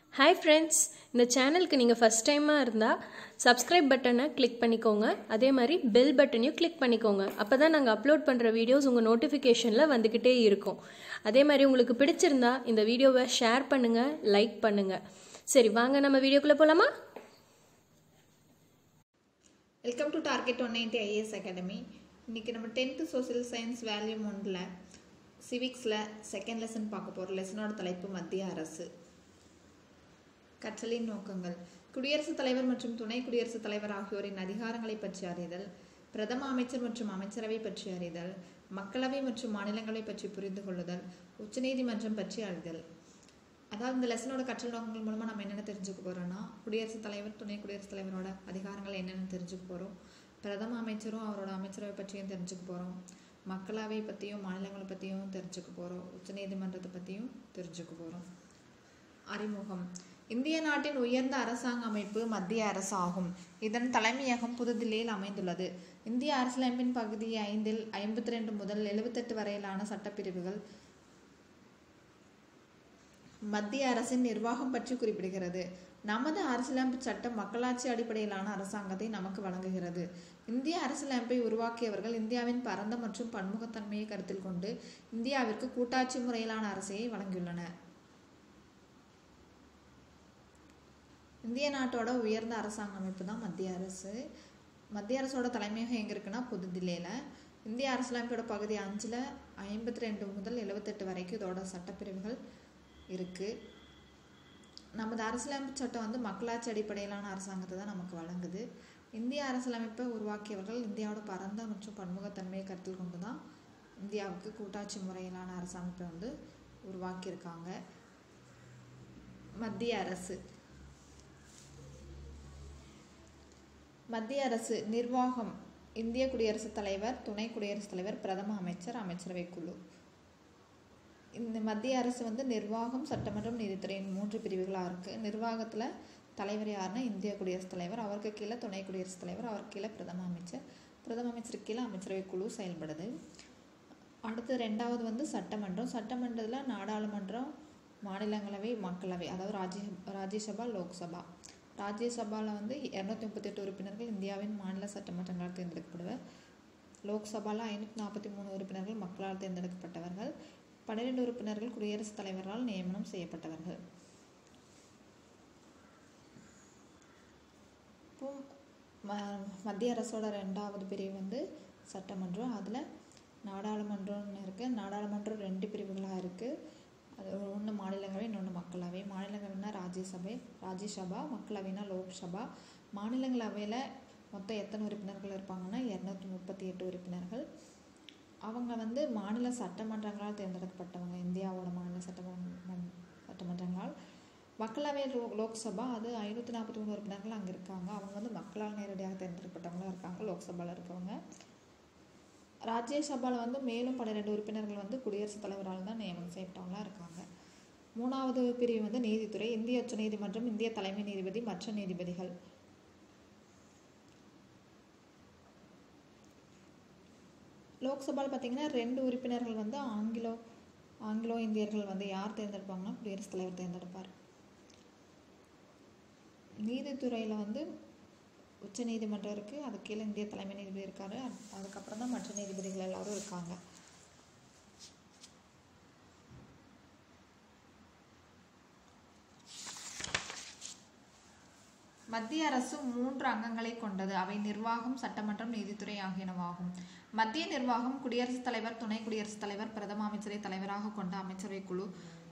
hi friends இந்த சேனலுக்கு நீங்கள் ஃபஸ்ட் டைமாக இருந்தால் சப்ஸ்கிரைப் பட்டனை கிளிக் பண்ணிக்கோங்க அதே மாதிரி பெல் பட்டனையும் கிளிக் பண்ணிக்கோங்க அப்போ தான் நாங்கள் அப்லோட் பண்ணுற வீடியோஸ் உங்கள் நோட்டிஃபிகேஷனில் வந்துக்கிட்டே இருக்கும் அதே மாதிரி உங்களுக்கு பிடிச்சிருந்தா இந்த வீடியோவை ஷேர் பண்ணுங்கள் லைக் பண்ணுங்கள் சரி வாங்க நம்ம வீடியோக்குள்ளே போகலாமா welcome to target one ninety IAS academy இன்றைக்கி நம்ம டென்த்து சோசியல் சயின்ஸ் வேல்யூம் ஒன்றில் சிவிக்ஸில் செகண்ட் லெசன் பார்க்க போகிற லெசனோட தலைப்பு மத்திய அரசு கற்றலின் நோக்கங்கள் குடியரசுத் தலைவர் மற்றும் துணை குடியரசுத் தலைவர் ஆகியோரின் அதிகாரங்களை பற்றி அறிதல் பிரதம அமைச்சர் மற்றும் அமைச்சரவை பற்றி அறிதல் மக்களவை மற்றும் மாநிலங்களை பற்றி புரிந்து கொள்ளுதல் உச்சநீதிமன்றம் பற்றி அறிதல் அதாவது இந்த லெசனோட கற்றல் நோக்கங்கள் மூலமாக நம்ம என்னென்ன தெரிஞ்சுக்க போகிறோம்னா குடியரசுத் தலைவர் துணை குடியரசுத் தலைவரோட அதிகாரங்கள் என்னென்னு தெரிஞ்சுக்க போகிறோம் பிரதம அமைச்சரும் அவரோட அமைச்சரவை பற்றியும் தெரிஞ்சுக்க போகிறோம் மக்களவை பற்றியும் மாநிலங்களை பற்றியும் தெரிஞ்சுக்க போகிறோம் உச்சநீதிமன்றத்தை பற்றியும் தெரிஞ்சுக்க போகிறோம் அறிமுகம் இந்திய நாட்டின் உயர்ந்த அரசாங்க அமைப்பு மத்திய அரசு ஆகும் இதன் தலைமையகம் புதுதில்லியில் அமைந்துள்ளது இந்திய அரசியலமைப்பின் பகுதி ஐந்தில் ஐம்பத்தி ரெண்டு முதல் எழுபத்தெட்டு வரையிலான சட்டப்பிரிவுகள் மத்திய அரசின் நிர்வாகம் பற்றி குறிப்பிடுகிறது நமது அரசியலமைப்பு சட்டம் மக்களாட்சி அடிப்படையிலான அரசாங்கத்தை நமக்கு வழங்குகிறது இந்திய அரசியலமைப்பை உருவாக்கியவர்கள் இந்தியாவின் பரந்த மற்றும் பன்முகத்தன்மையை கருத்தில் கொண்டு இந்தியாவிற்கு கூட்டாட்சி முறையிலான அரசையை வழங்கியுள்ளனர் இந்திய நாட்டோட உயர்ந்த அரசாங்க அமைப்பு தான் மத்திய அரசு மத்திய அரசோட தலைமையகம் எங்கே இருக்குன்னா புதுதில்லியில் இந்திய அரசியலமைப்போட பகுதி அஞ்சில் ஐம்பத்தி ரெண்டு முதல் எழுபத்தெட்டு வரைக்கும் இதோட சட்டப்பிரிவுகள் இருக்குது நமது அரசியலமைப்பு சட்டம் வந்து மக்களாட்சி அடிப்படையிலான அரசாங்கத்தை தான் நமக்கு வழங்குது இந்திய அரசியலமைப்பை உருவாக்கியவர்கள் இந்தியாவோட பரந்த மற்றும் பன்முகத்தன்மையை கருத்தில் கொண்டு தான் இந்தியாவுக்கு கூட்டாட்சி முறையிலான அரசமைப்பை வந்து உருவாக்கியிருக்காங்க மத்திய அரசு மத்திய அரசு நிர்வாகம் இந்திய குடியரசுத் தலைவர் துணை குடியரசுத் தலைவர் பிரதம அமைச்சர் அமைச்சரவை குழு இந்த மத்திய அரசு வந்து நிர்வாகம் சட்டமன்றம் நீதித்துறையின் மூன்று பிரிவுகளாக இருக்குது நிர்வாகத்தில் தலைவர் யாருன்னா இந்திய குடியரசுத் தலைவர் அவருக்கு கீழே துணை குடியரசுத் தலைவர் அவருக்கு கீழே பிரதம அமைச்சர் பிரதம அமைச்சருக்கு கீழே அமைச்சரவை குழு செயல்படுது அடுத்து ரெண்டாவது வந்து சட்டமன்றம் சட்டமன்றத்தில் நாடாளுமன்றம் மாநிலங்களவை மக்களவை அதாவது ராஜ்ய ராஜ்யசபா லோக்சபா ராஜ்யசபாவில் வந்து இரநூத்தி முப்பத்தெட்டு உறுப்பினர்கள் இந்தியாவின் மாநில சட்டமன்றங்களால் தேர்ந்தெடுக்கப்படுவர் லோக்சபாவில் ஐநூற்றி நாற்பத்தி மூணு உறுப்பினர்கள் மக்களால் தேர்ந்தெடுக்கப்பட்டவர்கள் பன்னிரெண்டு உறுப்பினர்கள் குடியரசுத் தலைவரால் நியமனம் செய்யப்பட்டவர்கள் இப்போ ம மத்திய அரசோட ரெண்டாவது பிரிவு வந்து சட்டமன்றம் அதில் நாடாளுமன்றம்னு இருக்குது நாடாளுமன்றம் ரெண்டு பிரிவுகளாக இருக்குது அது ஒன்று மாநிலங்களவை இன்னொன்று மக்களவை மாநிலங்களவைனா ராஜ்யசபை ராஜ்யசபா மக்களவைனா லோக்சபா மாநிலங்களவையில் மொத்தம் எத்தனை உறுப்பினர்கள் இருப்பாங்கன்னா இரநூத்தி முப்பத்தி எட்டு உறுப்பினர்கள் அவங்க வந்து மாநில சட்டமன்றங்களால் தேர்ந்தெடுக்கப்பட்டவங்க இந்தியாவோட மாநில சட்டமன்ற சட்டமன்றங்களால் மக்களவை லோ லோக்சபா அது ஐநூற்றி நாற்பத்தி மூணு உறுப்பினர்கள் அங்கே இருக்காங்க அவங்க வந்து மக்களால் நேரடியாக தேர்ந்தெடுக்கப்பட்டவங்களும் இருக்காங்க லோக்சபாவில் இருக்கவங்க ராஜ்யசபாவில் வந்து மேலும் பன்னிரெண்டு உறுப்பினர்கள் வந்து குடியரசுத் தலைவரால் தான் நியமனம் செய்யப்பட்டவங்களாக இருக்காங்க மூணாவது பிரிவு வந்து நீதித்துறை இந்திய உச்ச நீதிமன்றம் இந்திய தலைமை நீதிபதி மற்ற நீதிபதிகள் லோக்சபாவில் பார்த்தீங்கன்னா ரெண்டு உறுப்பினர்கள் வந்து ஆங்கிலோ ஆங்கிலோ இந்தியர்கள் வந்து யார் தேர்ந்தெடுப்பாங்கன்னா குடியரசுத் தலைவர் தேர்ந்தெடுப்பார் நீதித்துறையில் வந்து உச்ச நீதிமன்றம் இருக்குது அது கீழே இந்திய தலைமை நீதிபதி இருக்காரு அதுக்கப்புறம் தான் மற்ற நீதிபதிகள் எல்லாரும் இருக்காங்க மத்திய அரசு மூன்று அங்கங்களை கொண்டது அவை நிர்வாகம் சட்டமன்றம் நீதித்துறை ஆகியனவாகும் மத்திய நிர்வாகம் குடியரசுத் தலைவர் துணை குடியரசுத் தலைவர் பிரதம அமைச்சரை தலைவராக கொண்ட அமைச்சரவை குழு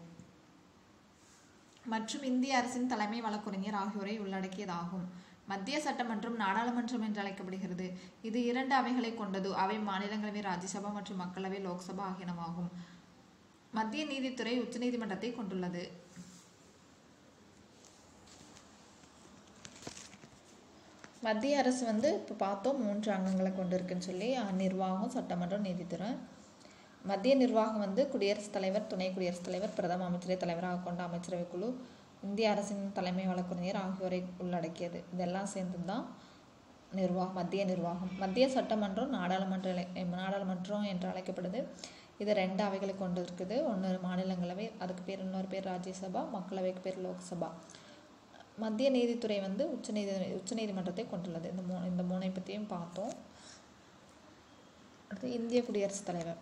மற்றும் இந்திய அரசின் தலைமை வழக்கறிஞர் ஆகியோரை உள்ளடக்கியதாகும் மத்திய சட்டமன்றம் நாடாளுமன்றம் என்று அழைக்கப்படுகிறது இது இரண்டு அவைகளை கொண்டது அவை மாநிலங்களவை ராஜ்யசபா மற்றும் மக்களவை லோக்சபா ஆகியனவாகும் மத்திய நீதித்துறை உச்சநீதிமன்றத்தை கொண்டுள்ளது மத்திய அரசு வந்து இப்போ பார்த்தோம் மூன்று அங்கங்களை கொண்டு இருக்குன்னு சொல்லி நிர்வாகம் சட்டமன்றம் நீதித்துறை மத்திய நிர்வாகம் வந்து குடியரசுத் தலைவர் துணை குடியரசுத் தலைவர் பிரதம அமைச்சரை தலைவராக கொண்ட அமைச்சரவை குழு இந்திய அரசின் தலைமை வழக்கறிஞர் ஆகியோரை உள்ளடக்கியது இதெல்லாம் சேர்ந்து தான் நிர்வாகம் மத்திய நிர்வாகம் மத்திய சட்டமன்றம் நாடாளுமன்ற நாடாளுமன்றம் என்று அழைக்கப்படுது இது ரெண்டு அவைகளை கொண்டு இருக்குது ஒன்று மாநிலங்களவை அதுக்கு பேர் இன்னொரு பேர் ராஜ்யசபா மக்களவைக்கு பேர் லோக்சபா மத்திய நீதித்துறை வந்து உச்சநீதி உச்சநீதிமன்றத்தை கொண்டுள்ளது இந்த மூ இந்த மூணை பற்றியும் பார்த்தோம் அடுத்து இந்திய குடியரசுத் தலைவர்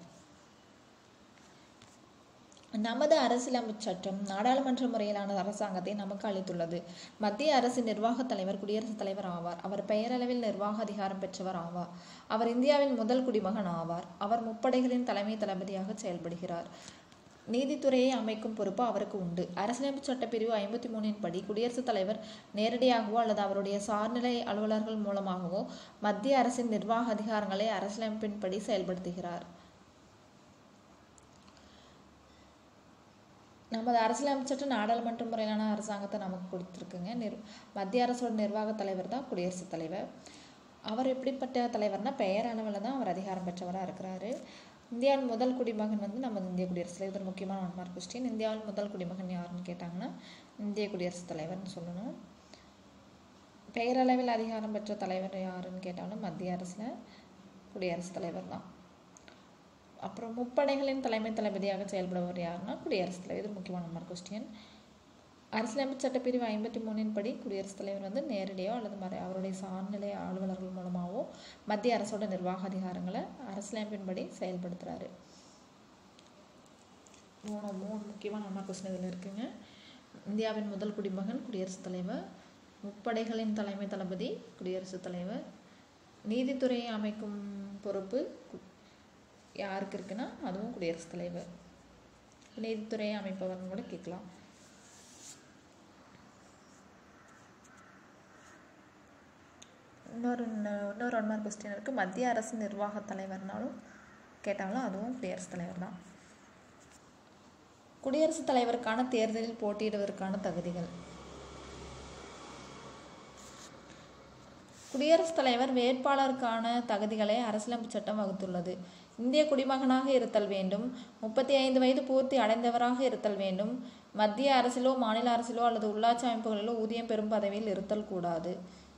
நமது அரசியலமைப்பு சட்டம் நாடாளுமன்ற முறையிலான அரசாங்கத்தை நமக்கு அளித்துள்ளது மத்திய அரசின் நிர்வாகத் தலைவர் குடியரசுத் தலைவர் ஆவார் அவர் பெயரளவில் நிர்வாக அதிகாரம் பெற்றவர் ஆவார் அவர் இந்தியாவின் முதல் குடிமகன் ஆவார் அவர் முப்படைகளின் தலைமை தளபதியாக செயல்படுகிறார் நீதித்துறையை அமைக்கும் பொறுப்பு அவருக்கு உண்டு அரசியலமைப்பு சட்டப்பிரிவு ஐம்பத்தி மூணின் படி குடியரசுத் தலைவர் நேரடியாகவோ அல்லது அவருடைய சார்நிலை அலுவலர்கள் மூலமாகவோ மத்திய அரசின் நிர்வாக அதிகாரங்களை அரசியலமைப்பின்படி செயல்படுத்துகிறார் நமது அரசியலமைப்பு சட்டம் நாடாளுமன்ற முறையிலான அரசாங்கத்தை நமக்கு கொடுத்துருக்குங்க நிர் மத்திய அரசோட நிர்வாக தலைவர் தான் குடியரசுத் தலைவர் அவர் எப்படிப்பட்ட தலைவர்னா பெயர் அளவில் தான் அவர் அதிகாரம் பெற்றவராக இருக்கிறாரு இந்தியாவின் முதல் குடிமகன் வந்து நம்ம இந்திய குடியரசுத் தலைவர் இது ஒரு முக்கியமான ஒன் மார்க் கொஸ்டின் இந்தியாவின் முதல் குடிமகன் யாருன்னு கேட்டாங்கன்னா இந்திய குடியரசுத் தலைவர்னு சொல்லணும் பெயரளவில் அதிகாரம் பெற்ற தலைவர் யாருன்னு கேட்டாலும் மத்திய அரசில் குடியரசுத் தலைவர் தான் அப்புறம் முப்படைகளின் தலைமை தளபதியாக செயல்படுவர் யாருன்னா குடியரசுத் தலைவர் இது முக்கியமான மார்க் கொஸ்டின் அரசியலமைப்பு சட்டப்பிரிவு ஐம்பத்தி மூணின் படி குடியரசுத் தலைவர் வந்து நேரடியோ அல்லது மறை அவருடைய சார்நிலை அலுவலர்கள் மூலமாகவோ மத்திய அரசோட நிர்வாக அதிகாரங்களை அரசியலமைப்பின்படி செயல்படுத்துகிறாரு மூணு மூணு முக்கியமான மார்க் கொஸ்டின் இதில் இருக்குங்க இந்தியாவின் முதல் குடிமகன் குடியரசுத் தலைவர் முப்படைகளின் தலைமை தளபதி குடியரசுத் தலைவர் நீதித்துறையை அமைக்கும் பொறுப்பு கு- யாருக்கு இருக்குன்னா அதுவும் குடியரசுத் தலைவர் நீதித்துறையை அமைப்பவர்னு கூட கேட்கலாம் இன்னொரு இன்னொரு ஒன் மார்க் கொஸ்டின் இருக்குது மத்திய அரசு நிர்வாக தலைவர்னாலும் கேட்டாலும் அதுவும் குடியரசுத் தலைவர் தான் குடியரசுத் தலைவருக்கான தேர்தலில் போட்டியிடுவதற்கான தகுதிகள் குடியரசுத் தலைவர் வேட்பாளருக்கான தகுதிகளை அரசியலமைப்பு சட்டம் வகுத்துள்ளது இந்திய குடிமகனாக இருத்தல் வேண்டும் முப்பத்தி ஐந்து வயது பூர்த்தி அடைந்தவராக இருத்தல் வேண்டும் மத்திய அரசிலோ மாநில அரசிலோ அல்லது உள்ளாட்சி அமைப்புகளிலோ ஊதியம் பெறும் பதவியில் இருத்தல் கூடாது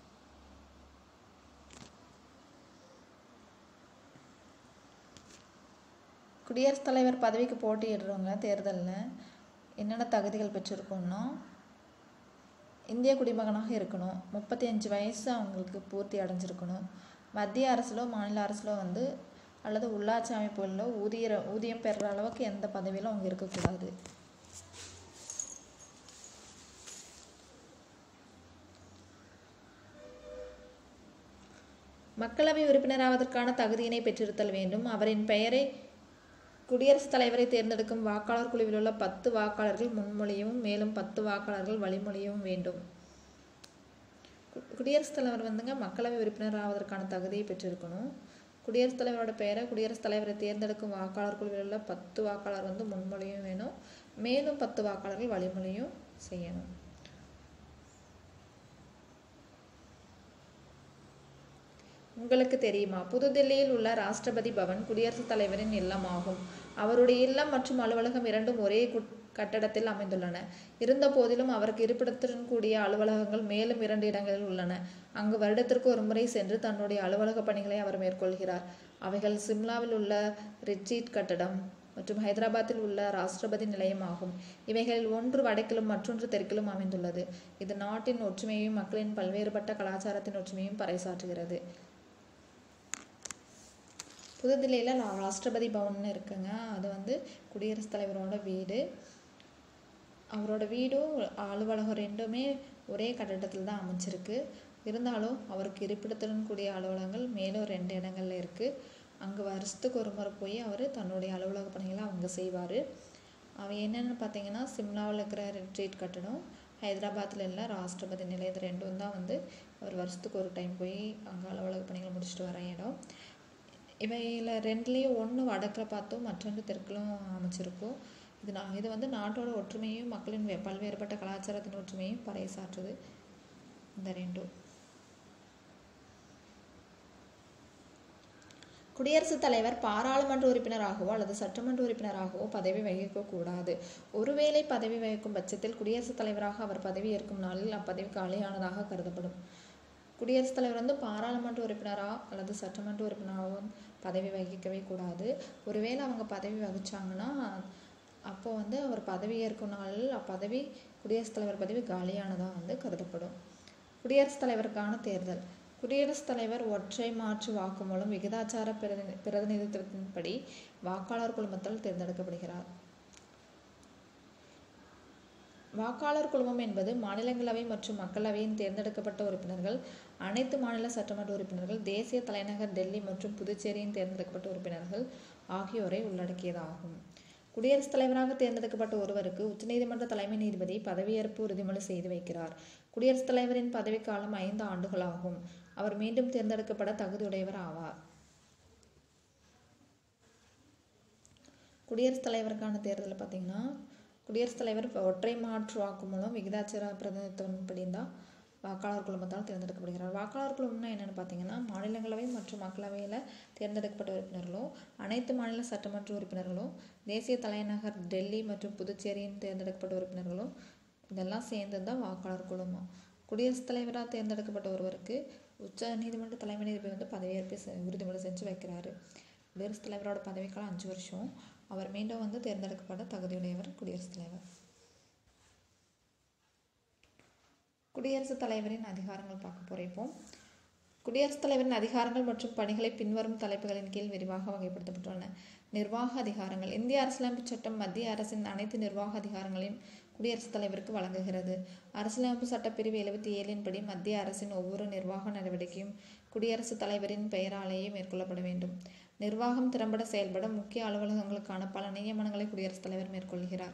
குடியரசுத் தலைவர் பதவிக்கு போட்டியிடுறவங்க தேர்தலில் என்னென்ன தகுதிகள் பெற்றிருக்கோம்னா இந்திய குடிமகனாக இருக்கணும் முப்பத்தி அஞ்சு வயசு அவங்களுக்கு பூர்த்தி அடைஞ்சிருக்கணும் மத்திய அரசிலோ மாநில அரசிலோ வந்து அல்லது உள்ளாட்சி அமைப்புகளிலோ ஊதிய ஊதியம் பெறுற அளவுக்கு எந்த பதவியிலும் அவங்க இருக்கக்கூடாது மக்களவை உறுப்பினராவதற்கான தகுதியினை பெற்றிருத்தல் வேண்டும் அவரின் பெயரை குடியரசுத் தலைவரை தேர்ந்தெடுக்கும் வாக்காளர் குழுவில் உள்ள பத்து வாக்காளர்கள் முன்மொழியவும் மேலும் பத்து வாக்காளர்கள் வழிமொழியவும் வேண்டும் கு- குடியரசுத் தலைவர் வந்துங்க மக்களவை உறுப்பினர் ஆவதற்கான தகுதியை பெற்றிருக்கணும் குடியரசுத் தலைவரோட பெயரை குடியரசுத் தலைவரை தேர்ந்தெடுக்கும் வாக்காளர் குழுவில் உள்ள பத்து வாக்காளர் வந்து முன்மொழியும் வேணும் மேலும் பத்து வாக்காளர்கள் வழிமொழியும் செய்யணும் உங்களுக்கு தெரியுமா புதுதில்லியில் உள்ள ராஷ்டிரபதி பவன் குடியரசுத் தலைவரின் இல்லமாகும் அவருடைய இல்லம் மற்றும் அலுவலகம் இரண்டும் ஒரே குட்- கட்டடத்தில் அமைந்துள்ளன இருந்த போதிலும் அவருக்கு இருப்பிடத்துடன் கூடிய அலுவலகங்கள் மேலும் இரண்டு இடங்களில் உள்ளன அங்கு வருடத்திற்கு ஒரு முறை சென்று தன்னுடைய அலுவலக பணிகளை அவர் மேற்கொள்கிறார் அவைகள் சிம்லாவில் உள்ள ரிட்ஜீட் கட்டடம் மற்றும் ஹைதராபாத்தில் உள்ள ராஷ்டிரபதி நிலையம் ஆகும் இவைகளில் ஒன்று வடக்கிலும் மற்றொன்று தெற்கிலும் அமைந்துள்ளது இது நாட்டின் ஒற்றுமையையும் மக்களின் பல்வேறுபட்ட கலாச்சாரத்தின் ஒற்றுமையையும் பறைசாற்றுகிறது புதுதில்லியில் ரா- ராஷ்டிரபதி பவன் இருக்குங்க அது வந்து குடியரசுத் தலைவரோட வீடு அவரோட வீடும் அலுவலகம் ரெண்டுமே ஒரே கட்டடத்தில் தான் அமைஞ்சிருக்கு இருந்தாலும் அவருக்கு இருப்பிடத்துடன் கூடிய அலுவலகங்கள் மேலும் ரெண்டு இடங்கள்ல இருக்குது அங்கே வருஷத்துக்கு ஒரு முறை போய் அவர் தன்னுடைய அலுவலக பணிகளை அவங்க செய்வார் அவ என்னென்னு பார்த்தீங்கன்னா சிம்லாவில் இருக்கிற ரிட்ரீட் கட்டடம் ஹைதராபாத்தில் உள்ள ராஷ்டிரபதி நிலையம் இது ரெண்டும் தான் வந்து அவர் வருஷத்துக்கு ஒரு டைம் போய் அங்கே அலுவலக பணிகளை முடிச்சுட்டு வர இடம் இவையில் ரெண்டுலேயும் ஒன்று வடக்கில் பார்த்தோம் மற்றொன்று தெற்கிலும் அமைச்சிருக்கும் இது நான் இது வந்து நாட்டோட ஒற்றுமையும் மக்களின் வே- பல்வேறுபட்ட கலாச்சாரத்தின் ஒற்றுமையும் பறைசாற்றுது இந்த ரெண்டும் குடியரசுத் தலைவர் பாராளுமன்ற உறுப்பினராகவோ அல்லது சட்டமன்ற உறுப்பினராகவோ பதவி வகிக்கக்கூடாது ஒருவேளை பதவி வகிக்கும் பட்சத்தில் குடியரசுத் தலைவராக அவர் பதவி ஏற்கும் நாளில் அப்பதவி காலியானதாக கருதப்படும் குடியரசுத் தலைவர் வந்து பாராளுமன்ற உறுப்பினரா அல்லது சட்டமன்ற உறுப்பினராகவும் பதவி வகிக்கவே கூடாது ஒருவேளை அவங்க பதவி வகிச்சாங்கன்னா அப்போ வந்து அவர் பதவி ஏற்கும் நாள் அப்பதவி குடியரசுத் தலைவர் பதவி காலியானதாக வந்து கருதப்படும் குடியரசுத் தலைவருக்கான தேர்தல் குடியரசுத் தலைவர் ஒற்றை மாற்று வாக்குமூலம் விகிதாச்சார பிரதிநி பிரதிநிதித்துவத்தின்படி வாக்காளர் குழுமத்தால் தேர்ந்தெடுக்கப்படுகிறார் வாக்காளர் குழுமம் என்பது மாநிலங்களவை மற்றும் மக்களவையின் தேர்ந்தெடுக்கப்பட்ட உறுப்பினர்கள் அனைத்து மாநில சட்டமன்ற உறுப்பினர்கள் தேசிய தலைநகர் டெல்லி மற்றும் புதுச்சேரியின் தேர்ந்தெடுக்கப்பட்ட உறுப்பினர்கள் ஆகியோரை உள்ளடக்கியதாகும் குடியரசுத் தலைவராக தேர்ந்தெடுக்கப்பட்ட ஒருவருக்கு உச்சநீதிமன்ற தலைமை நீதிபதி பதவியேற்பு உறுதிமொழி செய்து வைக்கிறார் குடியரசுத் தலைவரின் பதவிக்காலம் ஐந்து ஆண்டுகளாகும் அவர் மீண்டும் தேர்ந்தெடுக்கப்பட தகுதியுடையவர் ஆவார் குடியரசுத் தலைவருக்கான தேர்தலில் பார்த்தீங்கன்னா குடியரசுத் தலைவர் இப்போ ஒற்றை மாற்று வாக்கு மூலம் விகிதாச்சார பிரதிநிதித்துவப்படி தான் வாக்காளர் குழுமத்தால் தேர்ந்தெடுக்கப்படுகிறார் வாக்காளர் குழுமம்னா என்னென்னு பார்த்தீங்கன்னா மாநிலங்களவை மற்றும் மக்களவையில் தேர்ந்தெடுக்கப்பட்ட உறுப்பினர்களும் அனைத்து மாநில சட்டமன்ற உறுப்பினர்களும் தேசிய தலைநகர் டெல்லி மற்றும் புதுச்சேரியின் தேர்ந்தெடுக்கப்பட்ட உறுப்பினர்களும் இதெல்லாம் சேர்ந்து தான் வாக்காளர் குழுமம் குடியரசுத் தலைவராக தேர்ந்தெடுக்கப்பட்ட ஒருவருக்கு உச்ச நீதிமன்ற தலைமை நீதிபதி வந்து பதவியேற்பு செ- உறுதிமொழி செஞ்சு வைக்கிறாரு குடியரசுத் தலைவரோட பதவிக்காலம் அஞ்சு வருஷம் அவர் மீண்டும் வந்து தேர்ந்தெடுக்கப்பட தகுதியுடையவர் குடியரசுத் தலைவர் குடியரசுத் தலைவரின் அதிகாரங்கள் பார்க்க போகிறோம் இப்போ குடியரசுத் தலைவரின் அதிகாரங்கள் மற்றும் பணிகளை பின்வரும் தலைப்புகளின் கீழ் விரிவாக வகைப்படுத்தப்பட்டுள்ளன நிர்வாக அதிகாரங்கள் இந்திய அரசியலமைப்பு சட்டம் மத்திய அரசின் அனைத்து நிர்வாக அதிகாரங்களையும் குடியரசுத் தலைவருக்கு வழங்குகிறது அரசியலமைப்பு சட்டப்பிரிவு எழுபத்தி ஏழின் படி மத்திய அரசின் ஒவ்வொரு நிர்வாக நடவடிக்கையும் குடியரசுத் தலைவரின் பெயராலேயே மேற்கொள்ளப்பட வேண்டும் நிர்வாகம் திறம்பட செயல்பட முக்கிய அலுவலகங்களுக்கான பல நியமனங்களை குடியரசுத் தலைவர் மேற்கொள்கிறார்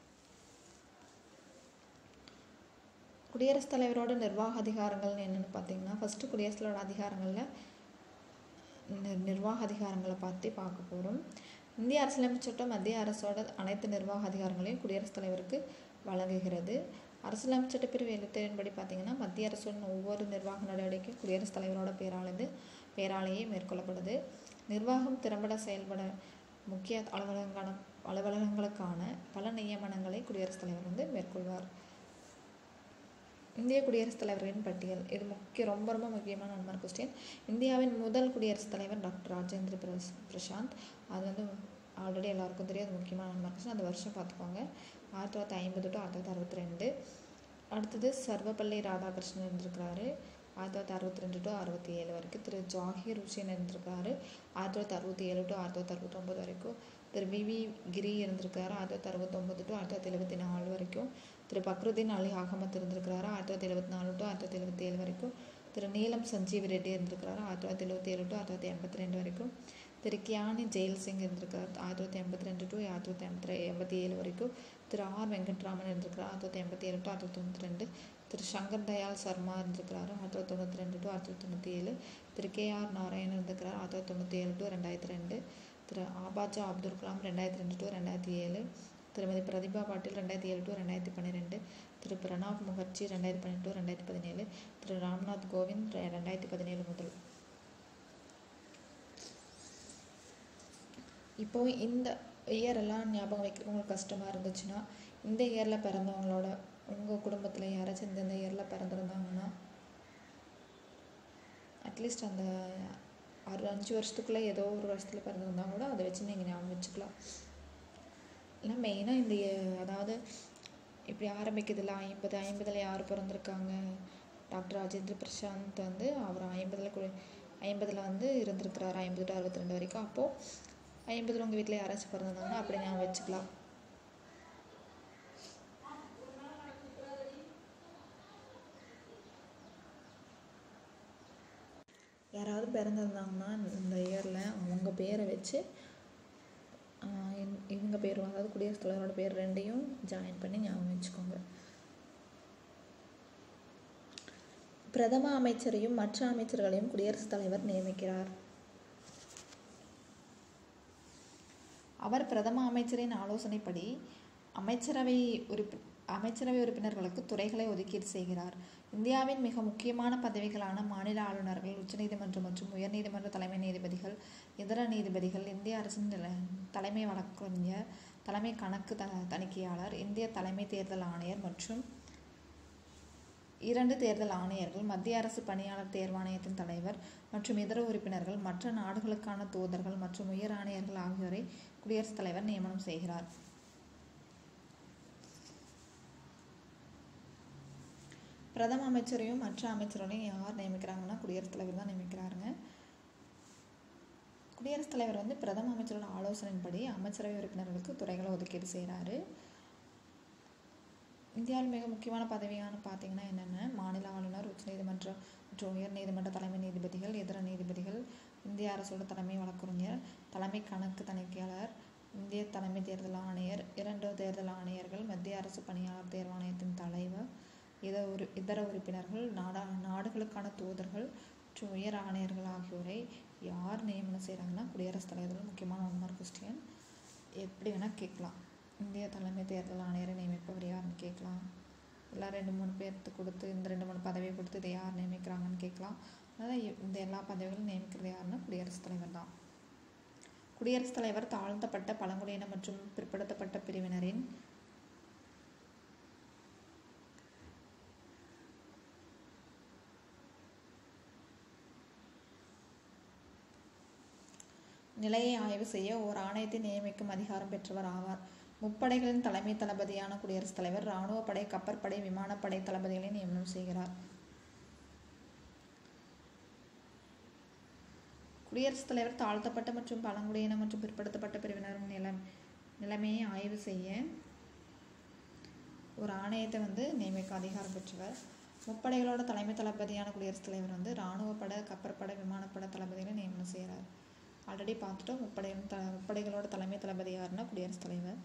குடியரசுத் தலைவரோட நிர்வாக அதிகாரங்கள் என்னென்னு பார்த்தீங்கன்னா ஃபஸ்ட்டு குடியரசுத் தலைவரோட அதிகாரங்களில் நி- நிர்வாக அதிகாரங்களை பற்றி பார்க்க போகிறோம் இந்திய அரசியலமைப்பு சட்டம் மத்திய அரசோட அனைத்து நிர்வாக அதிகாரங்களையும் குடியரசுத் தலைவருக்கு வழங்குகிறது அரசியலமைப்பு சட்டப்பிரிவு எழுபத்தேழின் படி பார்த்தீங்கன்னா மத்திய அரசோட ஒவ்வொரு நிர்வாக நடவடிக்கையும் குடியரசுத் தலைவரோட பேரானது பேராலேயே மேற்கொள்ளப்படுது நிர்வாகம் திறம்பட செயல்பட முக்கிய அலுவலகங்கான அலுவலகங்களுக்கான பல நியமனங்களை குடியரசுத் தலைவர் வந்து மேற்கொள்வார் இந்திய குடியரசுத் தலைவர்களின் பட்டியல் இது முக்கிய ரொம்ப ரொம்ப முக்கியமான ஒன் மார்க் கொஸ்டின் இந்தியாவின் முதல் குடியரசுத் தலைவர் டாக்டர் ராஜேந்திர பிரஸ் பிரசாந்த் அது வந்து ஆல்ரெடி எல்லாருக்கும் தெரியும் அது முக்கியமான ஒன் மார்க் கொஸ்டின் அந்த வருஷம் பார்த்துக்கோங்க ஆயிரத்தி தொள்ளாயிரத்தி ஐம்பது டு ஆயிரத்தி தொள்ளாயிரத்தி அறுபத்தி ரெண்டு அடுத்தது சர்வப்பள்ளி ராதாகிருஷ்ணன் இருந்திருக்கிறாரு ஆயிரத்தி தொள்ளாயிரத்தி அறுபத்தி ரெண்டு டு அறுபத்தி ஏழு வரைக்கும் திரு ஜாகிர் ஹுசேன் இருந்திருக்காரு ஆயிரத்தி தொள்ளாயிரத்தி அறுபத்தி ஏழு டு ஆயிரத்தி தொள்ளாயிரத்தி அறுபத்தொம்பது வரைக்கும் திரு விவி கிரி இருந்திருக்காரு ஆயிரத்தி தொள்ளாயிரத்தி அறுபத்தொம்பது டு ஆயிரத்தி தொள்ளாயிரத்தி எழுபத்தி நாலு வரைக்கும் திரு பக்ருதீன் அலி அகமத் இருந்திருக்கிறாரு ஆயிரத்தி தொள்ளாயிரத்தி எழுபத்தி நாலு டு ஆயிரத்தி தொள்ளாயிரத்தி எழுபத்தி ஏழு வரைக்கும் திரு நீலம் சஞ்சீவ் ரெட்டி இருந்திருக்கிறாரு ஆயிரத்தி தொள்ளாயிரத்தி எழுபத்தி ஏழு டு ஆயிரத்தி தொள்ளாயிரத்தி எண்பத்தி ரெண்டு வரைக்கும் திரு கியானி ஜெயில் சிங் இருந்திருக்காரு ஆயிரத்தி தொள்ளாயிரத்தி எண்பத்தி ரெண்டு டு ஆயிரத்தி தொள்ளாயிரத்தி எண்பத்தி எண்பத்தி ஏழு வரைக்கும் திரு ஆர் வெங்கட்ராமன் இருந்திருக்கிறார் ஆயிரத்தி தொள்ளாயிரத்தி எண்பத்தி ஏழு டு ஆயிரத்தி தொள்ளாயிரத்தி தொண்ணூற்றி ரெண்டு திரு சங்கர் தயாள் சர்மா இருந்திருக்கிறாரு ஆயிரத்தி தொள்ளாயிரத்தி தொண்ணூற்றி ரெண்டு டு ஆயிரத்தி தொள்ளாயிரத்தி தொண்ணூற்றி ஏழு திரு கே ஆர் நாராயணன் இருந்திருக்கிறார் ஆயிரத்தி தொள்ளாயிரத்தி தொண்ணூற்றி ஏழு டு ரெண்டாயிரத்தி ரெண்டு திரு ஆபாஜா அப்துல் கலாம் ரெண்டாயிரத்தி ரெண்டு டு ரெண்டாயிரத்தி ஏழு திருமதி பிரதிபா பாட்டீல் ரெண்டாயிரத்தி ஏழு டு ரெண்டாயிரத்தி பன்னிரெண்டு திரு பிரணாப் முகர்ஜி ரெண்டாயிரத்தி பன்னெண்டு டு ரெண்டாயிரத்தி பதினேழு திரு ராம்நாத் கோவிந்த் ரெ- ரெண்டாயிரத்தி பதினேழு முதல் இப்போ இந்த இயர் எல்லாம் ஞாபகம் வைக்க உங்களுக்கு கஷ்டமாக இருந்துச்சுன்னா இந்த இயரில் பிறந்தவங்களோட உங்கள் குடும்பத்தில் யாராச்சும் இந்த இயரில் பிறந்திருந்தாங்கன்னா அட்லீஸ்ட் அந்த ஆறு அஞ்சு வருஷத்துக்குள்ளே ஏதோ ஒரு வருஷத்தில் பிறந்திருந்தா கூட அதை வச்சு நீங்கள் ஞாபகம் வச்சுக்கலாம் இல்லை மெயினாக இந்த இய- அதாவது இப்படி ஆரம்பிக்குதுல ஐம்பது ஐம்பதில் யார் பிறந்திருக்காங்க டாக்டர் ராஜேந்திர பிரசாந்த் வந்து அவர் ஐம்பதில் கூட ஐம்பதில் வந்து இருந்திருக்கிறாரு ஐம்பது டு அறுபத்தி ரெண்டு வரைக்கும் அப்போது ஐம்பதில் உங்கள் வீட்டில் யாராச்சும் பிறந்திருந்தாங்கன்னா அப்படி ஞாபகம் வச்சுக்கலாம் யாராவது பிறந்திருந்தாங்கன்னா இந்த இயரில் அவங்க பேரை வச்சு ஆஹ் இவங்க- இவங்க பேர் அதாவது குடியரசுத் தலைவரோட பேர் ரெண்டையும் ஜாயின் பண்ணி ஞாபகம் வச்சுக்கோங்க பிரதம அமைச்சரையும் மற்ற அமைச்சர்களையும் குடியரசுத் தலைவர் நியமிக்கிறார் அவர் பிரதம அமைச்சரின் ஆலோசனைப்படி அமைச்சரவை உறுப்பி அமைச்சரவை உறுப்பினர்களுக்கு துறைகளை ஒதுக்கீடு செய்கிறார் இந்தியாவின் மிக முக்கியமான பதவிகளான மாநில ஆளுநர்கள் உச்சநீதிமன்றம் மற்றும் உயர்நீதிமன்ற தலைமை நீதிபதிகள் இதர நீதிபதிகள் இந்திய அரசின் நில- தலைமை வழக்கறிஞர் தலைமை கணக்கு த தணிக்கையாளர் இந்திய தலைமை தேர்தல் ஆணையர் மற்றும் இரண்டு தேர்தல் ஆணையர்கள் மத்திய அரசு பணியாளர் தேர்வாணையத்தின் தலைவர் மற்றும் இதர உறுப்பினர்கள் மற்ற நாடுகளுக்கான தூதர்கள் மற்றும் உயர் ஆணையர்கள் ஆகியோரை குடியரசுத் தலைவர் நியமனம் செய்கிறார் பிரதம அமைச்சரையும் மற்ற அமைச்சர்களையும் யார் நியமிக்கிறாங்கன்னா குடியரசுத் தலைவர் தான் நியமிக்கிறாருங்க குடியரசுத் தலைவர் வந்து பிரதம அமைச்சரோட ஆலோசனையின்படி அமைச்சரவை உறுப்பினர்களுக்கு துறைகளை ஒதுக்கீடு செய்கிறாரு இந்தியாவில் மிக முக்கியமான பதவியான பார்த்தீங்கன்னா என்னென்ன மாநில ஆளுநர் உச்சநீதிமன்றம் மற்றும் உயர் நீதிமன்ற தலைமை நீதிபதிகள் இதர நீதிபதிகள் இந்திய அரசோட தலைமை வழக்கறிஞர் தலைமை கணக்கு தணிக்கையாளர் இந்திய தலைமை தேர்தல் ஆணையர் இரண்டு தேர்தல் ஆணையர்கள் மத்திய அரசு பணியாளர் தேர்வாணையத்தின் தலைவர் இத உறு இதர உறுப்பினர்கள் நாடா நாடுகளுக்கான தூதர்கள் மற்றும் உயர் ஆணையர்கள் ஆகியோரை யார் நியமனம் செய்கிறாங்கன்னா குடியரசுத் தலைவர் முக்கியமான ஒன் மார்க் கொஸ்டின் எப்படி வேணால் கேட்கலாம் இந்திய தலைமை தேர்தல் ஆணையரை நியமிப்பவர் யாருன்னு கேட்கலாம் இல்லை ரெண்டு மூணு பேர்த்து கொடுத்து இந்த ரெண்டு மூணு பதவியை கொடுத்து இதை யார் நியமிக்கிறாங்கன்னு கேட்கலாம் அதனால் இ- இந்த எல்லா பதவிகளும் நியமிக்கிறது யாருன்னா குடியரசுத் தலைவர் தான் குடியரசுத் தலைவர் தாழ்த்தப்பட்ட பழங்குடியின மற்றும் பிற்படுத்தப்பட்ட பிரிவினரின் நிலையை ஆய்வு செய்ய ஓர் ஆணையத்தை நியமிக்கும் அதிகாரம் பெற்றவர் ஆவார் முப்படைகளின் தலைமை தளபதியான குடியரசுத் தலைவர் இராணுவ படை கப்பற்படை விமானப்படை தளபதிகளை நியமனம் செய்கிறார் குடியரசுத் தலைவர் தாழ்த்தப்பட்ட மற்றும் பழங்குடியின மற்றும் பிற்படுத்தப்பட்ட பிரிவினரின் நிலம் நிலைமையை ஆய்வு செய்ய ஒரு ஆணையத்தை வந்து நியமிக்க அதிகாரம் பெற்றவர் முப்படைகளோட தலைமை தளபதியான குடியரசுத் தலைவர் வந்து இராணுவ படை கப்பற்படை விமானப்படை தளபதிகளை நியமனம் செய்கிறார் ஆல்ரெடி பார்த்துட்டோம் முப்படையின் த முப்படைகளோட தலைமை தளபதி யாருன்னா குடியரசுத் தலைவர்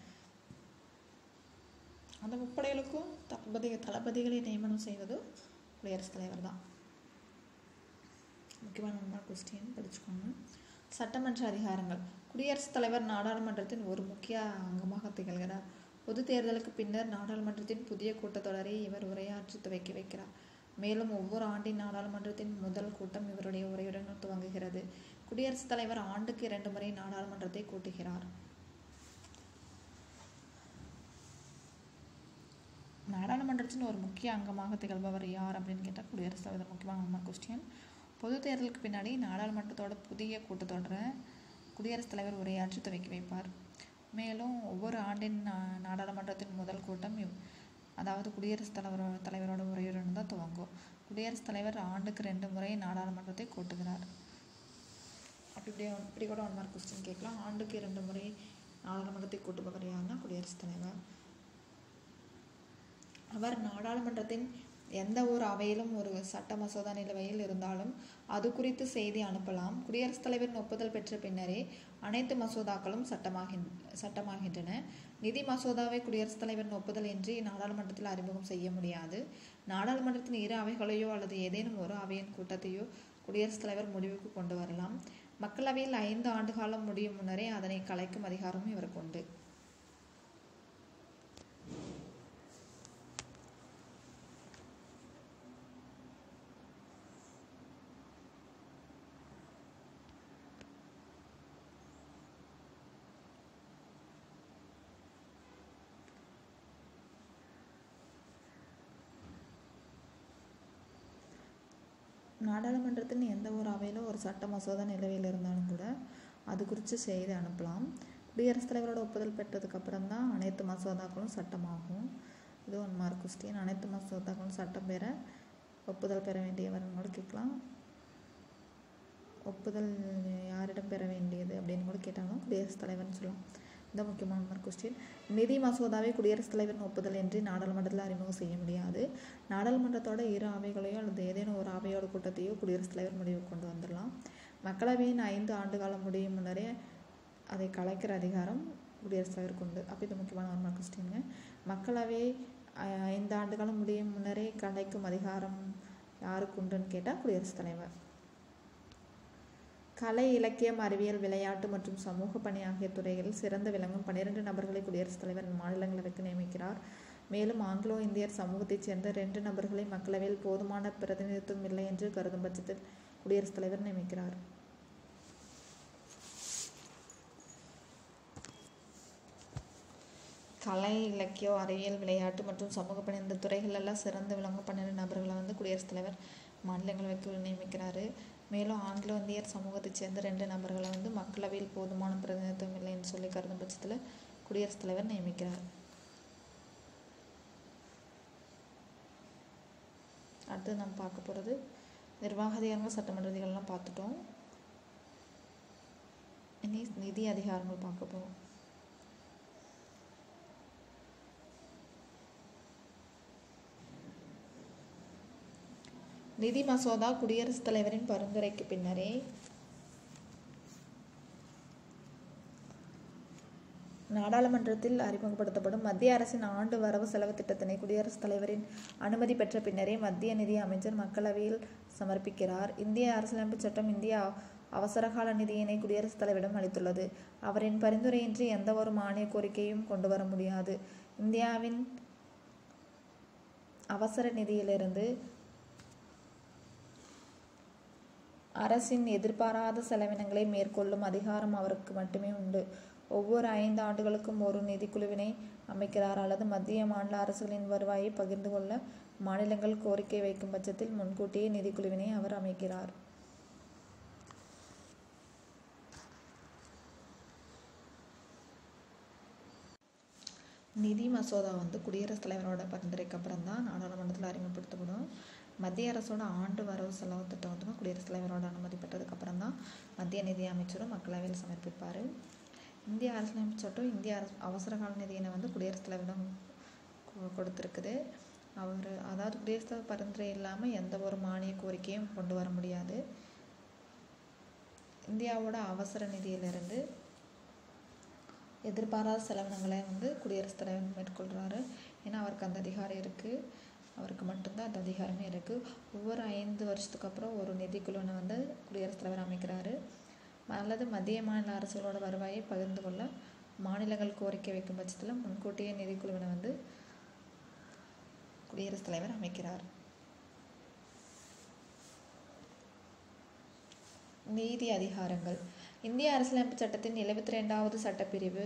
அந்த முப்படைகளுக்கும் தளபதி தளபதிகளை நியமனம் செய்வதும் குடியரசுத் தலைவர் தான் முக்கியமான ஒன்றால் கொஸ்டின் படிச்சுக்கோங்க சட்டமன்ற அதிகாரங்கள் குடியரசுத் தலைவர் நாடாளுமன்றத்தின் ஒரு முக்கிய அங்கமாக திகழ்கிறார் பொது தேர்தலுக்கு பின்னர் நாடாளுமன்றத்தின் புதிய கூட்டத்தொடரை இவர் உரையாற்றி துவக்கி வைக்கிறார் மேலும் ஒவ்வொரு ஆண்டின் நாடாளுமன்றத்தின் முதல் கூட்டம் இவருடைய உரையுடன் துவங்குகிறது குடியரசுத் தலைவர் ஆண்டுக்கு இரண்டு முறை நாடாளுமன்றத்தை கூட்டுகிறார் நாடாளுமன்றத்தின் ஒரு முக்கிய அங்கமாக திகழ்பவர் யார் அப்படின்னு கேட்டால் குடியரசுத் தலைவர் முக்கியமான கொஸ்டின் பொது தேர்தலுக்கு பின்னாடி நாடாளுமன்றத்தோட புதிய கூட்டத்தொடரை குடியரசுத் தலைவர் உரையாற்றி துவக்கி வைப்பார் மேலும் ஒவ்வொரு ஆண்டின் நா- நாடாளுமன்றத்தின் முதல் கூட்டம் இவ் அதாவது குடியரசுத் தலைவர் தலைவரோட உரையுடன் தான் துவங்கும் குடியரசுத் தலைவர் ஆண்டுக்கு ரெண்டு முறை நாடாளுமன்றத்தை கூட்டுகிறார் அப்படி இப்படி இப்படி கூட ஒன் மார்க் கொஸ்டின் கேட்கலாம் ஆண்டுக்கு இரண்டு முறை நாடாளுமன்றத்தை கூட்டுபவர் யாருன்னா குடியரசுத் தலைவர் அவர் நாடாளுமன்றத்தின் எந்த ஒரு அவையிலும் ஒரு சட்ட மசோதா நிலுவையில் இருந்தாலும் அது குறித்து செய்தி அனுப்பலாம் குடியரசுத் தலைவரின் ஒப்புதல் பெற்ற பின்னரே அனைத்து மசோதாக்களும் சட்டமாகின் சட்டமாகின்றன நிதி மசோதாவை குடியரசுத் தலைவரின் ஒப்புதல் இன்றி நாடாளுமன்றத்தில் அறிமுகம் செய்ய முடியாது நாடாளுமன்றத்தின் இரு அவைகளையோ அல்லது ஏதேனும் ஒரு அவையின் கூட்டத்தையோ குடியரசுத் தலைவர் முடிவுக்கு கொண்டு வரலாம் மக்களவையில் ஐந்து ஆண்டு காலம் முடியும் முன்னரே அதனை கலைக்கும் அதிகாரமும் இவருக்கு உண்டு நாடாளுமன்றத்தின் எந்த ஒரு அவையிலும் ஒரு சட்ட மசோதா நிலுவையில் இருந்தாலும் கூட அது குறித்து செய்தி அனுப்பலாம் குடியரசுத் தலைவரோட ஒப்புதல் பெற்றதுக்கு அப்புறம் தான் அனைத்து மசோதாக்களும் சட்டமாகும் இது ஒன் மார்க் கொஸ்டின் அனைத்து மசோதாக்களும் சட்டம் பெற ஒப்புதல் பெற வேண்டியவர்னு கூட கேட்கலாம் ஒப்புதல் யாரிடம் பெற வேண்டியது அப்படின்னு கூட கேட்டாலும் குடியரசுத் தலைவர்னு சொல்லலாம் இந்த முக்கியமான மார்க் கொஸ்டின் நிதி மசோதாவை குடியரசுத் தலைவரின் ஒப்புதல் இன்றி நாடாளுமன்றத்தில் அறிமுகம் செய்ய முடியாது நாடாளுமன்றத்தோட இரு அவைகளையோ அல்லது ஏதேனும் ஒரு அவையோட கூட்டத்தையோ குடியரசுத் தலைவர் முடிவுக்கு கொண்டு வந்துடலாம் மக்களவையின் ஐந்து ஆண்டு காலம் முடியும் முன்னரே அதை கலைக்கிற அதிகாரம் குடியரசுத் தலைவருக்கு உண்டு அப்போ இது முக்கியமான ஒரு மார்க் கொஸ்டின்ங்க மக்களவை ஐ- ஐந்து ஆண்டு காலம் முடியும் முன்னரே கலைக்கும் அதிகாரம் யாருக்கு உண்டுன்னு கேட்டால் குடியரசுத் தலைவர் கலை இலக்கியம் அறிவியல் விளையாட்டு மற்றும் சமூக பணி ஆகிய துறைகளில் சிறந்து விளங்கும் பன்னிரண்டு நபர்களை குடியரசுத் தலைவர் மாநிலங்களவைக்கு நியமிக்கிறார் மேலும் ஆங்கிலோ இந்தியர் சமூகத்தைச் சேர்ந்த ரெண்டு நபர்களை மக்களவையில் போதுமான பிரதிநிதித்துவம் இல்லை என்று கருதும் பட்சத்தில் குடியரசுத் தலைவர் நியமிக்கிறார் கலை இலக்கியம் அறிவியல் விளையாட்டு மற்றும் சமூக பணி இந்த துறைகளெல்லாம் சிறந்து விளங்கும் பன்னெண்டு நபர்களை வந்து குடியரசுத் தலைவர் மாநிலங்களவைக்கு நியமிக்கிறாரு மேலும் ஆங்கிலோ இந்தியர் சமூகத்தைச் சேர்ந்த ரெண்டு நபர்களை வந்து மக்களவையில் போதுமான பிரதிநிதித்துவம் இல்லைன்னு சொல்லி கருதும் பட்சத்தில் குடியரசுத் தலைவர் நியமிக்கிறார் அடுத்து நம்ம பார்க்க போகிறது நிர்வாக அதிகாரங்கள் சட்டமன்ற அதிகாரம்லாம் பார்த்துட்டோம் இனி நிதி அதிகாரங்கள் பார்க்க போகிறோம் நிதி மசோதா குடியரசுத் தலைவரின் பரிந்துரைக்கு பின்னரே நாடாளுமன்றத்தில் அறிமுகப்படுத்தப்படும் மத்திய அரசின் ஆண்டு வரவு செலவு திட்டத்தினை குடியரசுத் தலைவரின் அனுமதி பெற்ற பின்னரே மத்திய நிதி அமைச்சர் மக்களவையில் சமர்ப்பிக்கிறார் இந்திய அரசியலமைப்பு சட்டம் இந்திய அவசரகால நிதியினை குடியரசுத் தலைவரிடம் அளித்துள்ளது அவரின் பரிந்துரையின்றி எந்த ஒரு மானிய கோரிக்கையும் கொண்டு வர முடியாது இந்தியாவின் அவசர நிதியிலிருந்து அரசின் எதிர்பாராத செலவினங்களை மேற்கொள்ளும் அதிகாரம் அவருக்கு மட்டுமே உண்டு ஒவ்வொரு ஐந்து ஆண்டுகளுக்கும் ஒரு நிதிக்குழுவினை அமைக்கிறார் அல்லது மத்திய மாநில அரசுகளின் வருவாயை பகிர்ந்து கொள்ள மாநிலங்கள் கோரிக்கை வைக்கும் பட்சத்தில் முன்கூட்டியே நிதிக்குழுவினை அவர் அமைக்கிறார் நிதி மசோதா வந்து குடியரசுத் தலைவரோட பரிந்துரைக்கு அப்புறம் தான் நாடாளுமன்றத்தில் அறிமுகப்படுத்தப்படும் மத்திய அரசோட ஆண்டு வரவு செலவு திட்டம் வந்து குடியரசுத் தலைவரோட அனுமதி பெற்றதுக்கு அப்புறம் தான் மத்திய நிதி அமைச்சரும் மக்களவையில் சமர்ப்பிப்பார் இந்திய அரசியலமைப்பு சட்டம் இந்திய அரசு அவசர கால நிதியினை வந்து குடியரசுத் தலைவரிடம் கொ- கொடுத்திருக்குது அவர் அதாவது குடியரசுத் தலைவர் பரிந்துரை இல்லாமல் எந்த ஒரு மானிய கோரிக்கையும் கொண்டு வர முடியாது இந்தியாவோட அவசர நிதியிலிருந்து எதிர்பாராத செலவினங்களை வந்து குடியரசுத் தலைவர் மேற்கொள்கிறாரு ஏன்னா அவருக்கு அந்த அதிகாரம் இருக்குது அவருக்கு மட்டும்தான் அந்த அதிகாரமே இருக்குது ஒவ்வொரு ஐந்து வருஷத்துக்கு அப்புறம் ஒரு நிதிக்குழுவினை வந்து குடியரசுத் தலைவர் அமைக்கிறாரு அல்லது மத்திய மாநில அரசுகளோட வருவாயை பகிர்ந்து கொள்ள மாநிலங்கள் கோரிக்கை வைக்கும் பட்சத்தில் முன்கூட்டியே நிதிக்குழுவினை வந்து குடியரசுத் தலைவர் அமைக்கிறார் நீதி அதிகாரங்கள் இந்திய அரசியலமைப்பு சட்டத்தின் எழுபத்தி ரெண்டாவது சட்டப்பிரிவு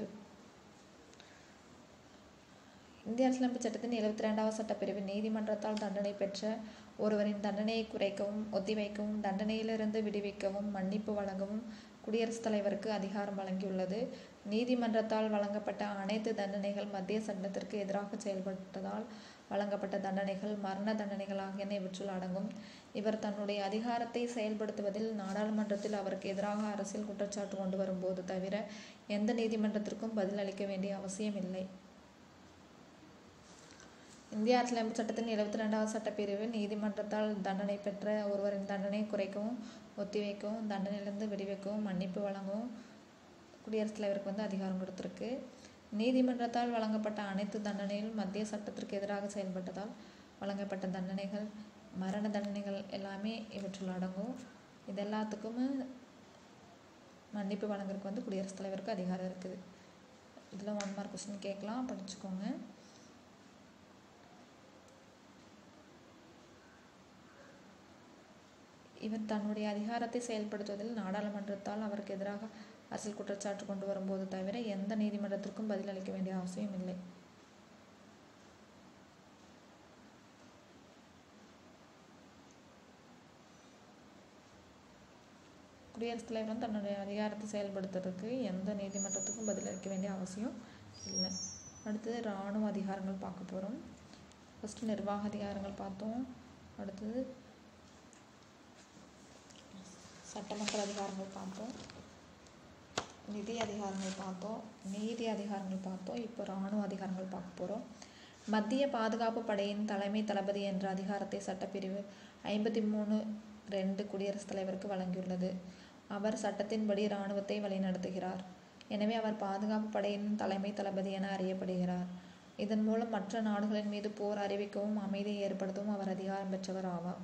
இந்திய அரசியலமைப்பு சட்டத்தின் எழுபத்தி ரெண்டாவது சட்டப்பிரிவு நீதிமன்றத்தால் தண்டனை பெற்ற ஒருவரின் தண்டனையை குறைக்கவும் ஒத்திவைக்கவும் தண்டனையிலிருந்து விடுவிக்கவும் மன்னிப்பு வழங்கவும் குடியரசுத் தலைவருக்கு அதிகாரம் வழங்கியுள்ளது நீதிமன்றத்தால் வழங்கப்பட்ட அனைத்து தண்டனைகள் மத்திய சட்டத்திற்கு எதிராக செயல்பட்டதால் வழங்கப்பட்ட தண்டனைகள் மரண தண்டனைகள் ஆகியன இவற்றுள் அடங்கும் இவர் தன்னுடைய அதிகாரத்தை செயல்படுத்துவதில் நாடாளுமன்றத்தில் அவருக்கு எதிராக அரசியல் குற்றச்சாட்டு கொண்டு வரும்போது தவிர எந்த நீதிமன்றத்திற்கும் பதில் அளிக்க வேண்டிய அவசியம் இல்லை இந்திய அரசியலமைப்பு சட்டத்தின் எழுபத்தி ரெண்டாவது சட்டப்பிரிவு நீதிமன்றத்தால் தண்டனை பெற்ற ஒருவரின் தண்டனையை குறைக்கவும் ஒத்திவைக்கவும் தண்டனையிலிருந்து விடுவிக்கவும் மன்னிப்பு வழங்கவும் குடியரசுத் தலைவருக்கு வந்து அதிகாரம் கொடுத்துருக்கு நீதிமன்றத்தால் வழங்கப்பட்ட அனைத்து தண்டனைகளும் மத்திய சட்டத்திற்கு எதிராக செயல்பட்டதால் வழங்கப்பட்ட தண்டனைகள் மரண தண்டனைகள் எல்லாமே இவற்றில் அடங்கும் இது எல்லாத்துக்குமே மன்னிப்பு வழங்குறதுக்கு வந்து குடியரசுத் தலைவருக்கு அதிகாரம் இருக்குது இதில் ஒன் மார்க் கொஸ்டின் கேட்கலாம் படிச்சுக்கோங்க இவர் தன்னுடைய அதிகாரத்தை செயல்படுத்துவதில் நாடாளுமன்றத்தால் அவருக்கு எதிராக அரசியல் குற்றச்சாட்டு கொண்டு வரும்போது தவிர எந்த நீதிமன்றத்திற்கும் பதில் அளிக்க வேண்டிய அவசியம் இல்லை குடியரசுத் தலைவர் வந்து தன்னுடைய அதிகாரத்தை செயல்படுத்துறதுக்கு எந்த நீதிமன்றத்துக்கும் பதில் அளிக்க வேண்டிய அவசியம் இல்லை அடுத்தது இராணுவ அதிகாரங்கள் பார்க்க போகிறோம் ஃபஸ்ட்டு நிர்வாக அதிகாரங்கள் பார்த்தோம் அடுத்தது சட்டமன்ற அதிகாரங்கள் பார்த்தோம் நிதி அதிகாரங்கள் பார்த்தோம் நீதி அதிகாரங்கள் பார்த்தோம் இப்போ இராணுவ அதிகாரங்கள் பார்க்க போகிறோம் மத்திய பாதுகாப்பு படையின் தலைமை தளபதி என்ற அதிகாரத்தை சட்டப்பிரிவு ஐம்பத்தி மூணு ரெண்டு குடியரசுத் தலைவருக்கு வழங்கியுள்ளது அவர் சட்டத்தின்படி இராணுவத்தை வழிநடத்துகிறார் எனவே அவர் பாதுகாப்பு படையின் தலைமை தளபதி என அறியப்படுகிறார் இதன் மூலம் மற்ற நாடுகளின் மீது போர் அறிவிக்கவும் அமைதியை ஏற்படுத்தவும் அவர் அதிகாரம் பெற்றவர் ஆவார்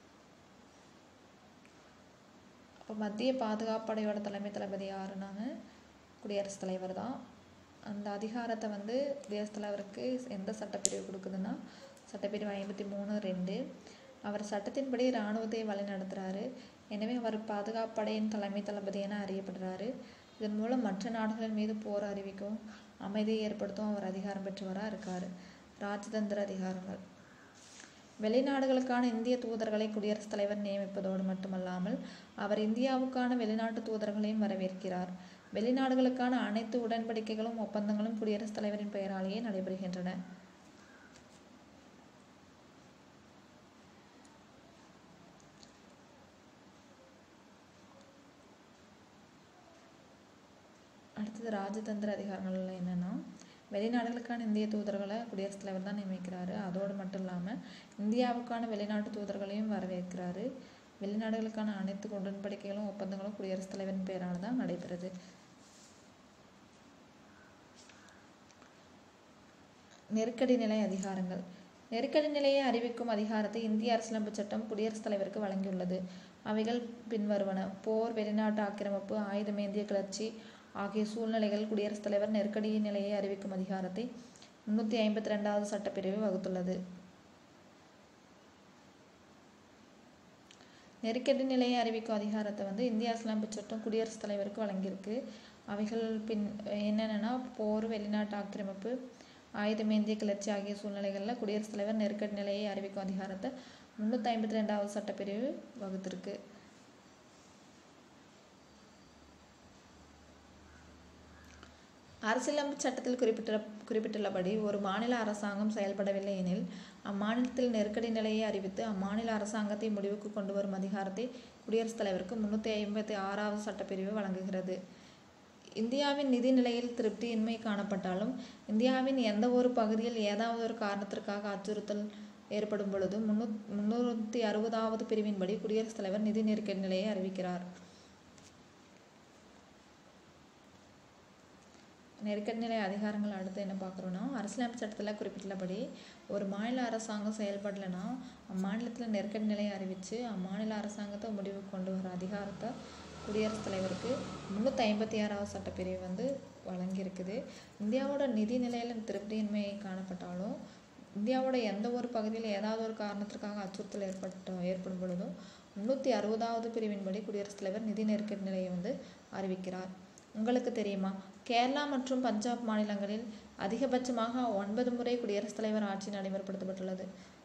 இப்போ மத்திய பாதுகாப்பு படையோட தலைமை தளபதி யாருன்னாங்க குடியரசுத் தலைவர் தான் அந்த அதிகாரத்தை வந்து குடியரசுத் தலைவருக்கு எந்த சட்டப்பிரிவு கொடுக்குதுன்னா சட்டப்பிரிவு ஐம்பத்தி மூணு ரெண்டு அவர் சட்டத்தின்படி இராணுவத்தை வழிநடத்துகிறாரு எனவே அவர் பாதுகாப்பு படையின் தலைமை தளபதி என அறியப்படுறாரு இதன் மூலம் மற்ற நாடுகளின் மீது போர் அறிவிக்கவும் அமைதியை ஏற்படுத்தவும் அவர் அதிகாரம் பெற்றவராக இருக்கார் ராஜதந்திர அதிகாரங்கள் வெளிநாடுகளுக்கான இந்திய தூதர்களை குடியரசுத் தலைவர் நியமிப்பதோடு மட்டுமல்லாமல் அவர் இந்தியாவுக்கான வெளிநாட்டு தூதர்களையும் வரவேற்கிறார் வெளிநாடுகளுக்கான அனைத்து உடன்படிக்கைகளும் ஒப்பந்தங்களும் குடியரசுத் தலைவரின் பெயராலேயே நடைபெறுகின்றன அடுத்தது ராஜதந்திர அதிகாரங்கள்ல என்னன்னா வெளிநாடுகளுக்கான இந்திய தூதர்களை குடியரசுத் தலைவர் தான் நியமிக்கிறாரு அதோடு மட்டும் இல்லாமல் இந்தியாவுக்கான வெளிநாட்டு தூதர்களையும் வரவேற்கிறாரு வெளிநாடுகளுக்கான அனைத்து உடன்படிக்கைகளும் ஒப்பந்தங்களும் குடியரசுத் தலைவரின் பெயரால் தான் நடைபெறுது நெருக்கடி நிலை அதிகாரங்கள் நெருக்கடி நிலையை அறிவிக்கும் அதிகாரத்தை இந்திய அரசியலமைப்பு சட்டம் குடியரசுத் தலைவருக்கு வழங்கியுள்ளது அவைகள் பின்வருவன போர் வெளிநாட்டு ஆக்கிரமிப்பு ஆயுதமேந்திய கிளர்ச்சி ஆகிய சூழ்நிலைகள் குடியரசுத் தலைவர் நெருக்கடி நிலையை அறிவிக்கும் அதிகாரத்தை முன்னூற்றி ஐம்பத்தி ரெண்டாவது சட்டப்பிரிவு வகுத்துள்ளது நெருக்கடி நிலையை அறிவிக்கும் அதிகாரத்தை வந்து இந்திய அரசியலமைப்பு சட்டம் குடியரசுத் தலைவருக்கு வழங்கியிருக்கு அவைகள் பின் என்னென்னா போர் வெளிநாட்டு ஆக்கிரமிப்பு ஆயுதமேந்திய கிளர்ச்சி ஆகிய சூழ்நிலைகளில் குடியரசுத் தலைவர் நெருக்கடி நிலையை அறிவிக்கும் அதிகாரத்தை முன்னூற்றி ஐம்பத்தி ரெண்டாவது சட்டப்பிரிவு வகுத்திருக்கு அரசியலமைப்பு சட்டத்தில் குறிப்பிட்ட குறிப்பிட்டுள்ளபடி ஒரு மாநில அரசாங்கம் செயல்படவில்லை எனில் அம்மாநிலத்தில் நெருக்கடி நிலையை அறிவித்து அம்மாநில அரசாங்கத்தை முடிவுக்கு கொண்டு வரும் அதிகாரத்தை குடியரசுத் தலைவருக்கு முன்னூற்றி ஐம்பத்தி ஆறாவது சட்டப்பிரிவு வழங்குகிறது இந்தியாவின் நிதி நிலையில் திருப்தியின்மை காணப்பட்டாலும் இந்தியாவின் எந்த ஒரு பகுதியில் ஏதாவது ஒரு காரணத்திற்காக அச்சுறுத்தல் ஏற்படும் பொழுது முன்னூ முன்னூற்றி அறுபதாவது பிரிவின்படி குடியரசுத் தலைவர் நிதி நெருக்கடி நிலையை அறிவிக்கிறார் நெருக்கடி நிலை அதிகாரங்கள் அடுத்து என்ன பார்க்குறோன்னா அரசியலமைப்பு சட்டத்தில் குறிப்பிட்டுள்ளபடி ஒரு மாநில அரசாங்கம் செயல்படலைன்னா அம்மாநிலத்தில் நெருக்கடி நிலையை அறிவித்து அம்மாநில அரசாங்கத்தை முடிவுக்கு கொண்டு வர அதிகாரத்தை குடியரசுத் தலைவருக்கு முந்நூற்றி ஐம்பத்தி ஆறாவது சட்டப்பிரிவு வந்து வழங்கியிருக்குது இந்தியாவோட நிதி நிலையில் திருப்தியின்மை காணப்பட்டாலும் இந்தியாவோட எந்த ஒரு பகுதியில் ஏதாவது ஒரு காரணத்திற்காக அச்சுறுத்தல் ஏற்பட்ட ஏற்படும் பொழுதும் முந்நூற்றி அறுபதாவது பிரிவின்படி குடியரசுத் தலைவர் நிதி நெருக்கடி நிலையை வந்து அறிவிக்கிறார் உங்களுக்கு தெரியுமா கேரளா மற்றும் பஞ்சாப் மாநிலங்களில் அதிகபட்சமாக ஒன்பது முறை குடியரசுத் தலைவர் ஆட்சி நடைமுறைப்படுத்தப்பட்டுள்ளது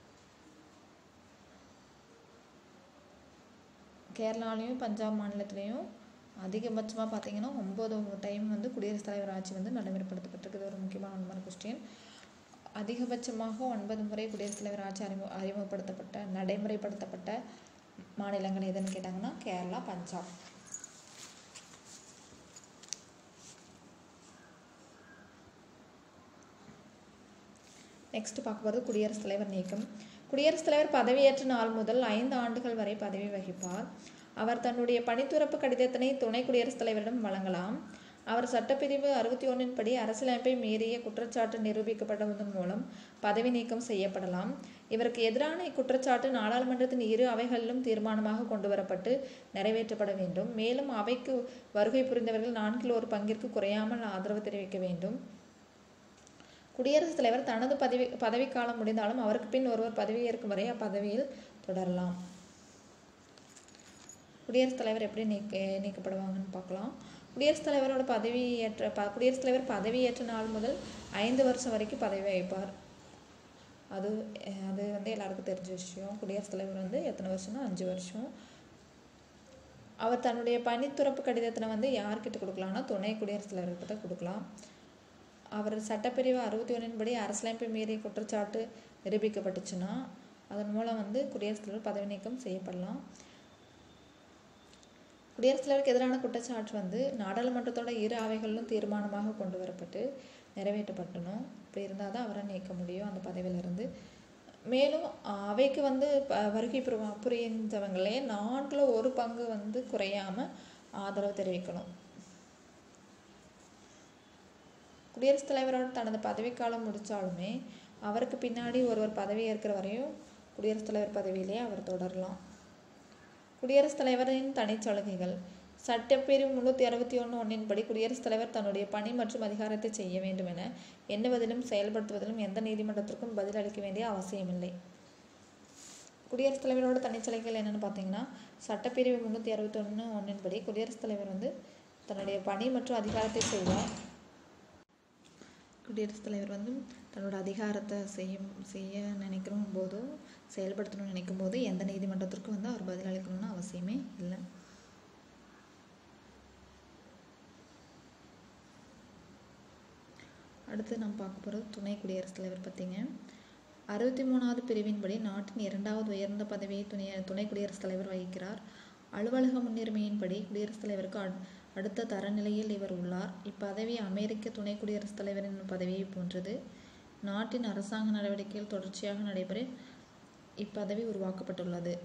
கேரளாலையும் பஞ்சாப் மாநிலத்திலையும் அதிகபட்சமாக பார்த்தீங்கன்னா ஒம்பது டைம் வந்து குடியரசுத் தலைவர் ஆட்சி வந்து நடைமுறைப்படுத்தப்பட்டிருக்கு இது ஒரு முக்கியமான கொஸ்டின் அதிகபட்சமாக ஒன்பது முறை குடியரசுத் தலைவர் ஆட்சி அறிமுக அறிமுகப்படுத்தப்பட்ட நடைமுறைப்படுத்தப்பட்ட மாநிலங்கள் எதுன்னு கேட்டாங்கன்னா கேரளா பஞ்சாப் நெக்ஸ்ட் பார்க்க போகிறது குடியரசுத் தலைவர் நீக்கம் குடியரசுத் தலைவர் பதவியேற்ற நாள் முதல் ஐந்து ஆண்டுகள் வரை பதவி வகிப்பார் அவர் தன்னுடைய பணித்துறப்பு கடிதத்தினை துணை குடியரசுத் தலைவரிடம் வழங்கலாம் அவர் சட்டப்பிரிவு அறுபத்தி ஒன்றின் படி அரசியலமைப்பை மீறிய குற்றச்சாட்டு நிரூபிக்கப்பட்டதன் மூலம் பதவி நீக்கம் செய்யப்படலாம் இவருக்கு எதிரான இக்குற்றச்சாட்டு நாடாளுமன்றத்தின் இரு அவைகளிலும் தீர்மானமாக கொண்டு வரப்பட்டு நிறைவேற்றப்பட வேண்டும் மேலும் அவைக்கு வருகை புரிந்தவர்கள் நான்கில் ஒரு பங்கிற்கு குறையாமல் ஆதரவு தெரிவிக்க வேண்டும் குடியரசுத் தலைவர் தனது பதவி பதவிக்காலம் முடிந்தாலும் அவருக்கு பின் ஒருவர் பதவியேற்கும் வரை அப்பதவியில் தொடரலாம் குடியரசுத் தலைவர் எப்படி நீக்க நீக்கப்படுவாங்கன்னு பார்க்கலாம் குடியரசுத் தலைவரோட பதவியேற்ற ப குடியரசுத் தலைவர் பதவியேற்ற நாள் முதல் ஐந்து வருஷம் வரைக்கும் பதவி வகிப்பார் அது அது வந்து எல்லாருக்கும் தெரிஞ்ச விஷயம் குடியரசுத் தலைவர் வந்து எத்தனை வருஷம்னா அஞ்சு வருஷம் அவர் தன்னுடைய பணித்துறப்பு கடிதத்தினை வந்து யார்கிட்ட கொடுக்கலாம்னா துணை குடியரசுத் தலைவர்கிட்ட தான் கொடுக்கலாம் அவர் சட்டப்பிரிவு அறுபத்தி ஒன்றின் படி அரசியலமைப்பை மீறிய குற்றச்சாட்டு நிரூபிக்கப்பட்டுச்சுன்னா அதன் மூலம் வந்து குடியரசுத் தலைவர் பதவி நீக்கம் செய்யப்படலாம் குடியரசுத் தலைவருக்கு எதிரான குற்றச்சாட்டு வந்து நாடாளுமன்றத்தோட இரு அவைகளிலும் தீர்மானமாக கொண்டு வரப்பட்டு நிறைவேற்றப்பட்டணும் இப்படி இருந்தால் தான் அவரை நீக்க முடியும் அந்த பதவியிலிருந்து மேலும் அவைக்கு வந்து ப வருகை புரிய புரிந்தவங்களே நான்கில் ஒரு பங்கு வந்து குறையாமல் ஆதரவு தெரிவிக்கணும் குடியரசுத் தலைவரோட தனது பதவிக்காலம் முடித்தாலுமே அவருக்கு பின்னாடி ஒருவர் பதவி ஏற்கிற வரையும் குடியரசுத் தலைவர் பதவியிலே அவர் தொடரலாம் குடியரசுத் தலைவரின் தனிச்சலுகைகள் சட்டப்பிரிவு முன்னூற்றி அறுபத்தி ஒன்று ஒன்றின்படி குடியரசுத் தலைவர் தன்னுடைய பணி மற்றும் அதிகாரத்தை செய்ய வேண்டும் என எண்ணுவதிலும் செயல்படுத்துவதிலும் எந்த நீதிமன்றத்திற்கும் பதில் அளிக்க வேண்டிய அவசியமில்லை குடியரசுத் தலைவரோட தனிச்சலுகைகள் என்னென்னு பார்த்தீங்கன்னா சட்டப்பிரிவு முந்நூற்றி அறுபத்தி ஒன்று ஒன்றின்படி குடியரசுத் தலைவர் வந்து தன்னுடைய பணி மற்றும் அதிகாரத்தை செய்வார் குடியரசுத் தலைவர் வந்து தன்னோட அதிகாரத்தை செய்யும் செய்ய நினைக்கிறோம் போதோ செயல்படுத்தணும்னு நினைக்கும் போது எந்த நீதிமன்றத்திற்கும் வந்து அவர் பதிலளிக்கணும்னு அவசியமே இல்லை அடுத்து நம்ம பார்க்க போகிறது துணை குடியரசுத் தலைவர் பற்றிங்க அறுபத்தி மூணாவது பிரிவின்படி நாட்டின் இரண்டாவது உயர்ந்த பதவியை துணை துணை குடியரசுத் தலைவர் வகிக்கிறார் அலுவலக முன்னுரிமையின்படி குடியரசுத் தலைவருக்கு அட்- அடுத்த தரநிலையில் இவர் உள்ளார் இப்பதவி அமெரிக்க துணை குடியரசுத் தலைவரின் பதவியை போன்றது நாட்டின் அரசாங்க நடவடிக்கைகள் தொடர்ச்சியாக நடைபெற இப்பதவி உருவாக்கப்பட்டுள்ளது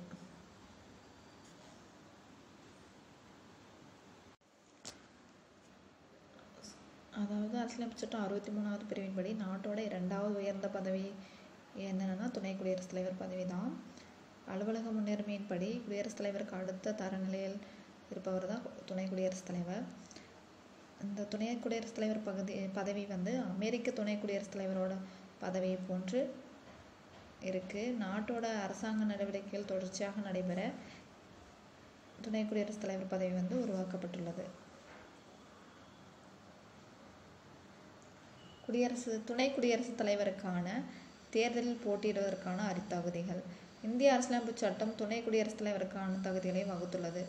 அதாவது அரசியலமைப்பு சட்டம் அறுபத்தி மூணாவது பிரிவின்படி நாட்டோட இரண்டாவது உயர்ந்த பதவி என்னன்னா துணை குடியரசுத் தலைவர் பதவி தான் அலுவலக முன்னுரிமையின்படி குடியரசுத் தலைவருக்கு அடுத்த தரநிலையில் இருப்பவர் தான் துணை குடியரசுத் தலைவர் இந்த துணை குடியரசுத் தலைவர் பகுதி பதவி வந்து அமெரிக்க துணை குடியரசுத் தலைவரோட பதவியை போன்று இருக்கு நாட்டோட அரசாங்க நடவடிக்கைகள் தொடர்ச்சியாக நடைபெற துணை குடியரசுத் தலைவர் பதவி வந்து உருவாக்கப்பட்டுள்ளது குடியரசு துணை குடியரசுத் தலைவருக்கான தேர்தலில் போட்டியிடுவதற்கான அரித்தகுதிகள் இந்திய அரசியலமைப்பு சட்டம் துணை குடியரசுத் தலைவருக்கான தகுதிகளை வகுத்துள்ளது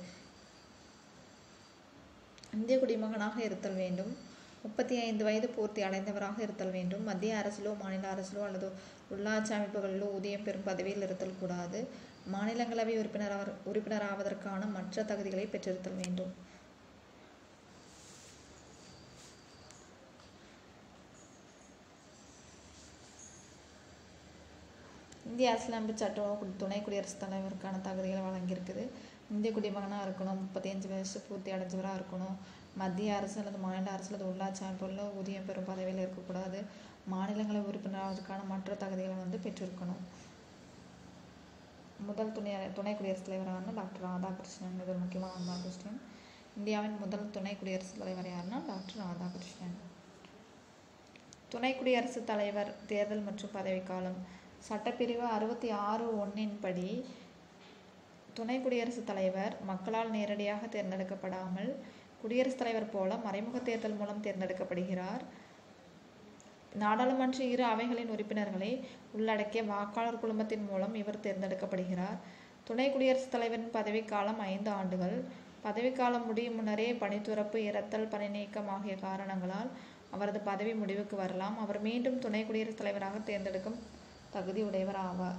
இந்திய குடிமகனாக இருத்தல் வேண்டும் முப்பத்தி ஐந்து வயது பூர்த்தி அடைந்தவராக இருத்தல் வேண்டும் மத்திய அரசிலோ மாநில அரசிலோ அல்லது உள்ளாட்சி அமைப்புகளிலோ ஊதியம் பெறும் பதவியில் இருத்தல் கூடாது மாநிலங்களவை உறுப்பினர் உறுப்பினராவதற்கான மற்ற தகுதிகளை பெற்றிருத்தல் வேண்டும் இந்திய அரசியலமைப்பு சட்டம் கு- துணை குடியரசுத் தலைவருக்கான தகுதிகளை வழங்கியிருக்குது இந்திய குடிமகனாக இருக்கணும் முப்பத்தஞ்சு வயசு பூர்த்தி அடைஞ்சவராக இருக்கணும் மத்திய அரசு அல்லது மாநில அரசு அல்லது உள்ளாட்சி அமைப்புகளில் ஊதியம் பெறும் பதவியில் இருக்கக்கூடாது மாநிலங்களவை உறுப்பினராவதற்கான மற்ற தகுதிகளை வந்து பெற்றிருக்கணும் முதல் துணை துணை குடியரசுத் தலைவரான டாக்டர் ராதாகிருஷ்ணன் இது ஒரு முக்கியமான கொஸ்டின் இந்தியாவின் முதல் துணை குடியரசுத் தலைவர் யாருன்னா டாக்டர் ராதாகிருஷ்ணன் துணை குடியரசுத் தலைவர் தேர்தல் மற்றும் பதவிக்காலம் சட்டப்பிரிவு அறுபத்தி ஆறு ஒன்றின் படி துணை குடியரசுத் தலைவர் மக்களால் நேரடியாக தேர்ந்தெடுக்கப்படாமல் குடியரசுத் தலைவர் போல மறைமுக தேர்தல் மூலம் தேர்ந்தெடுக்கப்படுகிறார் நாடாளுமன்ற இரு அவைகளின் உறுப்பினர்களை உள்ளடக்கிய வாக்காளர் குழுமத்தின் மூலம் இவர் தேர்ந்தெடுக்கப்படுகிறார் துணை குடியரசுத் தலைவரின் பதவிக்காலம் ஐந்து ஆண்டுகள் பதவிக்காலம் முடியும் முன்னரே பணித்துறப்பு இறத்தல் பணி நீக்கம் ஆகிய காரணங்களால் அவரது பதவி முடிவுக்கு வரலாம் அவர் மீண்டும் துணை குடியரசுத் தலைவராக தேர்ந்தெடுக்கும் தகுதி உடையவர் ஆவார்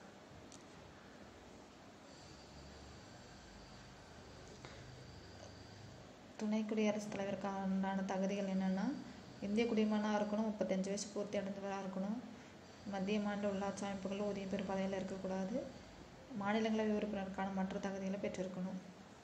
துணை குடியரசுத் தலைவருக்கான உண்டான தகுதிகள் என்னென்னா இந்திய குடிமகனாக இருக்கணும் முப்பத்தஞ்சு வயசு பூர்த்தி அடைந்தவராக இருக்கணும் மத்திய மாநில உள்ளாட்சி அமைப்புகளில் ஊதியம் பெறும் பதவியில் இருக்கக்கூடாது மாநிலங்களவை உறுப்பினருக்கான மற்ற தகுதிகளை பெற்றிருக்கணும்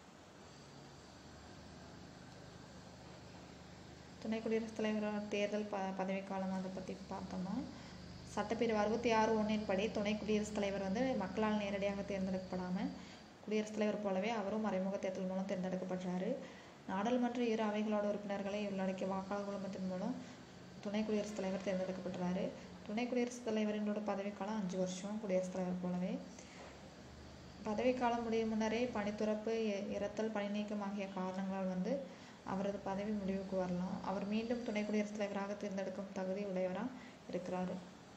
துணை குடியரசுத் தலைவரோட தேர்தல் ப பதவிக்காலம் அதை பற்றி பார்த்தோம்னா சட்டப்பிரிவு அறுபத்தி ஆறு ஒன்றின் படி துணை குடியரசுத் தலைவர் வந்து மக்களால் நேரடியாக தேர்ந்தெடுக்கப்படாமல் குடியரசுத் தலைவர் போலவே அவரும் மறைமுக தேர்தல் மூலம் தேர்ந்தெடுக்கப்படுறாரு நாடாளுமன்ற இரு அவைகளோட உறுப்பினர்களை உள்ளடக்கிய வாக்காளர் குழுமத்தின் மூலம் துணை குடியரசுத் தலைவர் தேர்ந்தெடுக்கப்படுறாரு துணை குடியரசுத் தலைவரினோட பதவிக்காலம் அஞ்சு வருஷம் குடியரசுத் தலைவர் போலவே பதவிக்காலம் முடியும் முன்னரே பணித்துறப்பு இ- இறத்தல் பணி நீக்கம் ஆகிய காரணங்களால் வந்து அவரது பதவி முடிவுக்கு வரலாம் அவர் மீண்டும் துணை குடியரசுத் தலைவராக தேர்ந்தெடுக்கும் தகுதி உடையவராக இருக்கிறாரு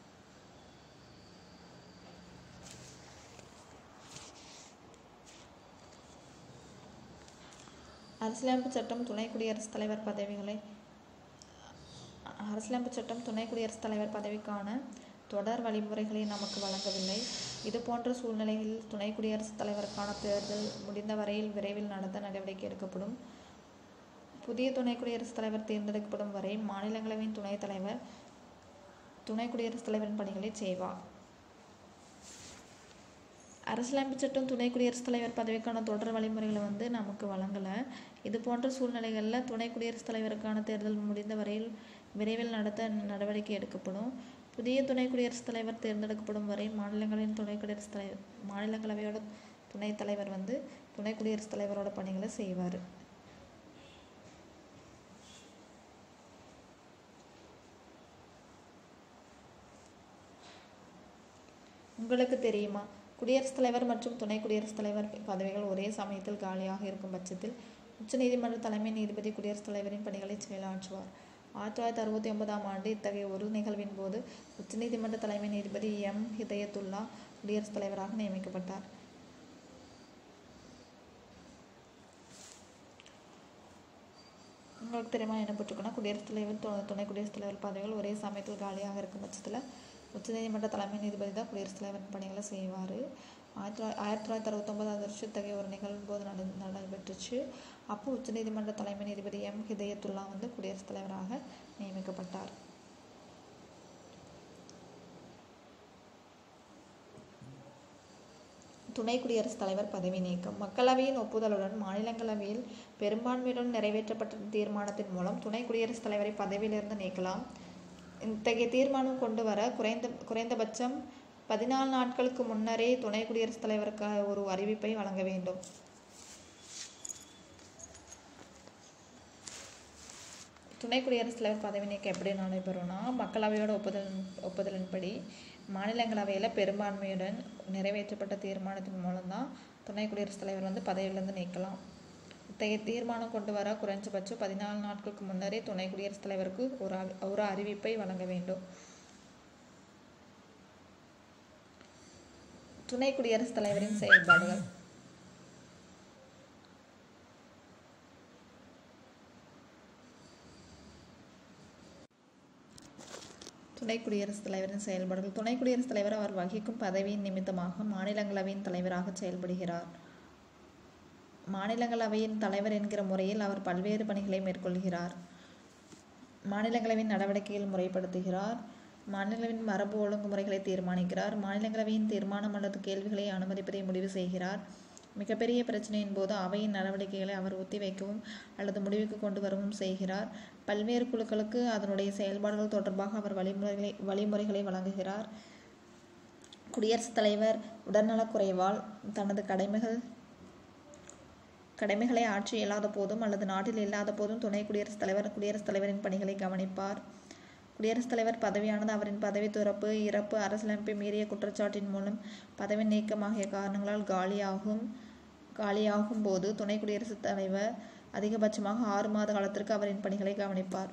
அரசியலமைப்பு சட்டம் துணை குடியரசுத் தலைவர் பதவிகளை அரசியலமைப்பு சட்டம் துணை குடியரசுத் தலைவர் பதவிக்கான தொடர் வழிமுறைகளை நமக்கு வழங்கவில்லை இது போன்ற சூழ்நிலைகளில் துணை குடியரசுத் தலைவருக்கான தேர்தல் முடிந்த வரையில் விரைவில் நடத்த நடவடிக்கை எடுக்கப்படும் புதிய துணை குடியரசுத் தலைவர் தேர்ந்தெடுக்கப்படும் வரை மாநிலங்களவையின் துணைத் தலைவர் துணை குடியரசுத் தலைவரின் பணிகளை செய்வார் அரசியலமைப்பு சட்டம் துணை குடியரசுத் தலைவர் பதவிக்கான தொடர் வழிமுறைகளை வந்து நமக்கு வழங்கலை இது போன்ற சூழ்நிலைகளில் துணை குடியரசுத் தலைவருக்கான தேர்தல் முடிந்த வரையில் விரைவில் நடத்த நடவடிக்கை எடுக்கப்படும் புதிய துணை குடியரசுத் தலைவர் தேர்ந்தெடுக்கப்படும் வரை மாநிலங்களின் துணை குடியரசுத் தலைவர் மாநிலங்களவையோட துணைத் தலைவர் வந்து துணை குடியரசுத் தலைவரோட பணிகளை செய்வார் உங்களுக்கு தெரியுமா குடியரசுத் தலைவர் மற்றும் துணை குடியரசுத் தலைவர் பதவிகள் ஒரே சமயத்தில் காலியாக இருக்கும் பட்சத்தில் உச்சநீதிமன்ற தலைமை நீதிபதி குடியரசுத் தலைவரின் பணிகளை செயலாற்றுவார் ஆயிரத்தி தொள்ளாயிரத்தி அறுபத்தி ஒன்பதாம் ஆண்டு இத்தகைய ஒரு நிகழ்வின் போது உச்சநீதிமன்ற தலைமை நீதிபதி எம் ஹிதயத்துல்லா குடியரசுத் தலைவராக நியமிக்கப்பட்டார் உங்களுக்கு தெரியுமா என்ன போட்டிருக்கோன்னா குடியரசுத் தலைவர் து துணை குடியரசுத் தலைவர் பதவிகள் ஒரே சமயத்தில் காலியாக இருக்கும் பட்சத்தில் உச்சநீதிமன்ற தலைமை நீதிபதி தான் குடியரசுத் தலைவரின் பணிகளை செய்வார் ஆயிரத்தி தொள்ளாயிரத்தி ஆயிரத்தி தொள்ளாயிரத்தி அறுபத்தொம்பது வருஷம் இத்தகைய ஒரு நிகழ்வின் போது நட நடைபெற்றுச்சு அப்போ உச்சநீதிமன்ற தலைமை நீதிபதி எம் ஹிதயத்துல்லா வந்து குடியரசுத் தலைவராக நியமிக்கப்பட்டார் துணை குடியரசுத் தலைவர் பதவி நீக்கம் மக்களவையின் ஒப்புதலுடன் மாநிலங்களவையில் பெரும்பான்மையுடன் நிறைவேற்றப்பட்ட தீர்மானத்தின் மூலம் துணை குடியரசுத் தலைவரை பதவியிலிருந்து நீக்கலாம் இத்தகைய தீர்மானம் கொண்டு வர குறைந்த குறைந்தபட்சம் பதினாலு நாட்களுக்கு முன்னரே துணை குடியரசுத் தலைவருக்கு ஒரு அறிவிப்பை வழங்க வேண்டும் துணை குடியரசுத் தலைவர் பதவி நீக்கம் எப்படி நடைபெறும்னா மக்களவையோட ஒப்புதல் ஒப்புதலின்படி மாநிலங்களவையில் பெரும்பான்மையுடன் நிறைவேற்றப்பட்ட தீர்மானத்தின் மூலம்தான் துணை குடியரசுத் தலைவர் வந்து பதவியிலிருந்து நீக்கலாம் இத்தகைய தீர்மானம் கொண்டு வர குறைஞ்சபட்சம் பதினாலு நாட்களுக்கு முன்னரே துணை குடியரசுத் தலைவருக்கு ஒரு அ- ஒரு அறிவிப்பை வழங்க வேண்டும் துணை குடியரசுத் தலைவரின் செயல்பாடுகள் துணை குடியரசுத் தலைவரின் செயல்பாடுகள் துணை குடியரசுத் தலைவர் அவர் வகிக்கும் பதவியின் நிமித்தமாக மாநிலங்களவையின் தலைவராக செயல்படுகிறார் மாநிலங்களவையின் தலைவர் என்கிற முறையில் அவர் பல்வேறு பணிகளை மேற்கொள்கிறார் மாநிலங்களவையின் நடவடிக்கைகள் முறைப்படுத்துகிறார் மாநிலங்களவையின் மரபு ஒழுங்குமுறைகளை தீர்மானிக்கிறார் மாநிலங்களவையின் தீர்மானம் அல்லது கேள்விகளை அனுமதிப்பதை முடிவு செய்கிறார் மிகப்பெரிய பிரச்சனையின் போது அவையின் நடவடிக்கைகளை அவர் ஒத்திவைக்கவும் அல்லது முடிவுக்கு கொண்டு வரவும் செய்கிறார் பல்வேறு குழுக்களுக்கு அதனுடைய செயல்பாடுகள் தொடர்பாக அவர் வழிமுறைகளை வழிமுறைகளை வழங்குகிறார் குடியரசுத் தலைவர் உடல்நலக்குறைவால் தனது கடமைகள் கடமைகளை ஆற்றி இயலாத போதும் அல்லது நாட்டில் இல்லாத போதும் துணை குடியரசுத் தலைவர் குடியரசுத் தலைவரின் பணிகளை கவனிப்பார் குடியரசுத் தலைவர் பதவியானது அவரின் பதவி துறப்பு இறப்பு அரசியலமைப்பை மீறிய குற்றச்சாட்டின் மூலம் பதவி நீக்கம் ஆகிய காரணங்களால் காலியாகும் காலியாகும் போது துணை குடியரசுத் தலைவர் அதிகபட்சமாக ஆறு மாத காலத்திற்கு அவரின் பணிகளை கவனிப்பார்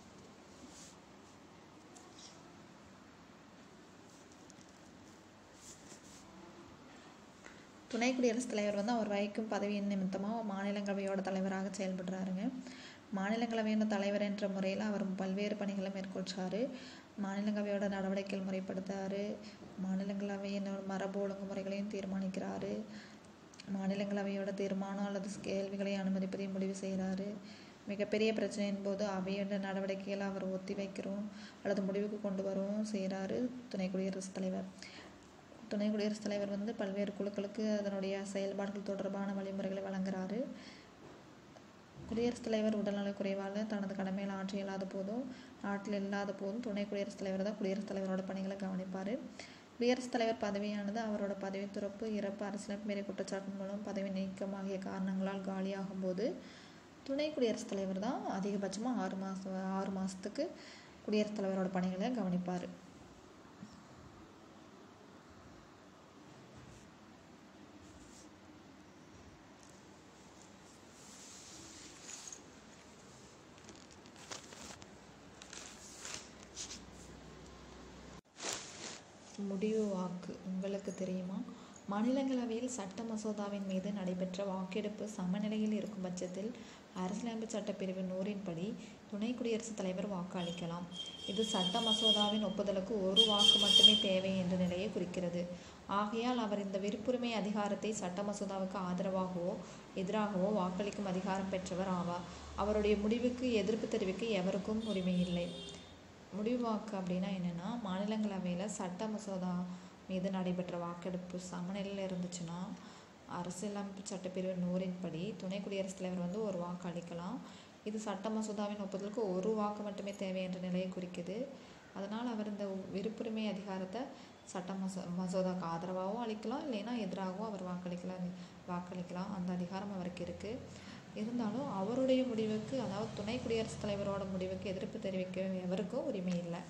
துணை குடியரசுத் தலைவர் வந்து அவர் வகிக்கும் பதவியின் நிமித்தமாக மாநிலங்களவையோட தலைவராக செயல்படுறாருங்க மாநிலங்களவையோட தலைவர் என்ற முறையில் அவர் பல்வேறு பணிகளை மேற்கொள்றாரு மாநிலங்களவையோட நடவடிக்கைகள் முறைப்படுத்தாரு மாநிலங்களவையின் மரபு ஒழுங்குமுறைகளையும் தீர்மானிக்கிறாரு மாநிலங்களவையோட தீர்மானம் அல்லது கேள்விகளை அனுமதிப்பதை முடிவு செய்கிறாரு மிகப்பெரிய பிரச்சனையின் போது அவையோட நடவடிக்கைகளை அவர் ஒத்தி வைக்கிறோம் அல்லது முடிவுக்கு கொண்டு வரவும் செய்கிறாரு துணை குடியரசுத் தலைவர் துணை குடியரசுத் தலைவர் வந்து பல்வேறு குழுக்களுக்கு அதனுடைய செயல்பாடுகள் தொடர்பான வழிமுறைகளை வழங்குறாரு குடியரசுத் தலைவர் உடல்நலக் குறைவால் தனது கடமைகளை ஆற்ற இயலாத போதும் நாட்டில் இல்லாத போதும் துணை குடியரசுத் தலைவர் தான் குடியரசுத் தலைவரோட பணிகளை கவனிப்பார் குடியரசுத் தலைவர் பதவியானது அவரோட பதவி துறப்பு இறப்பு அரசியலமைப்பு மீறிய குற்றச்சாட்டின் மூலம் பதவி நீக்கம் ஆகிய காரணங்களால் காலியாகும் போது துணை குடியரசுத் தலைவர் தான் அதிகபட்சமாக ஆறு மாதம் ஆறு மாதத்துக்கு குடியரசுத் தலைவரோட பணிகளை கவனிப்பார் முடிவு வாக்கு உங்களுக்கு தெரியுமா மாநிலங்களவையில் சட்ட மசோதாவின் மீது நடைபெற்ற வாக்கெடுப்பு சமநிலையில் இருக்கும் பட்சத்தில் அரசியலமைப்பு சட்டப்பிரிவு நூறின்படி துணை குடியரசுத் தலைவர் வாக்கு அளிக்கலாம் இது சட்ட மசோதாவின் ஒப்புதலுக்கு ஒரு வாக்கு மட்டுமே தேவை என்ற நிலையை குறிக்கிறது ஆகையால் அவர் இந்த விருப்புரிமை அதிகாரத்தை சட்ட மசோதாவுக்கு ஆதரவாகவோ எதிராகவோ வாக்களிக்கும் அதிகாரம் பெற்றவர் ஆவார் அவருடைய முடிவுக்கு எதிர்ப்பு தெரிவிக்க எவருக்கும் உரிமை இல்லை முடிவு வாக்கு அப்படின்னா என்னென்னா மாநிலங்களவையில் சட்ட மசோதா மீது நடைபெற்ற வாக்கெடுப்பு சமநிலையில் இருந்துச்சுன்னா அரசியலமைப்பு சட்டப்பிரிவு நூறின்படி துணை குடியரசுத் தலைவர் வந்து ஒரு வாக்கு அளிக்கலாம் இது சட்ட மசோதாவின் ஒப்புதலுக்கு ஒரு வாக்கு மட்டுமே தேவை என்ற நிலையை குறிக்குது அதனால் அவர் இந்த விருப்புரிமை அதிகாரத்தை சட்ட மசோ மசோதாவுக்கு ஆதரவாகவும் அளிக்கலாம் இல்லைன்னா எதிராகவும் அவர் வாக்களிக்கலாம் வாக்களிக்கலாம் அந்த அதிகாரம் அவருக்கு இருக்குது இருந்தாலும் அவருடைய முடிவுக்கு அதாவது துணை குடியரசுத் தலைவரோட முடிவுக்கு எதிர்ப்பு தெரிவிக்க எவருக்கும் உரிமை இல்லை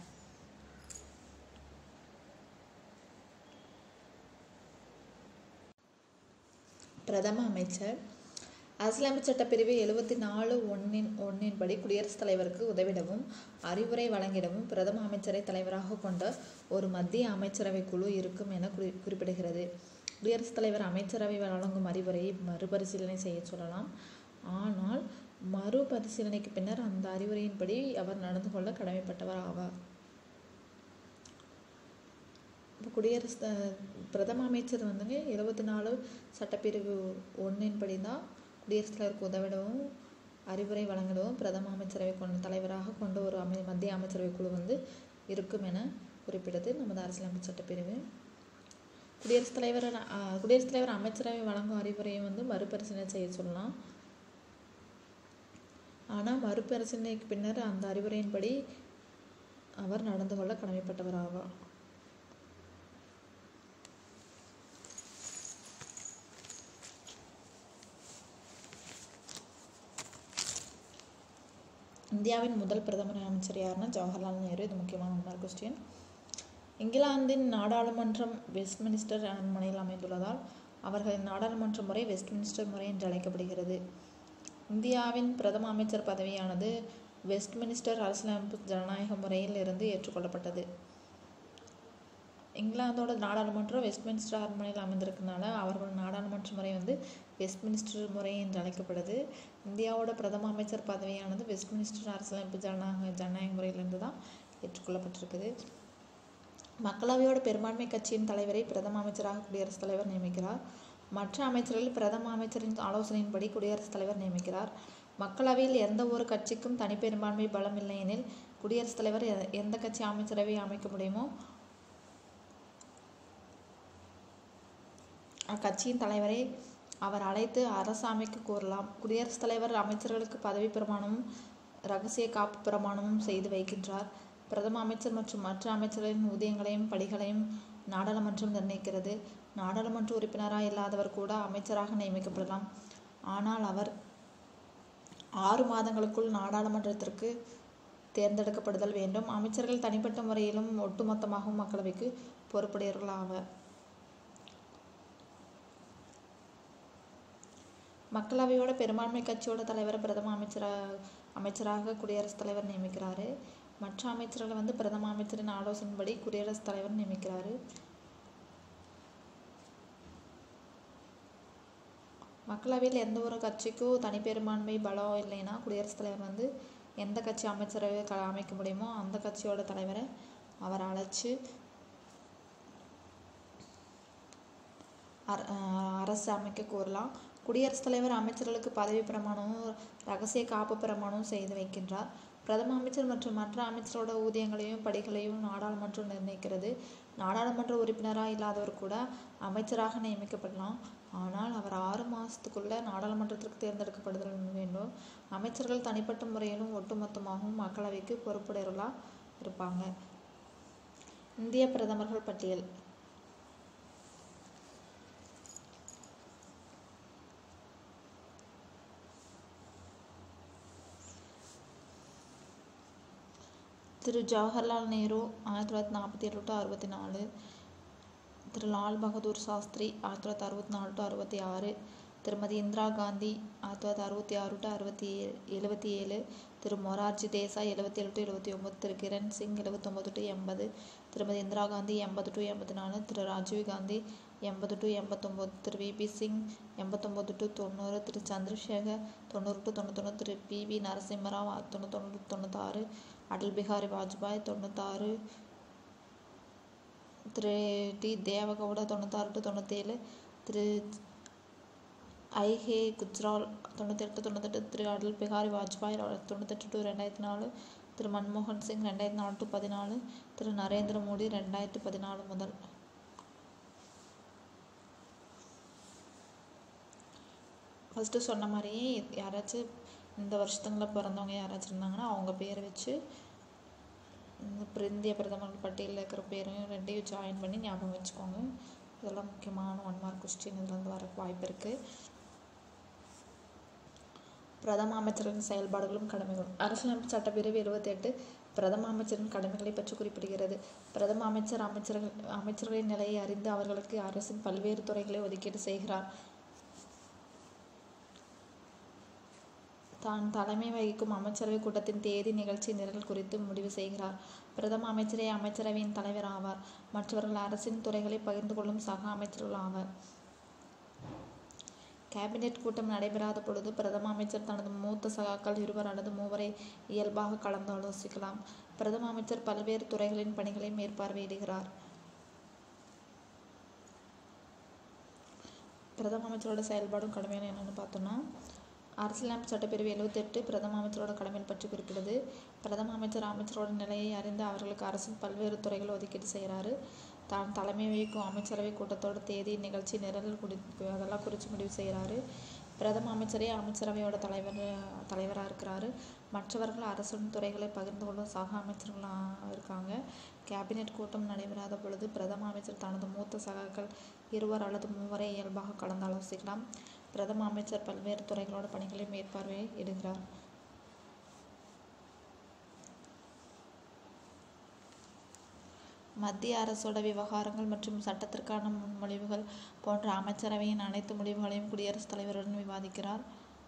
பிரதம அமைச்சர் அரசியலமைப்பு சட்டப்பிரிவு எழுபத்தி நாலு ஒன்னின் ஒன்னின்படி குடியரசுத் தலைவருக்கு உதவிடவும் அறிவுரை வழங்கிடவும் பிரதம அமைச்சரை தலைவராக கொண்ட ஒரு மத்திய அமைச்சரவை குழு இருக்கும் என குறி குறிப்பிடுகிறது குடியரசுத் தலைவர் அமைச்சரவை வழங்கும் அறிவுரையை மறுபரிசீலனை செய்ய சொல்லலாம் ஆனால் மறுபரிசீலனைக்கு பின்னர் அந்த அறிவுரையின்படி அவர் நடந்து கொள்ள கடமைப்பட்டவர் ஆவார் இப்போ குடியரசு த- பிரதம அமைச்சர் வந்துங்க எழுபத்தி நாலு சட்டப்பிரிவு ஒன்றின்படி தான் குடியரசுத் தலைவருக்கு உதவிடவும் அறிவுரை வழங்கிடவும் பிரதம அமைச்சரவை கொண்ட தலைவராக கொண்ட ஒரு அமை மத்திய அமைச்சரவை குழு வந்து இருக்கும் என குறிப்பிடுது நமது அரசியலமைப்பு சட்டப்பிரிவு குடியரசுத் தலைவர் அஹ், குடியரசுத் தலைவர் அமைச்சரவை வழங்கும் அறிவுரையை வந்து மறுபரிசீலனை செய்ய சொல்லலாம் ஆனால் மறுபரிசீலனைக்கு பின்னர் அந்த அறிவுரையின்படி அவர் நடந்து கொள்ள கடமைப்பட்டவர் ஆவார் இந்தியாவின் முதல் பிரதமர் அமைச்சர் யாருன்னா ஜவஹர்லால் நேரு இது முக்கியமான ஒன்றார் கொஸ்டின் இங்கிலாந்தின் நாடாளுமன்றம் வெஸ்ட்மினிஸ்டர் அரண்மனையில் அமைந்துள்ளதால் அவர்களின் நாடாளுமன்ற முறை வெஸ்ட்மினிஸ்டர் முறை என்று அழைக்கப்படுகிறது இந்தியாவின் பிரதம அமைச்சர் பதவியானது வெஸ்ட்மினிஸ்டர் அரசியலமைப்பு ஜனநாயக முறையில் இருந்து ஏற்றுக்கொள்ளப்பட்டது இங்கிலாந்தோட நாடாளுமன்றம் வெஸ்ட்மினிஸ்டர் அரண்மனையில் அமைந்திருக்கனால அவர்களோட நாடாளுமன்ற முறை வந்து வெஸ்ட்மினிஸ்டர் முறை என்று அழைக்கப்படுது இந்தியாவோட பிரதம அமைச்சர் பதவியானது வெஸ்ட்மினிஸ்டர் அரசியலமைப்பு ஜனநாயக ஜனநாயக முறையிலிருந்து தான் ஏற்றுக்கொள்ளப்பட்டிருக்குது மக்களவையோட பெரும்பான்மை கட்சியின் தலைவரை பிரதம அமைச்சராக குடியரசுத் தலைவர் நியமிக்கிறார் மற்ற அமைச்சர்கள் பிரதம அமைச்சரின் ஆலோசனையின்படி குடியரசுத் தலைவர் நியமிக்கிறார் மக்களவையில் எந்த ஒரு கட்சிக்கும் தனிப்பெரும்பான்மை பலம் இல்லை எனில் குடியரசுத் தலைவர் எ- எந்த கட்சி அமைச்சரவை அமைக்க முடியுமோ அக்கட்சியின் தலைவரை அவர் அழைத்து அரசு அமைக்க கோரலாம் குடியரசுத் தலைவர் அமைச்சர்களுக்கு பதவி பிரமாணமும் ரகசிய காப்பு பிரமாணமும் செய்து வைக்கின்றார் பிரதம அமைச்சர் மற்றும் மற்ற அமைச்சர்களின் ஊதியங்களையும் படிகளையும் நாடாளுமன்றம் நிர்ணயிக்கிறது நாடாளுமன்ற உறுப்பினராக இல்லாதவர் கூட அமைச்சராக நியமிக்கப்படலாம் ஆனால் அவர் ஆறு மாதங்களுக்குள் நாடாளுமன்றத்திற்கு தேர்ந்தெடுக்கப்படுதல் வேண்டும் அமைச்சர்கள் தனிப்பட்ட முறையிலும் ஒட்டுமொத்தமாகவும் மக்களவைக்கு பொறுப்புடையவர்கள் ஆவர் மக்களவையோட பெரும்பான்மை கட்சியோட தலைவரை பிரதம அமைச்சராக அமைச்சராக குடியரசுத் தலைவர் நியமிக்கிறாரு மற்ற அமைச்சர்களை வந்து பிரதம அமைச்சரின் ஆலோசனைப்படி குடியரசுத் தலைவர் நியமிக்கிறாரு மக்களவையில் எந்த ஒரு கட்சிக்கும் தனிப்பெரும்பான்மை பலம் இல்லைன்னா குடியரசுத் தலைவர் வந்து எந்த கட்சி அமைச்சரவை க அமைக்க முடியுமோ அந்த கட்சியோட தலைவரை அவர் அழைச்சு அர- அஹ் அரசு அமைக்க கோரலாம் குடியரசுத் தலைவர் அமைச்சர்களுக்கு பதவி பிரமாணமும் ரகசிய காப்பு பிரமாணமும் செய்து வைக்கின்றார் பிரதம அமைச்சர் மற்றும் மற்ற அமைச்சரோட ஊதியங்களையும் படிகளையும் நாடாளுமன்றம் நிர்ணயிக்கிறது நாடாளுமன்ற உறுப்பினராக இல்லாதவர் கூட அமைச்சராக நியமிக்கப்படலாம் ஆனால் அவர் ஆறு மாதத்துக்குள்ள நாடாளுமன்றத்திற்கு தேர்ந்தெடுக்கப்படுதல் வேண்டும் அமைச்சர்கள் தனிப்பட்ட முறையிலும் ஒட்டுமொத்தமாகவும் மக்களவைக்கு பொறுப்புடையவர்களாக இருப்பாங்க இந்திய பிரதமர்கள் பட்டியல் திரு ஜவஹர்லால் நேரு ஆயிரத்தி தொள்ளாயிரத்தி நாற்பத்தி ஏழு டு அறுபத்தி நாலு திரு லால் பகதூர் சாஸ்திரி ஆயிரத்தி தொள்ளாயிரத்தி அறுபத்தி நாலு டு அறுபத்தி ஆறு திருமதி இந்திரா காந்தி ஆயிரத்தி தொள்ளாயிரத்தி அறுபத்தி ஆறு டு அறுபத்தி ஏழு எழுபத்தி ஏழு திரு மொரார்ஜி தேசாய் எழுபத்தி ஏழு டு எழுபத்தி ஒம்பது திரு கிரண் சிங் எழுபத்தொம்பது டு எண்பது திருமதி இந்திரா காந்தி எண்பது டு எண்பத்தி நாலு திரு ராஜீவ் காந்தி எண்பது டு எண்பத்தொம்போது திரு விபி சிங் எண்பத்தொம்போது டு தொண்ணூறு திரு சந்திரசேகர் தொண்ணூறு டு தொண்ணூத்தொன்று திரு பி வி நரசிம்மராவ் தொண்ணூத்தொன்று டு தொண்ணூத்தாறு அடல் பிகாரி வாஜ்பாய் தொண்ணூத்தாறு திரு டி தேவகவுடா தொண்ணூத்தாறு டு தொண்ணூத்தேழு திரு ஐஹே குஜ்ரால் தொண்ணூத்தெட்டு தொண்ணூத்தெட்டு திரு அடல் பிகாரி வாஜ்பாய் தொண்ணூத்தெட்டு டு ரெண்டாயிரத்தி நாலு திரு மன்மோகன் சிங் ரெண்டாயிரத்தி நாலு டு பதினாலு திரு நரேந்திர மோடி ரெண்டாயிரத்தி பதினாலு முதல் ஃபஸ்ட்டு சொன்ன மாதிரியே யாராச்சும் இந்த வருஷத்துங்களில் பிறந்தவங்க யாராச்சும் இருந்தாங்கன்னா அவங்க பேரை வச்சு இந்த பிர- இந்திய பிரதமர் பட்டியலில் இருக்கிற பேரையும் ரெண்டையும் ஜாயின் பண்ணி ஞாபகம் வச்சுக்கோங்க இதெல்லாம் முக்கியமான ஒன் மார்க் கொஸ்டின் இதுலேருந்து வர வாய்ப்பு இருக்குது பிரதம அமைச்சரின் செயல்பாடுகளும் கடமைகளும் அரசியலமைப்பு சட்டப்பிரிவு இருபத்தெட்டு பிரதம அமைச்சரின் கடமைகளை பற்றி குறிப்பிடுகிறது பிரதம அமைச்சர் அமைச்சர்கள் அமைச்சர்களின் நிலையை அறிந்து அவர்களுக்கு அரசின் பல்வேறு துறைகளை ஒதுக்கீடு செய்கிறார் தான் தலைமை வகிக்கும் அமைச்சரவை கூட்டத்தின் தேதி நிகழ்ச்சி நிரல் குறித்து முடிவு செய்கிறார் பிரதம அமைச்சரே அமைச்சரவையின் தலைவர் ஆவார் மற்றவர்கள் அரசின் துறைகளை பகிர்ந்து கொள்ளும் சக அமைச்சர்கள் ஆவர் கேபினெட் கூட்டம் நடைபெறாத பொழுது பிரதம அமைச்சர் தனது மூத்த சகாக்கள் இருவர் அல்லது மூவரை இயல்பாக கலந்தாலோசிக்கலாம் பிரதம அமைச்சர் பல்வேறு துறைகளின் பணிகளை மேற்பார்வையிடுகிறார் பிரதம அமைச்சரோட செயல்பாடும் கடமையான என்னென்னு பார்த்தோம்னா அரசியலமைப்பு சட்டப்பிரிவு எழுபத்தெட்டு பிரதம அமைச்சரோட கடமை பற்றி குறிப்பிடுது பிரதம அமைச்சர் அமைச்சரோட நிலையை அறிந்து அவர்களுக்கு அரசின் பல்வேறு துறைகள் ஒதுக்கீடு செய்கிறாரு தான் தலைமை வகிக்கும் அமைச்சரவை கூட்டத்தோட தேதி நிகழ்ச்சி நிரல் குடி அதெல்லாம் குறித்து முடிவு செய்கிறாரு பிரதம அமைச்சரே அமைச்சரவையோட தலைவர் தலைவராக இருக்கிறாரு மற்றவர்கள் அரசின் துறைகளை பகிர்ந்து கொள்ளும் சக அமைச்சர்களாக இருக்காங்க கேபினெட் கூட்டம் நடைபெறாத பொழுது பிரதம அமைச்சர் தனது மூத்த சகாக்கள் இருவர் அல்லது மூவரை இயல்பாக கலந்தாலோசிக்கலாம் பிரதம அமைச்சர் பல்வேறு துறைகளோட பணிகளை மேற்பார்வை இடுகிறார் மத்திய அரசோட விவகாரங்கள் மற்றும் சட்டத்திற்கான முன்மொழிவுகள் போன்ற அமைச்சரவையின் அனைத்து முடிவுகளையும் குடியரசுத் தலைவருடன் விவாதிக்கிறார்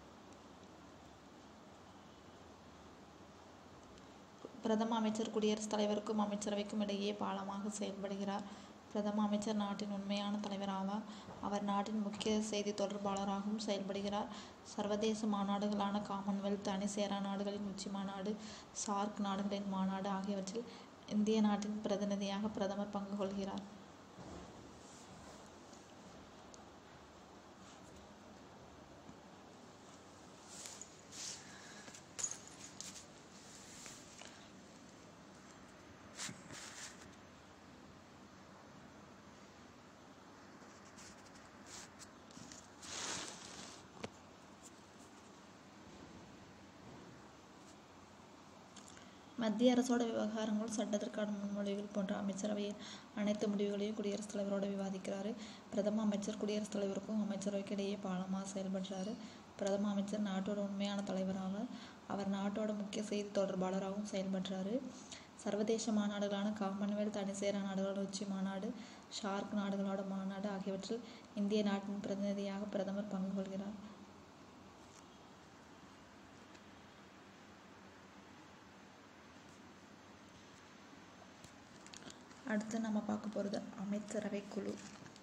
பிரதம அமைச்சர் குடியரசுத் தலைவருக்கும் அமைச்சரவைக்கும் இடையே பாலமாக செயல்படுகிறார் பிரதம அமைச்சர் நாட்டின் உண்மையான தலைவர் ஆவார் அவர் நாட்டின் முக்கிய செய்தி தொடர்பாளராகவும் செயல்படுகிறார் சர்வதேச மாநாடுகளான காமன்வெல்த் அணிசேரா நாடுகளின் உச்சி மாநாடு சார்க் நாடுகளின் மாநாடு ஆகியவற்றில் இந்திய நாட்டின் பிரதிநிதியாக பிரதமர் பங்கு கொள்கிறார் மத்திய அரசோட விவகாரங்கள் சட்டத்திற்கான முன்மொழிவுகள் போன்ற அமைச்சரவையின் அனைத்து முடிவுகளையும் குடியரசுத் தலைவரோட விவாதிக்கிறாரு பிரதம அமைச்சர் குடியரசுத் தலைவருக்கும் அமைச்சரவைக்கு இடையே பாலமாக செயல்படுறாரு பிரதம அமைச்சர் நாட்டோட உண்மையான தலைவராக அவர் நாட்டோட முக்கிய செய்தி தொடர்பாளராகவும் செயல்படுறாரு சர்வதேச மாநாடுகளான காமன்வெல்த் அணிசேரா நாடுகளோட உச்சி மாநாடு ஷார்க் நாடுகளோட மாநாடு ஆகியவற்றில் இந்திய நாட்டின் பிரதிநிதியாக பிரதமர் பங்கு கொள்கிறார் அடுத்து நம்ம பார்க்க போகிறது அமைச்சரவை குழு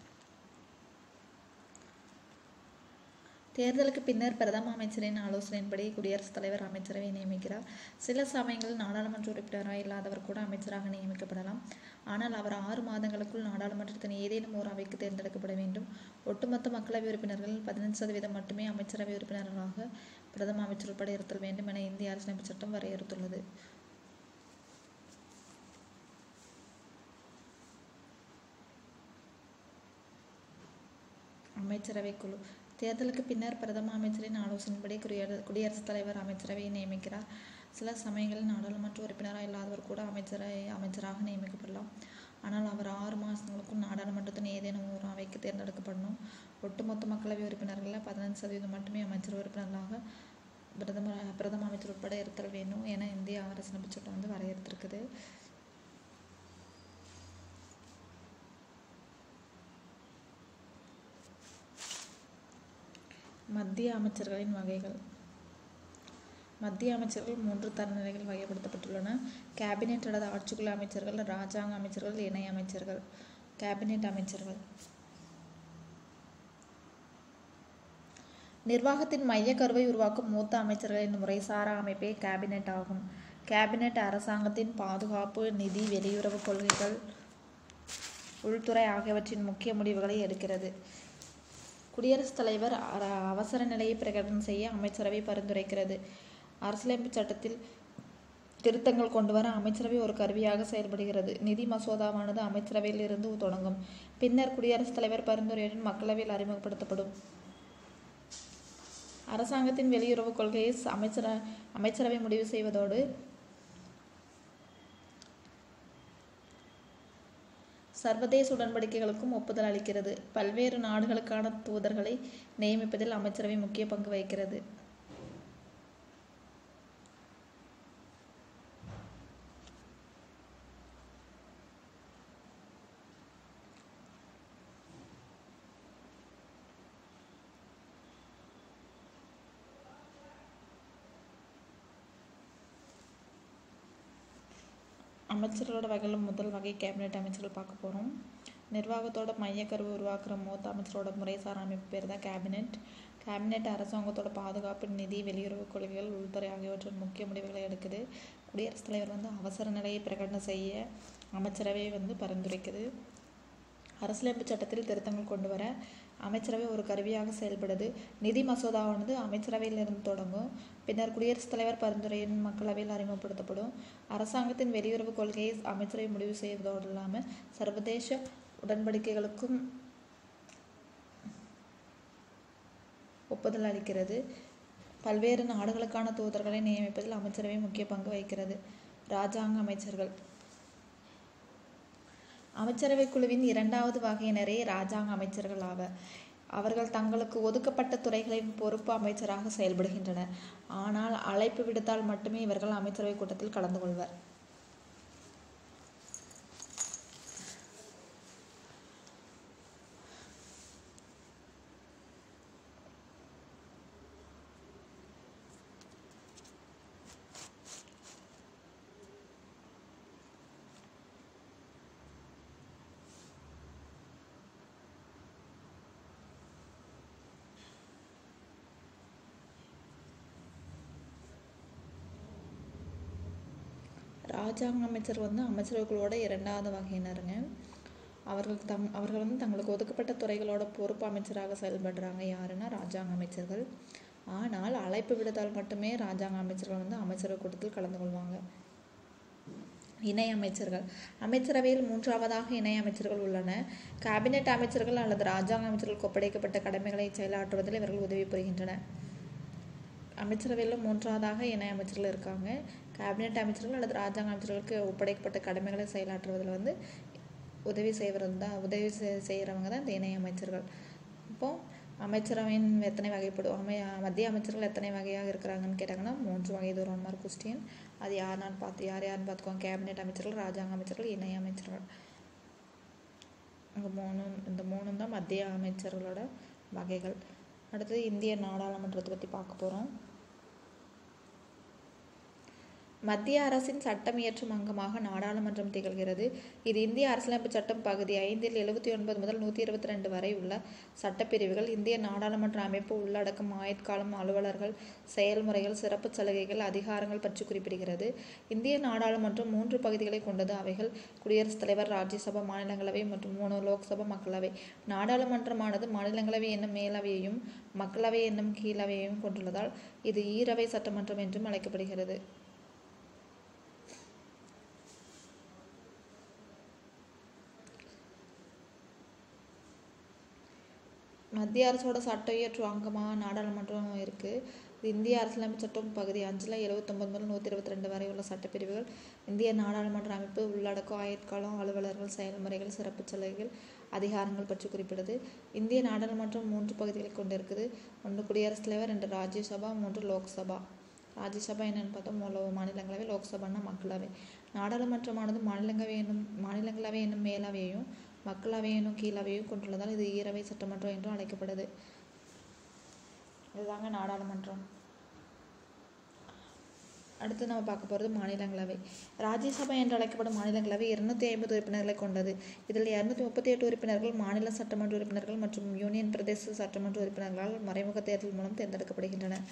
தேர்தலுக்கு பின்னர் பிரதம அமைச்சரின் ஆலோசனையின்படி குடியரசுத் தலைவர் அமைச்சரவை நியமிக்கிறார் சில சமயங்களில் நாடாளுமன்ற உறுப்பினராக இல்லாதவர் கூட அமைச்சராக நியமிக்கப்படலாம் ஆனால் அவர் ஆறு மாதங்களுக்குள் நாடாளுமன்றத்தின் ஏதேனும் ஒரு அவைக்கு தேர்ந்தெடுக்கப்பட வேண்டும் ஒட்டுமொத்த மக்களவை உறுப்பினர்களில் பதினஞ்சு சதவீதம் மட்டுமே அமைச்சரவை உறுப்பினர்களாக பிரதம அமைச்சர் உட்பட இருத்தல் வேண்டும் என இந்திய அரசியலமைப்பு சட்டம் வரையறுத்துள்ளது அமைச்சரவை குழு தேர்தலுக்கு பின்னர் பிரதம அமைச்சரின் ஆலோசனைப்படி குடியர குடியரசுத் தலைவர் அமைச்சரவையை நியமிக்கிறார் சில சமயங்களில் நாடாளுமன்ற உறுப்பினராக இல்லாதவர் கூட அமைச்சரை அமைச்சராக நியமிக்கப்படலாம் ஆனால் அவர் ஆறு மாதங்களுக்கும் நாடாளுமன்றத்தின் ஏதேனும் ஒரு அவைக்கு தேர்ந்தெடுக்கப்படணும் ஒட்டுமொத்த மக்களவை உறுப்பினர்களில் பதினஞ்சு சதவீதம் மட்டுமே அமைச்சர் உறுப்பினர்களாக பிரதமர் பிரதம அமைச்சர் உட்பட இருத்தல் வேணும் என இந்திய அரசியலமைப்பு சட்டம் வந்து வரையறுத்திருக்குது மத்திய அமைச்சர்களின் வகைகள் மத்திய அமைச்சர்கள் மூன்று தரநிலைகள் வகைப்படுத்தப்பட்டுள்ளன கேபினெட் அல்லது ஆட்சிக்குழு அமைச்சர்கள் இராஜாங்க அமைச்சர்கள் இணை அமைச்சர்கள் கேபினெட் அமைச்சர்கள் நிர்வாகத்தின் மையக்கருவை உருவாக்கும் மூத்த அமைச்சர்களின் முறைசாரா அமைப்பே கேபினெட் ஆகும் கேபினெட் அரசாங்கத்தின் பாதுகாப்பு நிதி வெளியுறவு கொள்கைகள் உள்துறை ஆகியவற்றின் முக்கிய முடிவுகளை எடுக்கிறது குடியரசுத் தலைவர் அர- அவசர நிலையை பிரகடனம் செய்ய அமைச்சரவை பரிந்துரைக்கிறது அரசியலமைப்பு சட்டத்தில் திருத்தங்கள் கொண்டு வர அமைச்சரவை ஒரு கருவியாக செயல்படுகிறது நிதி மசோதாவானது அமைச்சரவையில் இருந்து தொடங்கும் பின்னர் குடியரசுத் தலைவர் பரிந்துரையுடன் மக்களவையில் அறிமுகப்படுத்தப்படும் அரசாங்கத்தின் வெளியுறவு கொள்கையை ச- அமைச்சர அமைச்சரவை முடிவு செய்வதோடு சர்வதேச உடன்படிக்கைகளுக்கும் ஒப்புதல் அளிக்கிறது பல்வேறு நாடுகளுக்கான தூதர்களை நியமிப்பதில் அமைச்சரவை முக்கிய பங்கு வகிக்கிறது அமைச்சர்களோட வகையில் முதல் வகை கேபினெட் அமைச்சர்கள் பார்க்க போகிறோம் நிர்வாகத்தோட மையக்கருவை உருவாக்குற மூத்த அமைச்சரோட முறைசார் அமைப்பு பேர் தான் கேபினெட் கேபினெட் அரசாங்கத்தோட பாதுகாப்பு நிதி வெளியுறவு கொள்கைகள் உள்துறை ஆகியவற்றின் முக்கிய முடிவுகளை எடுக்குது குடியரசுத் தலைவர் வந்து அவசர நிலையை பிரகடனம் செய்ய அமைச்சரவை வந்து பரிந்துரைக்குது அரசியலமைப்பு சட்டத்தில் திருத்தங்கள் கொண்டு வர அமைச்சரவை ஒரு கருவியாக செயல்படுது நிதி மசோதாவானது அமைச்சரவையிலிருந்து தொடங்கும் பின்னர் குடியரசுத் தலைவர் பரிந்துரையின் மக்களவையில் அறிமுகப்படுத்தப்படும் அரசாங்கத்தின் வெளியுறவு கொள்கையை அமைச்சரவை முடிவு செய்வதோடு இல்லாமல் சர்வதேச உடன்படிக்கைகளுக்கும் ஒப்புதல் அளிக்கிறது பல்வேறு நாடுகளுக்கான தூதர்களை நியமிப்பதில் அமைச்சரவை முக்கிய பங்கு வகிக்கிறது இராஜாங்க அமைச்சர்கள் அமைச்சரவை குழுவின் இரண்டாவது வகையினரே இராஜாங்க அமைச்சர்கள் ஆவர் அவர்கள் தங்களுக்கு ஒதுக்கப்பட்ட துறைகளின் பொறுப்பு அமைச்சராக செயல்படுகின்றனர் ஆனால் அழைப்பு விடுத்தால் மட்டுமே இவர்கள் அமைச்சரவை கூட்டத்தில் கலந்து கொள்வர் ராஜாங்க அமைச்சர் வந்து அமைச்சர்களோட இரண்டாவது வகையினருங்க அவர்கள் தங் அவர்கள் வந்து தங்களுக்கு ஒதுக்கப்பட்ட துறைகளோட பொறுப்பு அமைச்சராக செயல்படுறாங்க யாருன்னா ராஜாங்க அமைச்சர்கள் ஆனால் அழைப்பு விடுத்தால் மட்டுமே ராஜாங்க அமைச்சர்கள் வந்து அமைச்சரவை கூட்டத்தில் கலந்து கொள்வாங்க இணை அமைச்சர்கள் அமைச்சரவையில் மூன்றாவதாக இணை அமைச்சர்கள் உள்ளன கேபினெட் அமைச்சர்கள் அல்லது ராஜாங்க அமைச்சர்களுக்கு ஒப்படைக்கப்பட்ட கடமைகளை செயலாற்றுவதில் இவர்கள் உதவி புரிகின்றனர் அமைச்சரவையில் மூன்றாவதாக இணை அமைச்சர்கள் இருக்காங்க கேபினெட் அமைச்சர்கள் அல்லது ராஜாங்க அமைச்சர்களுக்கு ஒப்படைக்கப்பட்ட கடமைகளை செயலாற்றுவதில் வந்து உதவி செய்வது தான் உதவி செய்கிறவங்க தான் இந்த இணை அமைச்சர்கள் இப்போது அமைச்சரவையின் எத்தனை வகைப்படும் அமை மத்திய அமைச்சர்கள் எத்தனை வகையாக இருக்கிறாங்கன்னு கேட்டாங்கன்னா மூன்று வகை தூரம் மாதிரி கொஸ்டின் அது யாருன்னு பார்த்து யார் யாருன்னு பார்த்துக்கோங்க கேபினெட் அமைச்சர்கள் ராஜாங்க அமைச்சர்கள் இணை அமைச்சர்கள் அங்கே மூணு இந்த மூணு தான் மத்திய அமைச்சர்களோட வகைகள் அடுத்தது இந்திய நாடாளுமன்றத்தை பற்றி பார்க்க போகிறோம் மத்திய அரசின் சட்டம் இயற்றும் அங்கமாக நாடாளுமன்றம் திகழ்கிறது இது இந்திய அரசியலமைப்பு சட்டம் பகுதி ஐந்தில் எழுபத்தி ஒன்பது முதல் நூற்றி இருபத்தி ரெண்டு வரை உள்ள சட்டப்பிரிவுகள் இந்திய நாடாளுமன்ற அமைப்பு உள்ளடக்கம் ஆயுட்காலம் அலுவலர்கள் செயல்முறைகள் சிறப்பு சலுகைகள் அதிகாரங்கள் பற்றி குறிப்பிடுகிறது இந்திய நாடாளுமன்றம் மூன்று பகுதிகளை கொண்டது அவைகள் குடியரசுத் தலைவர் ராஜ்யசபா மாநிலங்களவை மற்றும் மூணு லோக்சபா மக்களவை நாடாளுமன்றமானது மாநிலங்களவை என்னும் மேலவையையும் மக்களவை என்னும் கீழவையையும் கொண்டுள்ளதால் இது ஈரவை சட்டமன்றம் என்றும் அழைக்கப்படுகிறது மத்திய அரசோட சட்ட இயற்று அங்கமாக நாடாளுமன்றம் இருக்குது இது இந்திய அரசியலமைப்பு சட்டம் பகுதி அஞ்சில் எழுபத்தொம்பது முதல் நூற்றி இருபத்தி ரெண்டு வரை உள்ள சட்டப்பிரிவுகள் இந்திய நாடாளுமன்ற அமைப்பு உள்ளடக்கம் ஆயுட்காலம் அலுவலர்கள் செயல்முறைகள் சிறப்பு சலுகைகள் அதிகாரங்கள் பற்றி குறிப்பிடுது இந்திய நாடாளுமன்றம் மூன்று பகுதிகளை கொண்டிருக்குது ஒன்று குடியரசுத் தலைவர் ரெண்டு ராஜ்யசபா மூன்று லோக்சபா ராஜ்யசபா என்னென்னு பார்த்தா மூல மாநிலங்களவை லோக்சபான்னா மக்களவை நாடாளுமன்றமானது மாநிலங்களவை என்னும் மாநிலங்களவை என்னும் மேலவையையும் மக்களவை என்னும் கீழவையும் கொண்டுள்ளதால் இது ஈரவை சட்டமன்றம் என்றும் அழைக்கப்படுது இதுதாங்க நாடாளுமன்றம் அடுத்து நம்ம பார்க்க போகிறது மாநிலங்களவை ராஜ்யசபா என்று அழைக்கப்படும் மாநிலங்களவை இருநூத்தி ஐம்பது உறுப்பினர்களை கொண்டது இதில் இரநூத்தி முப்பத்தி எட்டு உறுப்பினர்கள் மாநில சட்டமன்ற உறுப்பினர்கள் மற்றும் யூனியன் பிரதேச சட்டமன்ற உறுப்பினர்களால் மறைமுக தேர்தல் மூலம் தேர்ந்தெடுக்கப்படுகின்றன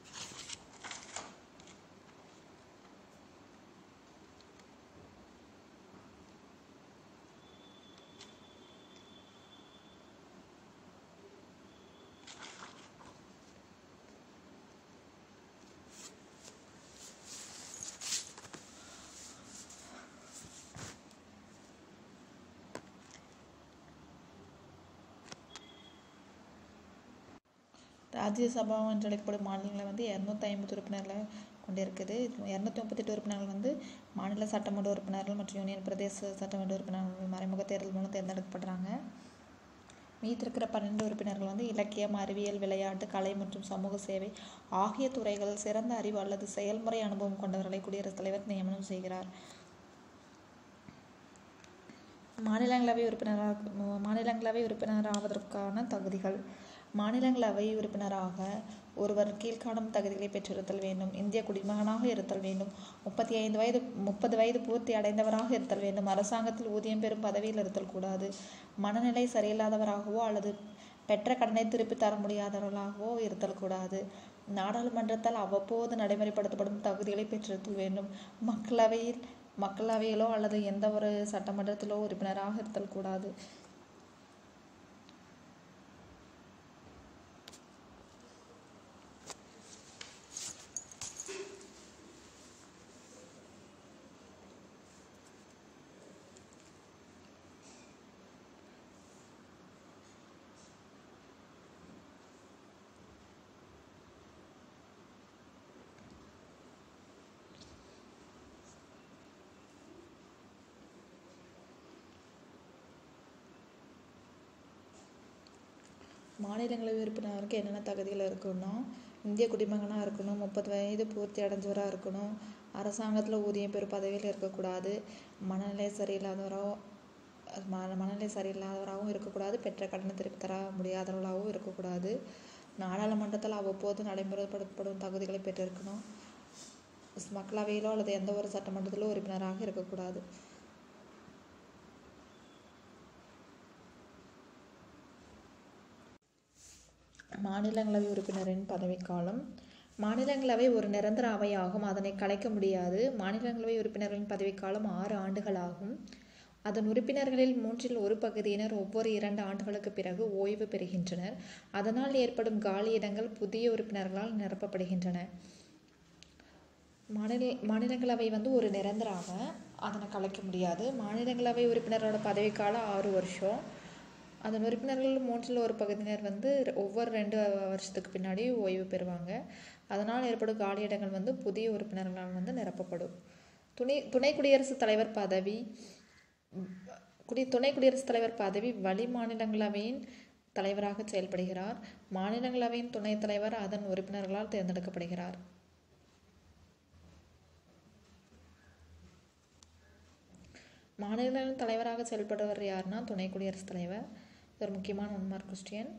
ராஜ்யசபா என்று அழைக்கப்படும் மாநிலங்களை வந்து இரநூத்தி ஐம்பது உறுப்பினர்களை கொண்டிருக்குது இரநூத்தி முப்பத்தெட்டு உறுப்பினர்கள் வந்து மாநில சட்டமன்ற உறுப்பினர்கள் மற்றும் யூனியன் பிரதேச சட்டமன்ற உறுப்பினர்கள் மறைமுக தேர்தல் மூலம் தேர்ந்தெடுக்கப்படுறாங்க மீதிருக்கிற பன்னெண்டு உறுப்பினர்கள் வந்து இலக்கியம் அறிவியல் விளையாட்டு கலை மற்றும் சமூக சேவை ஆகிய துறைகளில் சிறந்த அறிவு அல்லது செயல்முறை அனுபவம் கொண்டவர்களை குடியரசுத் தலைவர் நியமனம் செய்கிறார் மாநிலங்களவை உறுப்பினராக மாநிலங்களவை உறுப்பினர் ஆவதற்கான தகுதிகள் மாநிலங்களவை உறுப்பினராக ஒருவர் கீழ்காணும் தகுதிகளை பெற்றிருத்தல் வேண்டும் இந்திய குடிமகனாக இருத்தல் வேண்டும் முப்பத்தி ஐந்து வயது முப்பது வயது பூர்த்தி அடைந்தவராக இருத்தல் வேண்டும் அரசாங்கத்தில் ஊதியம் பெறும் பதவியில் இருத்தல் கூடாது மனநிலை சரியில்லாதவராகவோ அல்லது பெற்ற கடனை திருப்பி தர முடியாதவர்களாகவோ இருத்தல் கூடாது நாடாளுமன்றத்தால் அவ்வப்போது நடைமுறைப்படுத்தப்படும் தகுதிகளை பெற்றிருத்தல் வேண்டும் மக்களவையில் மக்களவையிலோ அல்லது எந்த ஒரு சட்டமன்றத்திலோ உறுப்பினராக இருத்தல் கூடாது மாநிலங்களவை உறுப்பினருக்கு என்னென்ன தகுதிகள் இருக்குன்னா இந்திய குடிமகனாக இருக்கணும் முப்பது வயது பூர்த்தி அடைஞ்சவராக இருக்கணும் அரசாங்கத்தில் ஊதியம் பெறும் பதவியில் இருக்கக்கூடாது மனநிலை சரியில்லாதவரோ மன மனநிலை சரியில்லாதவராகவும் இருக்கக்கூடாது பெற்ற கடனை திருப்பி தர முடியாதவர்களாகவும் இருக்கக்கூடாது நாடாளுமன்றத்தில் அவ்வப்போது நடைமுறைப்படுத்தப்படும் தகுதிகளை பெற்றிருக்கணும் மக்களவையிலோ அல்லது எந்த ஒரு சட்டமன்றத்திலோ உறுப்பினராக இருக்கக்கூடாது மாநிலங்களவை உறுப்பினரின் பதவிக்காலம் மாநிலங்களவை ஒரு நிரந்தர அவையாகும் அதனை கலைக்க முடியாது மாநிலங்களவை உறுப்பினர்களின் பதவிக்காலம் ஆறு ஆண்டுகள் ஆகும் அதன் உறுப்பினர்களில் மூன்றில் ஒரு பகுதியினர் ஒவ்வொரு இரண்டு ஆண்டுகளுக்கு பிறகு ஓய்வு பெறுகின்றனர் அதனால் ஏற்படும் காலி இடங்கள் புதிய உறுப்பினர்களால் நிரப்பப்படுகின்றன மாநில மாநிலங்களவை வந்து ஒரு நிரந்தர அவை அதனை கலைக்க முடியாது மாநிலங்களவை உறுப்பினரோட பதவிக்காலம் ஆறு வருஷம் அதன் உறுப்பினர்கள் மூன்றில் ஒரு பகுதியினர் வந்து ஒவ்வொரு ரெண்டு வருஷத்துக்கு பின்னாடி ஓய்வு பெறுவாங்க அதனால் ஏற்படும் காலியிடங்கள் வந்து புதிய உறுப்பினர்களால் வந்து நிரப்பப்படும் துணை துணை குடியரசுத் தலைவர் பதவி குடி துணை குடியரசுத் தலைவர் பதவி வழி மாநிலங்களவையின் தலைவராக செயல்படுகிறார் மாநிலங்களவையின் துணைத் தலைவர் அதன் உறுப்பினர்களால் தேர்ந்தெடுக்கப்படுகிறார் மாநிலங்களின் தலைவராக செயல்படுவர் யாருன்னா துணை குடியரசுத் தலைவர் இது ஒரு முக்கியமான ஒன் மார்க் கொஸ்டின்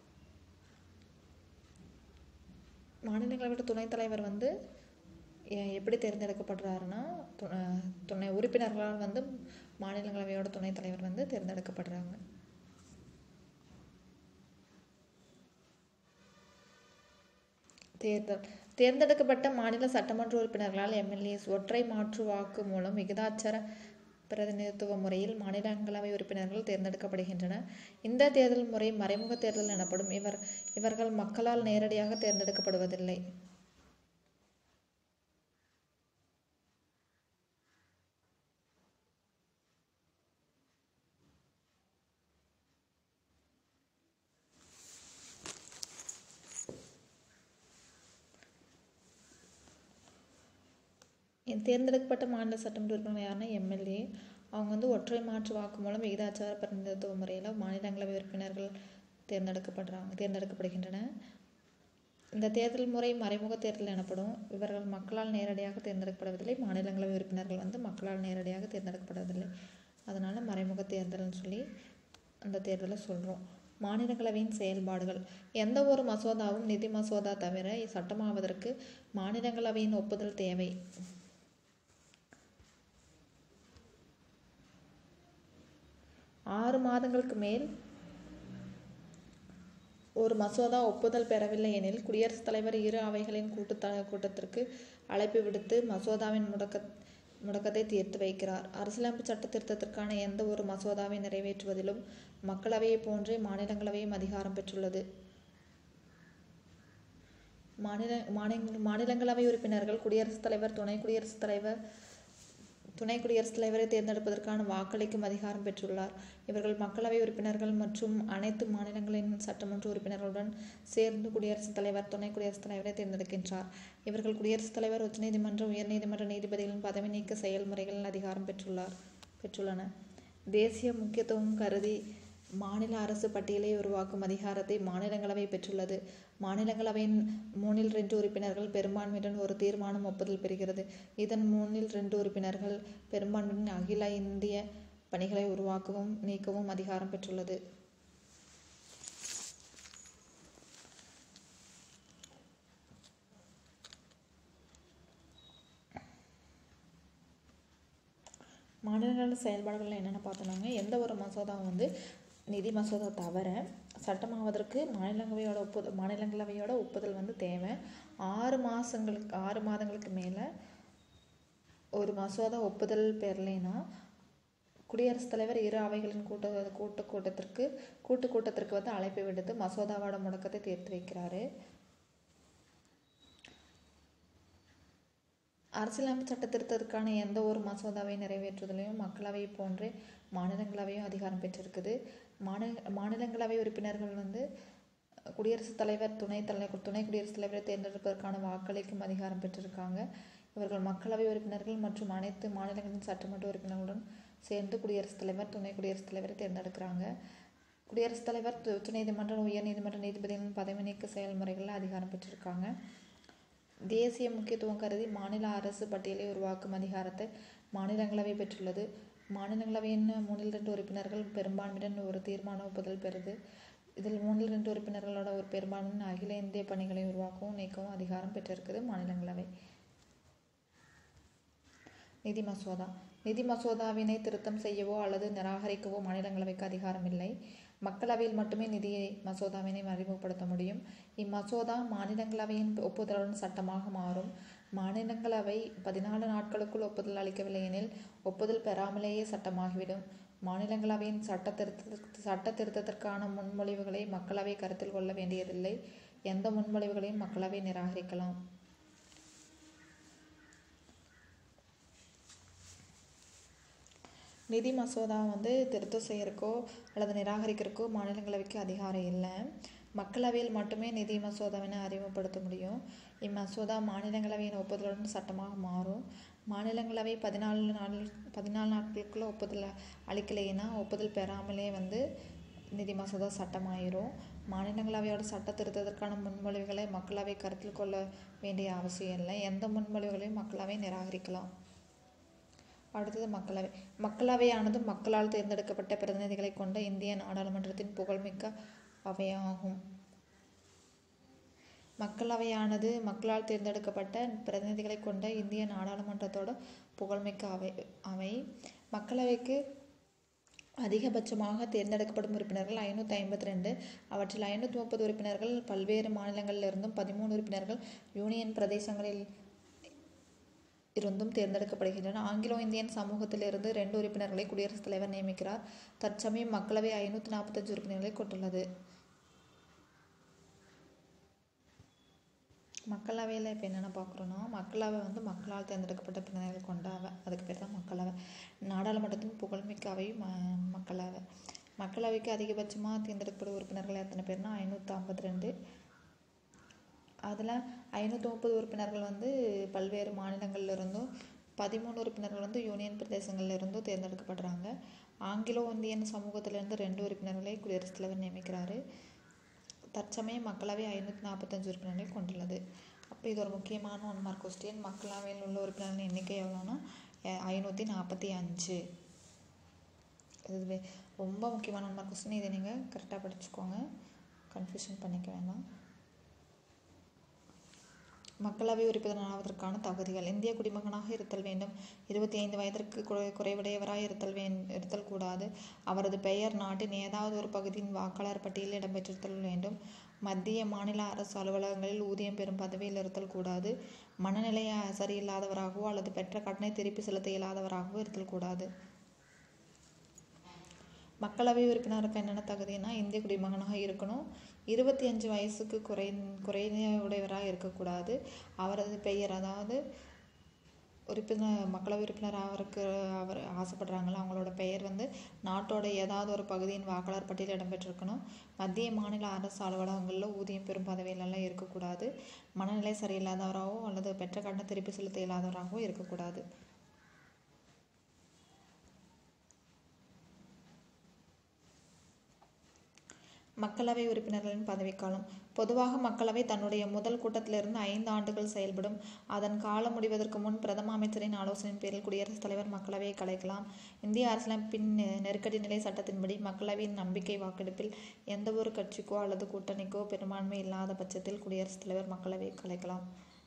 மாநிலங்களவையோட துணைத் தலைவர் வந்து எ- எப்படி தேர்ந்தெடுக்கப்படுறாருன்னா து- அஹ் துணை உறுப்பினர்களால் வந்து மாநிலங்களவையோட துணைத் தலைவர் வந்து தேர்ந்தெடுக்கப்படுறாங்க தேர்தல் தேர்ந்தெடுக்கப்பட்ட மாநில சட்டமன்ற உறுப்பினர்களால் எம்எல்ஏஸ் ஒற்றை மாற்று வாக்கு மூலம் விகிதாச்சார பிரதிநிதித்துவ முறையில் மாநிலங்களவை உறுப்பினர்கள் தேர்ந்தெடுக்கப்படுகின்றனர் இந்த தேர்தல் முறை மறைமுக தேர்தல் எனப்படும் இவர் இவர்கள் மக்களால் நேரடியாக தேர்ந்தெடுக்கப்படுவதில்லை என் தேர்ந்தெடுக்கப்பட்ட மாநில சட்டமன்ற உறுப்பினர் யாருன்னா எம்எல்ஏ அவங்க வந்து ஒற்றை மாற்று வாக்கு மூலம் விகிதாச்சார பிரதிநிதித்துவ முறையில் மாநிலங்களவை உறுப்பினர்கள் தேர்ந்தெடுக்கப்படுறாங்க தேர்ந்தெடுக்கப்படுகின்றன இந்த தேர்தல் முறை மறைமுக தேர்தல் எனப்படும் இவர்கள் மக்களால் நேரடியாக தேர்ந்தெடுக்கப்படுவதில்லை மாநிலங்களவை உறுப்பினர்கள் வந்து மக்களால் நேரடியாக தேர்ந்தெடுக்கப்படுவதில்லை அதனால் மறைமுக தேர்தல்னு சொல்லி அந்த தேர்தலை சொல்கிறோம் மாநிலங்களவையின் செயல்பாடுகள் எந்த ஒரு மசோதாவும் நிதி மசோதா தவிர சட்டமாவதற்கு மாநிலங்களவையின் ஒப்புதல் தேவை ஆறு மாதங்களுக்கு மேல் ஒரு மசோதா ஒப்புதல் பெறவில்லை எனில் குடியரசுத் தலைவர் இரு அவைகளின் கூட்டுத்த கூட்டத்திற்கு அழைப்பு விடுத்து மசோதாவின் முடக்க முடக்கத்தை தீர்த்து வைக்கிறார் அரசியலமைப்பு சட்ட திருத்தத்திற்கான எந்த ஒரு மசோதாவை நிறைவேற்றுவதிலும் மக்களவையைப் போன்றே மாநிலங்களவையும் அதிகாரம் பெற்றுள்ளது மாநில மாநில மாநிலங்களவை உறுப்பினர்கள் குடியரசுத் தலைவர் துணை குடியரசுத் தலைவர் துணை குடியரசுத் தலைவரை தேர்ந்தெடுப்பதற்கான வாக்களிக்கும் அதிகாரம் பெற்றுள்ளார் இவர்கள் மக்களவை உறுப்பினர்கள் மற்றும் அனைத்து மாநிலங்களின் சட்டமன்ற உறுப்பினர்களுடன் சேர்ந்து குடியரசுத் தலைவர் துணை குடியரசுத் தலைவரை தேர்ந்தெடுக்கின்றார் இவர்கள் குடியரசுத் தலைவர் உச்சநீதிமன்ற உயர்நீதிமன்ற நீதிபதிகளின் பதவி நீக்க செயல்முறைகளில் அதிகாரம் பெற்றுள்ளார் பெற்றுள்ளன தேசிய முக்கியத்துவம் கருதி மாநில அரசு பட்டியலை உருவாக்கும் அதிகாரத்தை மாநிலங்களவை பெற்றுள்ளது மாநிலங்களவையின் மூணில் ரெண்டு உறுப்பினர்கள் பெரும்பான்மையுடன் ஒரு தீர்மானம் ஒப்புதல் பெறுகிறது இதன் மூணில் ரெண்டு உறுப்பினர்கள் பெரும்பான்மையுடன் அகில இந்திய பணிகளை உருவாக்கவும் நீக்கவும் அதிகாரம் பெற்றுள்ளது மாநிலங்கள செயல்பாடுகள் என்னென்ன பார்த்தோம்னாங்க எந்த ஒரு மசோதாவும் வந்து நிதி மசோதா தவிர சட்டமாவதற்கு மாநிலங்களவையோட ஒப்புதல் மாநிலங்களவையோட ஒப்புதல் வந்து தேவை ஆறு மாதங்களுக்கு ஆறு மாதங்களுக்கு மேலே ஒரு மசோதா ஒப்புதல் பெறலைன்னா குடியரசுத் தலைவர் இரு அவைகளின் கூட்ட கூட்டு கூட்டத்திற்கு கூட்டு கூட்டத்திற்கு வந்து அழைப்பு விடுத்து மசோதாவோட முடக்கத்தை தீர்த்து வைக்கிறாரு அரசியலமைப்பு சட்ட திருத்தத்திற்கான எந்த ஒரு மசோதாவை நிறைவேற்றுவதிலையும் மக்களவை போன்றே மாநிலங்களவையும் அதிகாரம் பெற்றிருக்குது மாநில மாநிலங்களவை உறுப்பினர்கள் வந்து குடியரசுத் தலைவர் துணைத் தலைவர் துணை குடியரசுத் தலைவரை தேர்ந்தெடுப்பதற்கான வாக்களிக்கும் அதிகாரம் பெற்றிருக்காங்க இவர்கள் மக்களவை உறுப்பினர்கள் மற்றும் அனைத்து மாநிலங்களின் சட்டமன்ற உறுப்பினர்களுடன் சேர்ந்து குடியரசுத் தலைவர் துணை குடியரசுத் தலைவரை தேர்ந்தெடுக்கிறாங்க குடியரசுத் தலைவர் உச்சநீதிமன்றம் உயர்நீதிமன்ற நீதிபதிகளின் பதவி நீக்க செயல்முறைகளில் அதிகாரம் பெற்றிருக்காங்க தேசிய முக்கியத்துவம் கருதி மாநில அரசு பட்டியலை உருவாக்கும் அதிகாரத்தை மாநிலங்களவை பெற்றுள்ளது மாநிலங்களவையின் மூணில் ரெண்டு உறுப்பினர்கள் பெரும்பான்மையுடன் ஒரு தீர்மான ஒப்புதல் பெறுது இதில் மூணில் ரெண்டு உறுப்பினர்களோட ஒரு பெரும்பான்மையின் அகில இந்திய பணிகளை உருவாக்கவும் நீக்கவும் அதிகாரம் பெற்றிருக்குது மாநிலங்களவை நிதி மசோதா நிதி மசோதாவினை திருத்தம் செய்யவோ அல்லது நிராகரிக்கவோ மாநிலங்களவைக்கு அதிகாரம் இல்லை மக்களவையில் மட்டுமே நிதி மசோதாவினை அறிமுகப்படுத்த முடியும் இம்மசோதா மாநிலங்களவையின் ஒப்புதலுடன் சட்டமாக மாறும் மாநிலங்களவை பதினாலு நாட்களுக்குள் ஒப்புதல் அளிக்கவில்லை எனில் ஒப்புதல் பெறாமலேயே சட்டமாகிவிடும் மாநிலங்களவையின் சட்ட திருத்த சட்ட திருத்தத்திற்கான முன்மொழிவுகளை மக்களவை கருத்தில் கொள்ள வேண்டியதில்லை எந்த முன்மொழிவுகளையும் மக்களவை நிராகரிக்கலாம் நிதி மசோதா வந்து திருத்தம் செய்யறக்கோ அல்லது நிராகரிக்கிறக்கோ மாநிலங்களவைக்கு அதிகாரம் இல்லை மக்களவையில் மட்டுமே நிதி மசோதாவினை அறிமுகப்படுத்த முடியும் இம்மசோதா மாநிலங்களவையின் ஒப்புதலுடன் சட்டமாக மாறும் மாநிலங்களவை பதினாலு நாள் பதினாலு நாட்களுக்குள்ள ஒப்புதல் அளிக்கலைன்னா ஒப்புதல் பெறாமலே வந்து நிதி மசோதா சட்டமாயிரும் மாநிலங்களவையோட சட்ட திருத்தத்திற்கான முன்மொழிவுகளை மக்களவை கருத்தில் கொள்ள வேண்டிய அவசியம் இல்லை எந்த முன்மொழிவுகளையும் மக்களவை நிராகரிக்கலாம் அடுத்தது மக்களவை மக்களவையானது மக்களால் தேர்ந்தெடுக்கப்பட்ட பிரதிநிதிகளை கொண்ட இந்திய நாடாளுமன்றத்தின் புகழ்மிக்க அவையாகும் மக்களவையானது மக்களால் தேர்ந்தெடுக்கப்பட்ட பிரதிநிதிகளை கொண்ட இந்திய நாடாளுமன்றத்தோட புகழ்மிக்க அவை அவை மக்களவைக்கு அதிகபட்சமாக தேர்ந்தெடுக்கப்படும் உறுப்பினர்கள் ஐநூற்றி ஐம்பத்தி ரெண்டு அவற்றில் ஐநூற்றி முப்பது உறுப்பினர்கள் பல்வேறு மாநிலங்களிலிருந்தும் பதிமூணு உறுப்பினர்கள் யூனியன் பிரதேசங்களில் இருந்தும் தேர்ந்தெடுக்கப்படுகின்றன ஆங்கிலோ இந்தியன் சமூகத்திலிருந்து ரெண்டு உறுப்பினர்களை குடியரசுத் தலைவர் நியமிக்கிறார் தற்சமயம் மக்களவை ஐநூற்றி நாற்பத்தஞ்சு உறுப்பினர்களை கொண்டுள்ளது மக்களவையில் இப்போ என்னென்ன பார்க்குறோன்னா மக்களவை வந்து மக்களால் தேர்ந்தெடுக்கப்பட்ட பிரதிநிதிகள் கொண்ட அவை அதுக்கு பேர் தான் மக்களவை நாடாளுமன்றத்தின் புகழ்மிக்க அவை ம மக்களவை மக்களவைக்கு அதிகபட்சமாக தேர்ந்தெடுக்கப்பட்ட உறுப்பினர்கள் எத்தனை பேர்னா ஐநூற்றி ஐம்பத்தி ரெண்டு அதில் ஐநூற்றி முப்பது உறுப்பினர்கள் வந்து பல்வேறு மாநிலங்கள்ல இருந்தும் பதிமூணு உறுப்பினர்கள் வந்து யூனியன் பிரதேசங்கள்ல இருந்தும் தேர்ந்தெடுக்கப்படுறாங்க ஆங்கிலோ இந்தியன் சமூகத்திலிருந்து ரெண்டு உறுப்பினர்களை குடியரசுத் தலைவர் நியமிக்கிறாரு தற்சமயம் மக்களவை ஐநூற்றி நாற்பத்தஞ்சு உறுப்பினர்களை கொண்டுள்ளது அப்போ இது ஒரு முக்கியமான ஒன் மார்க் கொஸ்டின் மக்களவையில் உள்ள உறுப்பினர்களின் எண்ணிக்கை எவ்வளோன்னா ஐநூற்றி நாற்பத்தி அஞ்சு இது வே- ரொம்ப முக்கியமான ஒன் மார்க் கொஸ்டின் இதை நீங்கள் கரெக்டாக படிச்சுக்கோங்க கன்ஃபியூஷன் பண்ணிக்க வேண்டாம் மக்களவை உறுப்பினர் ஆவதற்கான தகுதிகள் இந்திய குடிமகனாக இருத்தல் வேண்டும் இருபத்தி ஐந்து வயதிற்கு குறை குறைவுடையவராய் இருத்தல் வேண் இருத்தல் கூடாது அவரது பெயர் நாட்டின் ஏதாவது ஒரு பகுதியின் வாக்காளர் பட்டியலில் இடம்பெற்றிருத்தல் வேண்டும் மத்திய மாநில அரசு அலுவலகங்களில் ஊதியம் பெறும் பதவியில் இருத்தல் கூடாது மனநிலை அஹ், சரியில்லாதவராகவோ அல்லது பெற்ற கடனை திருப்பி செலுத்த இயலாதவராகவோ இருத்தல் கூடாது மக்களவை உறுப்பினருக்கு என்னென்ன தகுதினா இந்திய குடிமகனாக இருக்கணும் இருபத்தி அஞ்சு வயசுக்கு குறை குறைவுடையவராக இருக்கக்கூடாது அவரது பெயர் அதாவது உறுப்பினர் மக்களவை உறுப்பினர் அவருக்கு அவர் ஆசைப்படுறாங்களோ அவங்களோட பெயர் வந்து நாட்டோட ஏதாவது ஒரு பகுதியின் வாக்காளர் பட்டியலில் இடம்பெற்றிருக்கணும் மத்திய மாநில அரசு அலுவலகங்களில் ஊதியம் பெறும் பதவியிலெல்லாம் இருக்கக்கூடாது மனநிலை சரியில்லாதவராகவோ அல்லது பெற்ற கடனை திருப்பி செலுத்த இயலாதவராகவோ இருக்கக்கூடாது மக்களவை உறுப்பினர்களின் பதவிக்காலம் பொதுவாக மக்களவை தன்னுடைய முதல் கூட்டத்திலிருந்து ஐந்து ஆண்டுகள் செயல்படும் அதன் காலம் முடிவதற்கு முன் பிரதம அமைச்சரின் ஆலோசனையின் பேரில் குடியரசுத் தலைவர் மக்களவையை கலைக்கலாம் இந்திய அரசியலமைப்பின் நெருக்கடி நிலை சட்டத்தின்படி மக்களவையின் நம்பிக்கை வாக்கெடுப்பில் எந்தவொரு கட்சிக்கோ அல்லது கூட்டணிக்கோ பெரும்பான்மை இல்லாத பட்சத்தில் குடியரசுத் தலைவர் மக்களவையை கலைக்கலாம்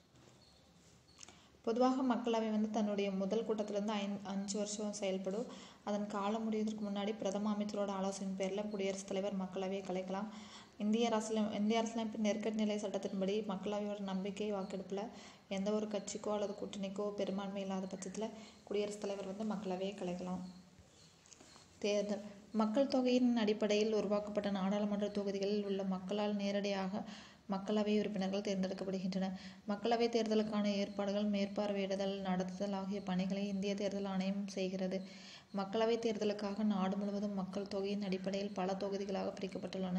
பொதுவாக மக்களவை வந்து தன்னுடைய முதல் கூட்டத்திலேருந்து ஐந்து அஞ்சு வருஷம் செயல்படும் அதன் காலம் முடிவதற்கு முன்னாடி பிரதம அமைச்சரோட ஆலோசனை பேரில் குடியரசுத் தலைவர் மக்களவையை கலைக்கலாம் இந்திய அரசியல் இந்திய அரசியலமைப்பின் நெருக்கடி நிலை சட்டத்தின்படி மக்களவையோட நம்பிக்கை வாக்கெடுப்பில் எந்த ஒரு கட்சிக்கோ அல்லது கூட்டணிக்கோ பெரும்பான்மை இல்லாத பட்சத்தில் குடியரசுத் தலைவர் வந்து மக்களவையை கலைக்கலாம் தேர்தல் மக்கள் தொகையின் அடிப்படையில் உருவாக்கப்பட்ட நாடாளுமன்ற தொகுதிகளில் உள்ள மக்களால் நேரடியாக மக்களவை உறுப்பினர்கள் தேர்ந்தெடுக்கப்படுகின்றனர் மக்களவை தேர்தலுக்கான ஏற்பாடுகள் மேற்பார்வையிடுதல் நடத்துதல் ஆகிய பணிகளை இந்திய தேர்தல் ஆணையம் செய்கிறது மக்களவை தேர்தலுக்காக நாடு முழுவதும் மக்கள் தொகையின் அடிப்படையில் பல தொகுதிகளாக பிரிக்கப்பட்டுள்ளன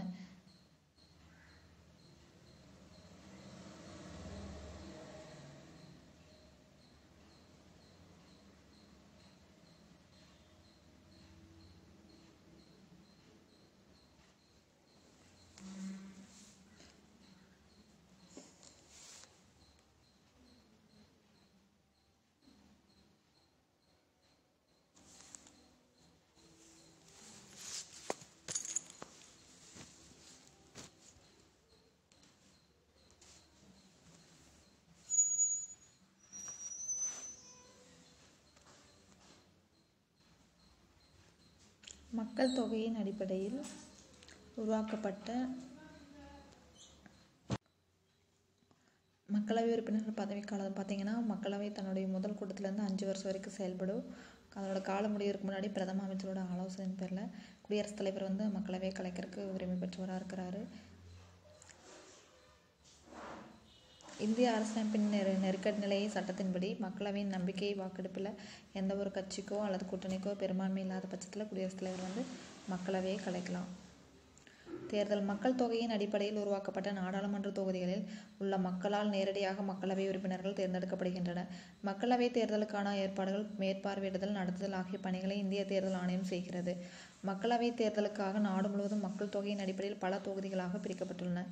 மக்கள் தொகையின் அடிப்படையில் உருவாக்கப்பட்ட மக்களவை உறுப்பினர்கள் பதவிக்காலம் பார்த்தீங்கன்னா மக்களவை தன்னுடைய முதல் கூட்டத்திலேருந்து அஞ்சு வருஷம் வரைக்கும் செயல்படும் அதனோட காலம் முடியறதுக்கு முன்னாடி பிரதம அமைச்சரோட ஆலோசனை பேரில் குடியரசுத் தலைவர் வந்து மக்களவையை கலைக்கிறதுக்கு உரிமை பெற்றவராக இருக்கிறாரு இந்திய அரசியலமைப்பின் நெரு நெருக்கடி நிலை சட்டத்தின்படி மக்களவையின் நம்பிக்கை வாக்கெடுப்பில் எந்த ஒரு கட்சிக்கோ அல்லது கூட்டணிக்கோ பெரும்பான்மை இல்லாத பட்சத்தில் குடியரசுத் தலைவர் வந்து மக்களவையை கலைக்கலாம் தேர்தல் மக்கள் தொகையின் அடிப்படையில் உருவாக்கப்பட்ட நாடாளுமன்ற தொகுதிகளில் உள்ள மக்களால் நேரடியாக மக்களவை உறுப்பினர்கள் தேர்ந்தெடுக்கப்படுகின்றனர் மக்களவை தேர்தலுக்கான ஏற்பாடுகள் மேற்பார்வையிடுதல் நடத்துதல் ஆகிய பணிகளை இந்திய தேர்தல் ஆணையம் செய்கிறது மக்களவை தேர்தலுக்காக நாடு முழுவதும் மக்கள் தொகையின் அடிப்படையில் பல தொகுதிகளாக பிரிக்கப்பட்டுள்ளன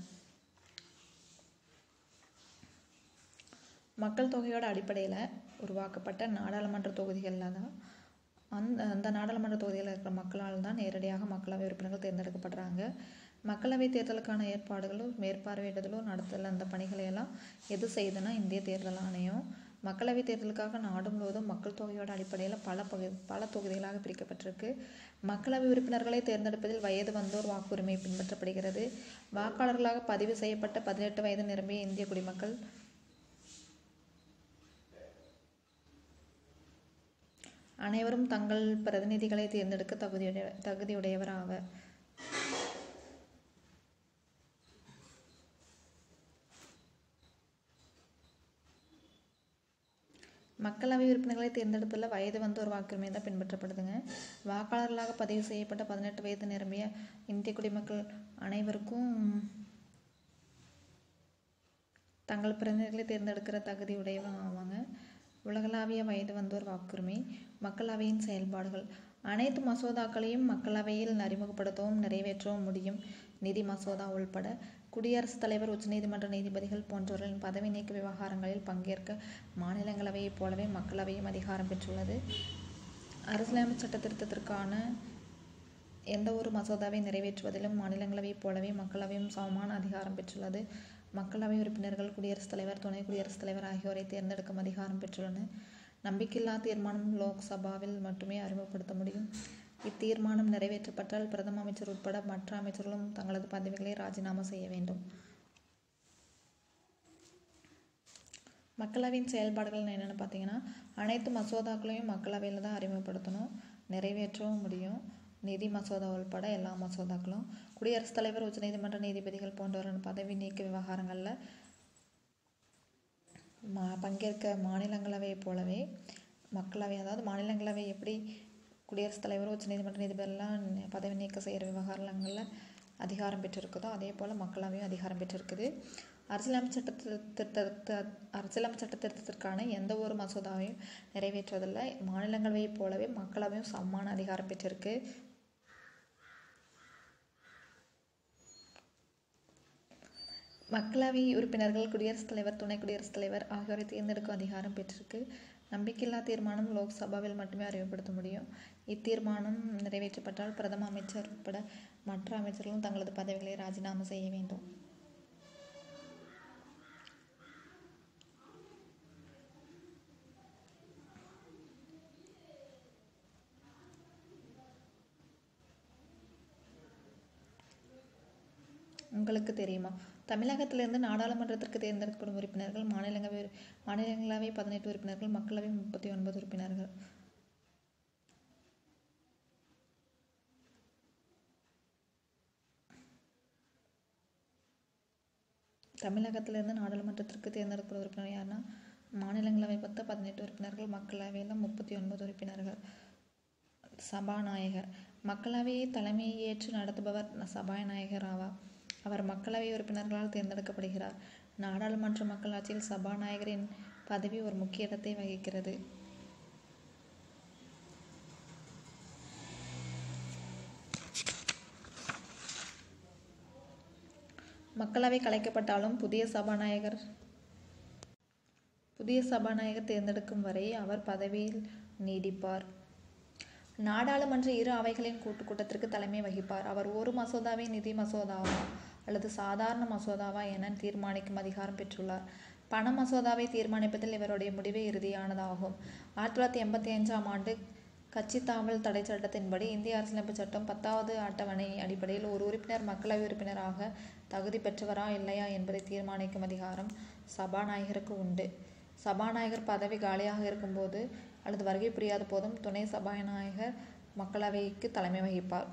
மக்கள் தொகையோட அடிப்படையில் உருவாக்கப்பட்ட நாடாளுமன்ற தொகுதிகளில் தான் அந்த அந்த நாடாளுமன்ற தொகுதியில் இருக்கிற மக்களால் தான் நேரடியாக மக்களவை உறுப்பினர்கள் தேர்ந்தெடுக்கப்படுறாங்க மக்களவை தேர்தலுக்கான ஏற்பாடுகளும் மேற்பார்வையிடுதலும் நடத்தல் அந்த பணிகளை எல்லாம் எது செய்யுதுன்னா இந்திய தேர்தல் ஆணையம் மக்களவை தேர்தலுக்காக நாடு முழுவதும் மக்கள் தொகையோட அடிப்படையில் பல பகு பல தொகுதிகளாக பிரிக்கப்பட்டிருக்கு மக்களவை உறுப்பினர்களை தேர்ந்தெடுப்பதில் வயது வந்தோர் வாக்குரிமை பின்பற்றப்படுகிறது வாக்காளர்களாக பதிவு செய்யப்பட்ட பதினெட்டு வயது நிரம்பிய இந்திய குடிமக்கள் அனைவரும் தங்கள் பிரதிநிதிகளை தேர்ந்தெடுக்க தகுதியுடைய தகுதியுடையவர் ஆவர் மக்களவை உறுப்பினர்களை தேர்ந்தெடுப்பதில் வயது வந்தோர் வாக்குரிமை தான் பின்பற்றப்படுதுங்க வாக்காளர்களாக பதிவு செய்யப்பட்ட பதினெட்டு வயது நிரம்பிய இந்திய குடிமக்கள் அனைவருக்கும் தங்கள் பிரதிநிதிகளை தேர்ந்தெடுக்கிற தகுதி உடையவங்க ஆவாங்க உலகளாவிய வயது வந்தோர் வாக்குரிமை மக்களவையின் செயல்பாடுகள் அனைத்து மசோதாக்களையும் மக்களவையில் அறிமுகப்படுத்தவும் நிறைவேற்றவும் முடியும் நிதி மசோதா உள்பட குடியரசுத் தலைவர் உச்சநீதிமன்ற நீதிபதிகள் போன்றவர்களின் பதவி நீக்க விவகாரங்களில் பங்கேற்க மாநிலங்களவையைப் போலவே மக்களவையும் அதிகாரம் பெற்றுள்ளது அரசியலமைப்பு சட்ட திருத்தத்திற்கான எந்த ஒரு மசோதாவை நிறைவேற்றுவதிலும் மாநிலங்களவையைப் போலவே மக்களவையும் சமமான அதிகாரம் பெற்றுள்ளது மக்களவை உறுப்பினர்கள் குடியரசுத் தலைவர் துணை குடியரசுத் தலைவர் ஆகியோரை தேர்ந்தெடுக்கும் அதிகாரம் பெற்றுள்ளனர் நம்பிக்கையில்லா தீர்மானம் லோக்சபாவில் மட்டுமே அறிமுகப்படுத்த முடியும் இத்தீர்மானம் நிறைவேற்றப்பட்டால் பிரதம அமைச்சர் உட்பட மற்ற அமைச்சர்களும் தங்களது பதவிகளை ராஜினாமா செய்ய வேண்டும் மக்களவையின் செயல்பாடுகள் என்னென்னு பார்த்தீங்கன்னா அனைத்து மசோதாக்களையும் மக்களவையில் தான் அறிமுகப்படுத்தணும் நிறைவேற்றவும் முடியும் நிதி மசோதா உள்பட எல்லா மசோதாக்களும் குடியரசுத் தலைவர் உச்சநீதிமன்ற நீதிபதிகள் போன்றவரின் பதவி நீக்க விவகாரங்களில் மா பங்கேற்க மாநிலங்களவையைப் போலவே மக்களவை அதாவது மாநிலங்களவை எப்படி குடியரசுத் தலைவர் உச்சநீதிமன்ற நீதிபதியெல்லாம் பதவி நீக்க செய்கிற விவகாரங்களில் அதிகாரம் பெற்றிருக்குதோ அதே போல் மக்களவையும் அதிகாரம் பெற்றிருக்குது அரசியலமைப்பு சட்ட திருத்த அரசியலமைப்பு சட்ட திருத்தத்திற்கான எந்த ஒரு மசோதாவையும் நிறைவேற்றுவதில்லை மாநிலங்களவையைப் போலவே மக்களவையும் சமமான அதிகாரம் பெற்றிருக்கு மக்களவை உறுப்பினர்கள் குடியரசுத் தலைவர் துணை குடியரசுத் தலைவர் ஆகியோரை தேர்ந்தெடுக்கும் அதிகாரம் பெற்றிருக்கு நம்பிக்கையில்லா தீர்மானம் லோக்சபாவில் மட்டுமே அறிமுகப்படுத்த முடியும் இத்தீர்மானம் நிறைவேற்றப்பட்டால் பிரதம அமைச்சர் உட்பட மற்ற அமைச்சர்களும் தங்களது பதவிகளை ராஜினாமா செய்ய வேண்டும் உங்களுக்கு தெரியுமா தமிழகத்திலிருந்து நாடாளுமன்றத்திற்கு தேர்ந்தெடுக்கப்படும் உறுப்பினர்கள் மாநிலங்களவை மாநிலங்களவை பதினெட்டு உறுப்பினர்கள் மக்களவை முப்பத்தி ஒன்பது உறுப்பினர்கள் தமிழகத்திலிருந்து நாடாளுமன்றத்திற்கு தேர்ந்தெடுக்கப்படும் உறுப்பினர் யாருன்னா மாநிலங்களவை பத்து பதினெட்டு உறுப்பினர்கள் மக்களவையில் முப்பத்தி ஒன்பது உறுப்பினர்கள் சபாநாயகர் மக்களவையை தலைமையை ஏற்று நடத்துபவர் சபாநாயகர் ஆவார் அவர் மக்களவை உறுப்பினர்களால் தேர்ந்தெடுக்கப்படுகிறார் நாடாளுமன்ற மக்களாட்சியில் சபாநாயகரின் பதவி ஒரு முக்கிய இடத்தை வகிக்கிறது மக்களவை கலைக்கப்பட்டாலும் புதிய சபாநாயகர் புதிய சபாநாயகர் தேர்ந்தெடுக்கும் வரை அவர் பதவியில் நீடிப்பார் நாடாளுமன்ற இரு அவைகளின் கூட்டுக் கூட்டத்திற்கு தலைமை வகிப்பார் அவர் ஒரு மசோதாவை நிதி மசோதாவா அல்லது சாதாரண மசோதாவா என தீர்மானிக்கும் அதிகாரம் பெற்றுள்ளார் பண மசோதாவை தீர்மானிப்பதில் இவருடைய முடிவே இறுதியானதாகும் ஆயிரத்தி தொள்ளாயிரத்தி எண்பத்தி அஞ்சாம் ஆண்டு கட்சி தாவல் தடை சட்டத்தின்படி இந்திய அரசியலமைப்பு சட்டம் பத்தாவது அட்டவணை அடிப்படையில் ஒரு உறுப்பினர் மக்களவை உறுப்பினராக தகுதி பெற்றவரா இல்லையா என்பதை தீர்மானிக்கும் அதிகாரம் சபாநாயகருக்கு உண்டு சபாநாயகர் பதவி காலியாக இருக்கும்போது அல்லது வருகை புரியாத போதும் துணை சபாநாயகர் மக்களவைக்கு தலைமை வகிப்பார்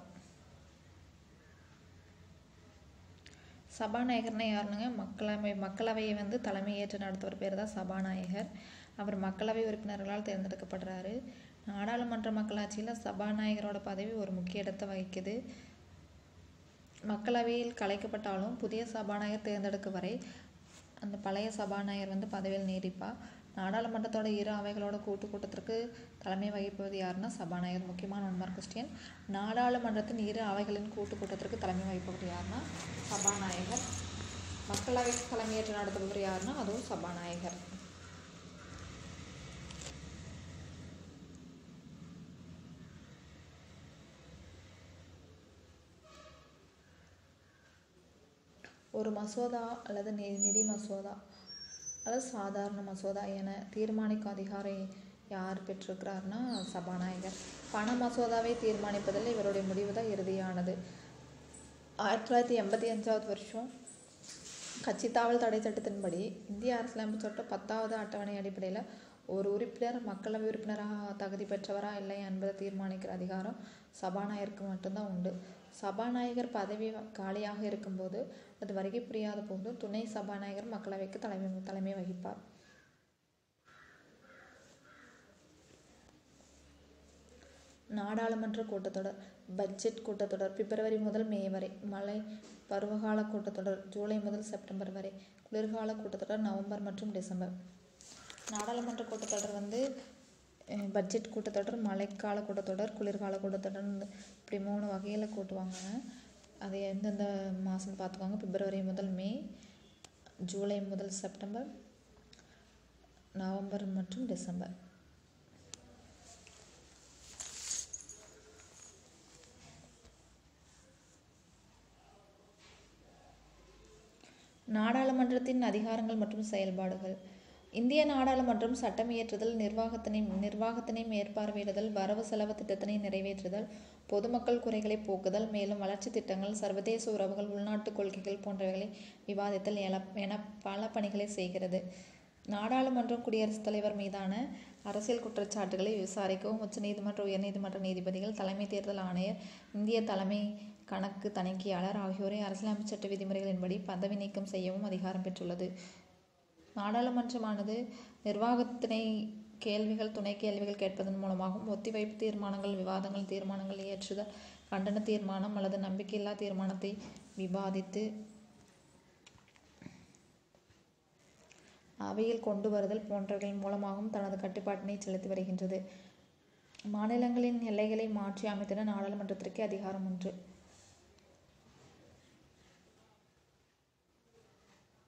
சபாநாயகர்னா யாருனுங்க மக்களவை மக்களவையை வந்து தலைமை ஏற்று நடத்துவர் பேர் தான் சபாநாயகர் அவர் மக்களவை உறுப்பினர்களால் தேர்ந்தெடுக்கப்படுறாரு நாடாளுமன்ற மக்களாட்சியில் சபாநாயகரோட பதவி ஒரு முக்கிய இடத்தை வகிக்குது மக்களவையில் கலைக்கப்பட்டாலும் புதிய சபாநாயகர் தேர்ந்தெடுக்க வரை அந்த பழைய சபாநாயகர் வந்து பதவியில் நீடிப்பார் நாடாளுமன்றத்தோட இரு அவைகளோட கூட்டு கூட்டத்திற்கு தலைமை வகிப்பது யாருன்னா சபாநாயகர் முக்கியமான ஒன் மார்க் கொஸ்டின் நாடாளுமன்றத்தின் இரு அவைகளின் கூட்டு கூட்டத்திற்கு தலைமை வகிப்பவர் யாருன்னா சபாநாயகர் மக்களவைக்கு தலைமையேற்று நடத்துபவர் யாருன்னா அதுவும் சபாநாயகர் ஒரு மசோதா அல்லது நி நிதி மசோதா அல்லது சாதாரண மசோதா என தீர்மானிக்கும் அதிகாரம் யார் பெற்றிருக்கிறார்னா சபாநாயகர் பண மசோதாவை தீர்மானிப்பதில் இவருடைய முடிவு தான் இறுதியானது ஆயிரத்தி தொள்ளாயிரத்தி எண்பத்தி அஞ்சாவது வருஷம் கட்சி தாவல் தடை சட்டத்தின்படி இந்திய அரசியலமைப்பு சட்டம் பத்தாவது அட்டவணை அடிப்படையில் ஒரு உறுப்பினர் மக்களவை உறுப்பினராக தகுதி பெற்றவரா இல்லையா என்பதை தீர்மானிக்கிற அதிகாரம் சபாநாயகருக்கு மட்டும்தான் உண்டு சபாநாயகர் பதவி காலியாக இருக்கும்போது அது வருகை புரியாத போது துணை சபாநாயகர் மக்களவைக்கு தலைமை தலைமை வகிப்பார் நாடாளுமன்ற கூட்டத்தொடர் பட்ஜெட் கூட்டத்தொடர் பிப்ரவரி முதல் மே வரை மழை பருவகால கூட்டத்தொடர் ஜூலை முதல் செப்டம்பர் வரை குளிர்கால கூட்டத்தொடர் நவம்பர் மற்றும் டிசம்பர் நாடாளுமன்ற கூட்டத்தொடர் வந்து அஹ், பட்ஜெட் கூட்டத்தொடர் மழைக்கால கூட்டத்தொடர் குளிர்கால கூட்டத்தொடர் இப்படி மூணு வகையில் கூட்டுவாங்க அது எந்தெந்த மாதம்னு பார்த்துக்கோங்க பிப்ரவரி முதல் மே ஜூலை முதல் செப்டம்பர் நவம்பர் மற்றும் டிசம்பர் நாடாளுமன்றத்தின் அதிகாரங்கள் மற்றும் செயல்பாடுகள் இந்திய நாடாளுமன்றம் சட்டம் இயற்றுதல் நிர்வாகத்தினை நிர்வாகத்தினை மேற்பார்வையிடுதல் வரவு செலவு திட்டத்தினை நிறைவேற்றுதல் பொதுமக்கள் குறைகளை போக்குதல் மேலும் வளர்ச்சி திட்டங்கள் சர்வதேச உறவுகள் உள்நாட்டு கொள்கைகள் போன்றவைகளை விவாதித்தல் என என பல பணிகளை செய்கிறது நாடாளுமன்றம் குடியரசுத் தலைவர் மீதான அரசியல் குற்றச்சாட்டுகளை விசாரிக்கவும் உச்சநீதிமன்ற உயர்நீதிமன்ற நீதிபதிகள் தலைமை தேர்தல் ஆணையர் இந்திய தலைமை கணக்கு தணிக்கையாளர் ஆகியோரை அரசியலமைப்பு சட்ட விதிமுறைகளின்படி பதவி நீக்கம் செய்யவும் அதிகாரம் பெற்றுள்ளது நாடாளுமன்றமானது நிர்வாகத்தினை கேள்விகள் துணை கேள்விகள் கேட்பதன் மூலமாகவும் ஒத்திவைப்பு தீர்மானங்கள் விவாதங்கள் தீர்மானங்கள் இயற்றுதல் கண்டன தீர்மானம் அல்லது நம்பிக்கையில்லா தீர்மானத்தை விவாதித்து அவையில் கொண்டு வருதல் போன்றவைகளின் மூலமாகவும் தனது கட்டுப்பாட்டினை செலுத்தி வருகின்றது மாநிலங்களின் எல்லைகளை மாற்றி அமைத்திட நாடாளுமன்றத்திற்கே அதிகாரம் உண்டு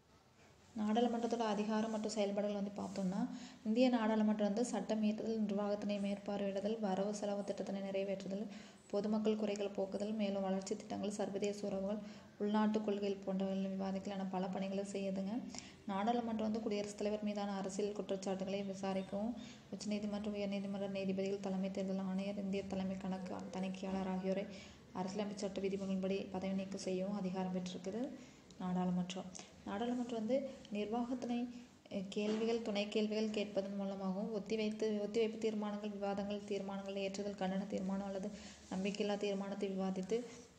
நாடாளுமன்றத்தோட அதிகாரம் மற்றும் செயல்பாடுகள் வந்து பார்த்தோம்னா இந்திய நாடாளுமன்றம் வந்து சட்டம் இயற்றுதல் நிர்வாகத்தினை மேற்பார்வையிடுதல் வரவு செலவு திட்டத்தினை நிறைவேற்றுதல் பொதுமக்கள் குறைகள் போக்குதல் மேலும் வளர்ச்சி திட்டங்கள் சர்வதேச உறவுகள் உள்நாட்டு கொள்கைகள் போன்றவர்கள் விவாதிக்கலான பல பணிகளை செய்யுதுங்க நாடாளுமன்றம் வந்து குடியரசுத் தலைவர் மீதான அரசியல் குற்றச்சாட்டுகளை விசாரிக்கவும் உச்சநீதிமன்றம் உயர்நீதிமன்ற நீதிபதிகள் தலைமை தேர்தல் ஆணையர் இந்திய தலைமை கணக்கு தணிக்கையாளர் ஆகியோரை அரசியலமைப்பு சட்ட விதிமுறைகளின்படி பதவி நீக்கம் செய்யவும் அதிகாரம் பெற்றிருக்குது நாடாளுமன்றம் நாடாளுமன்றம் வந்து நிர்வாகத்தினை அஹ், கேள்விகள் துணை கேள்விகள் கேட்பதன் மூலமாகவும் ஒத்திவைத்து ஒத்திவைப்பு தீர்மானங்கள் விவாதங்கள் தீர்மானங்கள் ஏற்றுதல் கண்டன தீர்மானம் அல்லது நம்பிக்கையில்லா தீர்மானத்தை விவாதித்து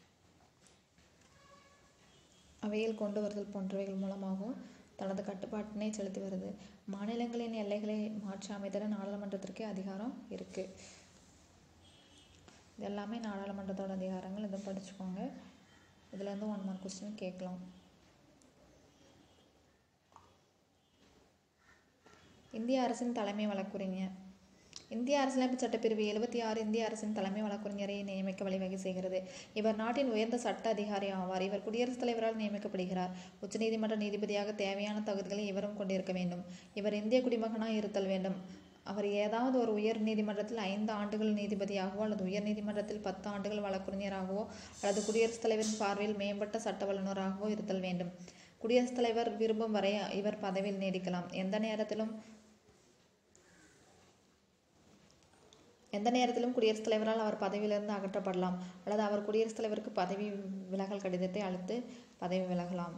அவையில் கொண்டு வருதல் போன்றவைகள் மூலமாகவும் தனது கட்டுப்பாட்டினை செலுத்தி வருது மாநிலங்களின் எல்லைகளை மாற்றி அமைத்தல நாடாளுமன்றத்திற்கே அதிகாரம் இருக்கு இது எல்லாமே நாடாளுமன்றத்தோட அதிகாரங்கள் இதை படிச்சுக்கோங்க இதுலேருந்து ஒன் மார்க் கொஸ்டின் கேட்கலாம் இந்திய அரசின் தலைமை வழக்குரைஞர் இந்திய அரசியலமைப்பு சட்டப்பிரிவு எழுபத்தி ஆறு இந்திய அரசின் தலைமை வழக்கறிஞரை நியமிக்க வழிவகை செய்கிறது இவர் நாட்டின் உயர்ந்த சட்ட அதிகாரி ஆவார் இவர் குடியரசுத் தலைவரால் நியமிக்கப்படுகிறார் உச்சநீதிமன்ற நீதிபதியாக தேவையான தகுதிகளை இவரும் கொண்டிருக்க வேண்டும் இவர் இந்திய குடிமகனாக இருத்தல் வேண்டும் அவர் ஏதாவது ஒரு உயர் நீதிமன்றத்தில் ஐந்து ஆண்டுகள் நீதிபதியாகவோ அல்லது உயர் நீதிமன்றத்தில் பத்து ஆண்டுகள் வழக்கறிஞராகவோ அல்லது குடியரசுத் தலைவரின் பார்வையில் மேம்பட்ட சட்ட வல்லுநராகவோ இருத்தல் வேண்டும் குடியரசுத் தலைவர் விரும்பும் வரை இவர் பதவியில் நீடிக்கலாம் எந்த நேரத்திலும் எந்த நேரத்திலும் குடியரசுத் தலைவரால் அவர் பதவியிலிருந்து அகற்றப்படலாம் அல்லது அவர் குடியரசுத் தலைவருக்கு பதவி விலகல் கடிதத்தை அளித்து பதவி விலகலாம்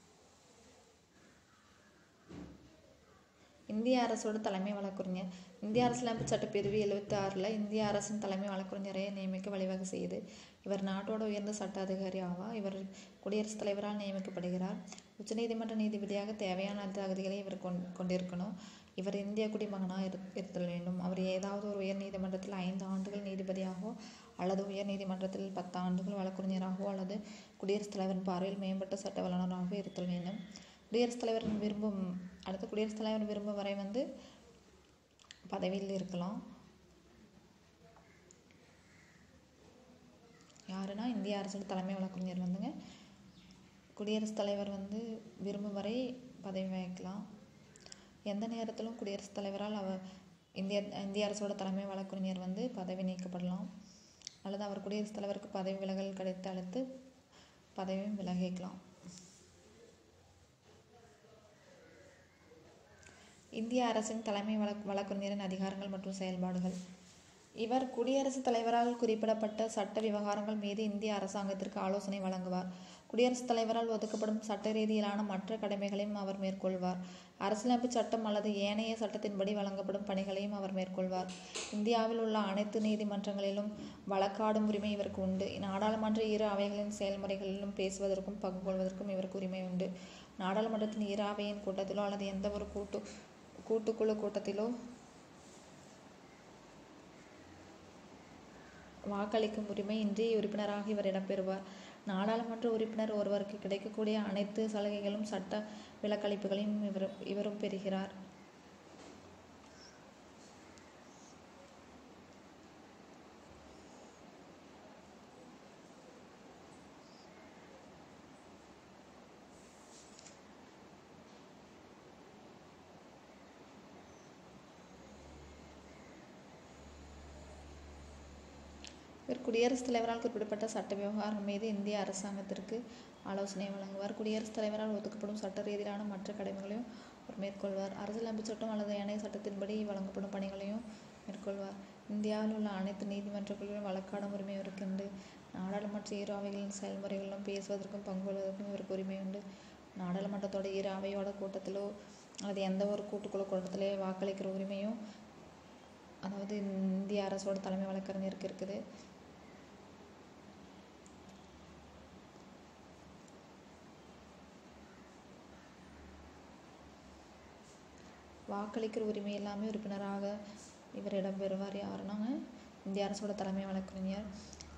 இந்திய அரசோட தலைமை வழக்கறிஞர் இந்திய அரசியலமைப்பு சட்டப்பிரிவு எழுபத்தி ஆறில் இந்திய அரசின் தலைமை வழக்கறிஞரை நியமிக்க வழிவகை செய்யுது இவர் நாட்டோட உயர்ந்த சட்ட அதிகாரி ஆவா இவர் குடியரசுத் தலைவரால் நியமிக்கப்படுகிறார் உச்சநீதிமன்ற நீதிபதியாக தேவையான தகுதிகளை இவர் கொண் கொண்டிருக்கணும் இவர் இந்திய குடிமகனாக இரு இருத்தல் வேண்டும் அவர் ஏதாவது ஒரு உயர் நீதிமன்றத்தில் ஐந்து ஆண்டுகள் நீதிபதியாகவோ அல்லது உயர் நீதிமன்றத்தில் பத்து ஆண்டுகள் வழக்கறிஞராகவோ அல்லது குடியரசுத் தலைவரின் பார்வையில் மேம்பட்ட சட்ட வல்லுநராகவோ இருத்தல் வேண்டும் குடியரசுத் தலைவர் விரும்பும் அடுத்த குடியரசுத் தலைவர் விரும்பும் வரை வந்து பதவியில் இருக்கலாம் யாருன்னா இந்திய அரசோட தலைமை வழக்கறிஞர் வந்துங்க குடியரசுத் தலைவர் வந்து விரும்பும் வரை பதவி வகிக்கலாம் எந்த நேரத்திலும் குடியரசுத் தலைவரால் அவர் இந்திய இந்திய அரசோட தலைமை வழக்கறிஞர் வந்து பதவி நீக்கப்படலாம் அல்லது அவர் குடியரசுத் தலைவருக்கு பதவி விலகல் கிடைத்து அழைத்து பதவியும் விலகிக்கலாம் இந்திய அரசின் தலைமை வழக் வழக்கறிஞரின் அதிகாரங்கள் மற்றும் செயல்பாடுகள் இவர் குடியரசுத் தலைவரால் குறிப்பிடப்பட்ட சட்ட விவகாரங்கள் மீது இந்திய அரசாங்கத்திற்கு ஆலோசனை வழங்குவார் குடியரசுத் தலைவரால் ஒதுக்கப்படும் சட்ட ரீதியிலான மற்ற கடமைகளையும் அவர் மேற்கொள்வார் அரசியலமைப்பு சட்டம் அல்லது ஏனைய சட்டத்தின்படி வழங்கப்படும் பணிகளையும் அவர் மேற்கொள்வார் இந்தியாவில் உள்ள அனைத்து நீதிமன்றங்களிலும் வழக்காடும் உரிமை இவருக்கு உண்டு நாடாளுமன்ற இரு அவைகளின் செயல்முறைகளிலும் பேசுவதற்கும் பங்கு கொள்வதற்கும் இவருக்கு உரிமை உண்டு நாடாளுமன்றத்தின் இரு அவையின் கூட்டத்திலோ அல்லது எந்த ஒரு கூட்டு கூட்டுக்குழு கூட்டத்திலோ வாக்களிக்கும் உரிமை இன்றி உறுப்பினராக இவர் இடம்பெறுவார் நாடாளுமன்ற உறுப்பினர் ஒருவருக்கு கிடைக்கக்கூடிய அனைத்து சலுகைகளும் சட்ட விலக்களிப்புகளையும் இவர் இவரும் பெறுகிறார் இவர் குடியரசுத் தலைவரால் குறிப்பிடப்பட்ட சட்ட விவகாரம் மீது இந்திய அரசாங்கத்திற்கு ஆலோசனை வழங்குவார் குடியரசுத் தலைவரால் ஒதுக்கப்படும் சட்ட ரீதியிலான மற்ற கடமைகளையும் அவர் மேற்கொள்வார் அரசியலமைப்பு சட்டம் அல்லது ஏனைய சட்டத்தின்படி வழங்கப்படும் பணிகளையும் மேற்கொள்வார் இந்தியாவில் உள்ள அனைத்து நீதிமன்றங்களிலும் வழக்காடும் உரிமை இவருக்கு உண்டு நாடாளுமன்ற இரு அவைகளின் செயல்முறைகளிலும் பேசுவதற்கும் பங்கு கொள்வதற்கும் இவருக்கு உரிமை உண்டு நாடாளுமன்றத்தோட இரு அவையோட கூட்டத்திலோ அல்லது எந்த ஒரு கூட்டுக்குழு கூட்டத்திலே வாக்களிக்கிற உரிமையும் அதாவது இந்திய அரசோட தலைமை வழக்கறிஞருக்கு இருக்குது வாக்களிக்கிற உரிமை எல்லாமே உறுப்பினராக இவர் இடம்பெறுவார் யாருன்னாங்க இந்திய அரசோட தலைமை வழக்கறிஞர்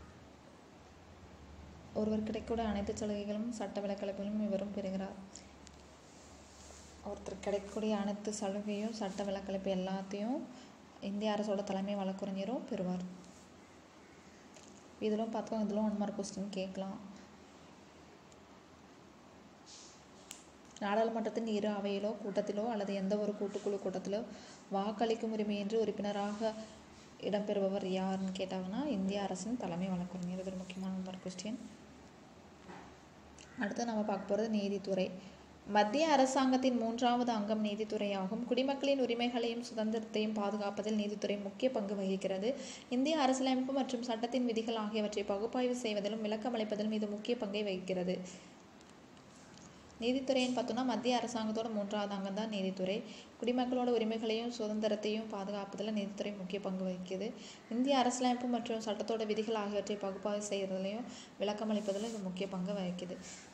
ஒருவர் கிடைக்கக்கூடிய அனைத்து சலுகைகளும் சட்ட விலக்களிப்புகளும் இவரும் பெறுகிறார் ஒருத்தர் கிடைக்கக்கூடிய அனைத்து சலுகையும் சட்ட விலக்களிப்பு எல்லாத்தையும் இந்திய அரசோட தலைமை வழக்கறிஞரும் பெறுவார் இதிலும் பார்த்துக்கோங்க இதிலும் ஒன் மார்க் கொஸ்டின் கேட்கலாம் நாடாளுமன்றத்தின் இரு அவையிலோ கூட்டத்திலோ அல்லது எந்த ஒரு கூட்டுக்குழு கூட்டத்திலோ வாக்களிக்கும் உரிமையின்றி உறுப்பினராக இடம்பெறுபவர் யாருன்னு கேட்டாங்கன்னா இந்திய அரசின் தலைமை வழக்கறிஞர் இது ஒரு முக்கியமான ஒரு கொஸ்டின் அடுத்து நம்ம பார்க்க போகிறது நீதித்துறை மத்திய அரசாங்கத்தின் மூன்றாவது அங்கம் நீதித்துறையாகும் குடிமக்களின் உரிமைகளையும் சுதந்திரத்தையும் பாதுகாப்பதில் நீதித்துறை முக்கிய பங்கு வகிக்கிறது இந்திய அரசியலமைப்பு மற்றும் சட்டத்தின் விதிகள் ஆகியவற்றை பகுப்பாய்வு செய்வதிலும் விளக்கமளிப்பதிலும் இது முக்கிய பங்கை வகிக்கிறது நீதித்துறைன்னு பார்த்தோம்னா மத்திய அரசாங்கத்தோட மூன்றாவது அங்கம் தான் நீதித்துறை குடிமக்களோட உரிமைகளையும் சுதந்திரத்தையும் பாதுகாப்பதில் நீதித்துறை முக்கிய பங்கு வகிக்குது இந்திய அரசியலமைப்பு மற்றும் சட்டத்தோட விதிகள் ஆகியவற்றை பகுப்பாய்வு செய்கிறதுலையும் விளக்கமளிப்பதிலும் இது முக்கிய பங்கு வகிக்குது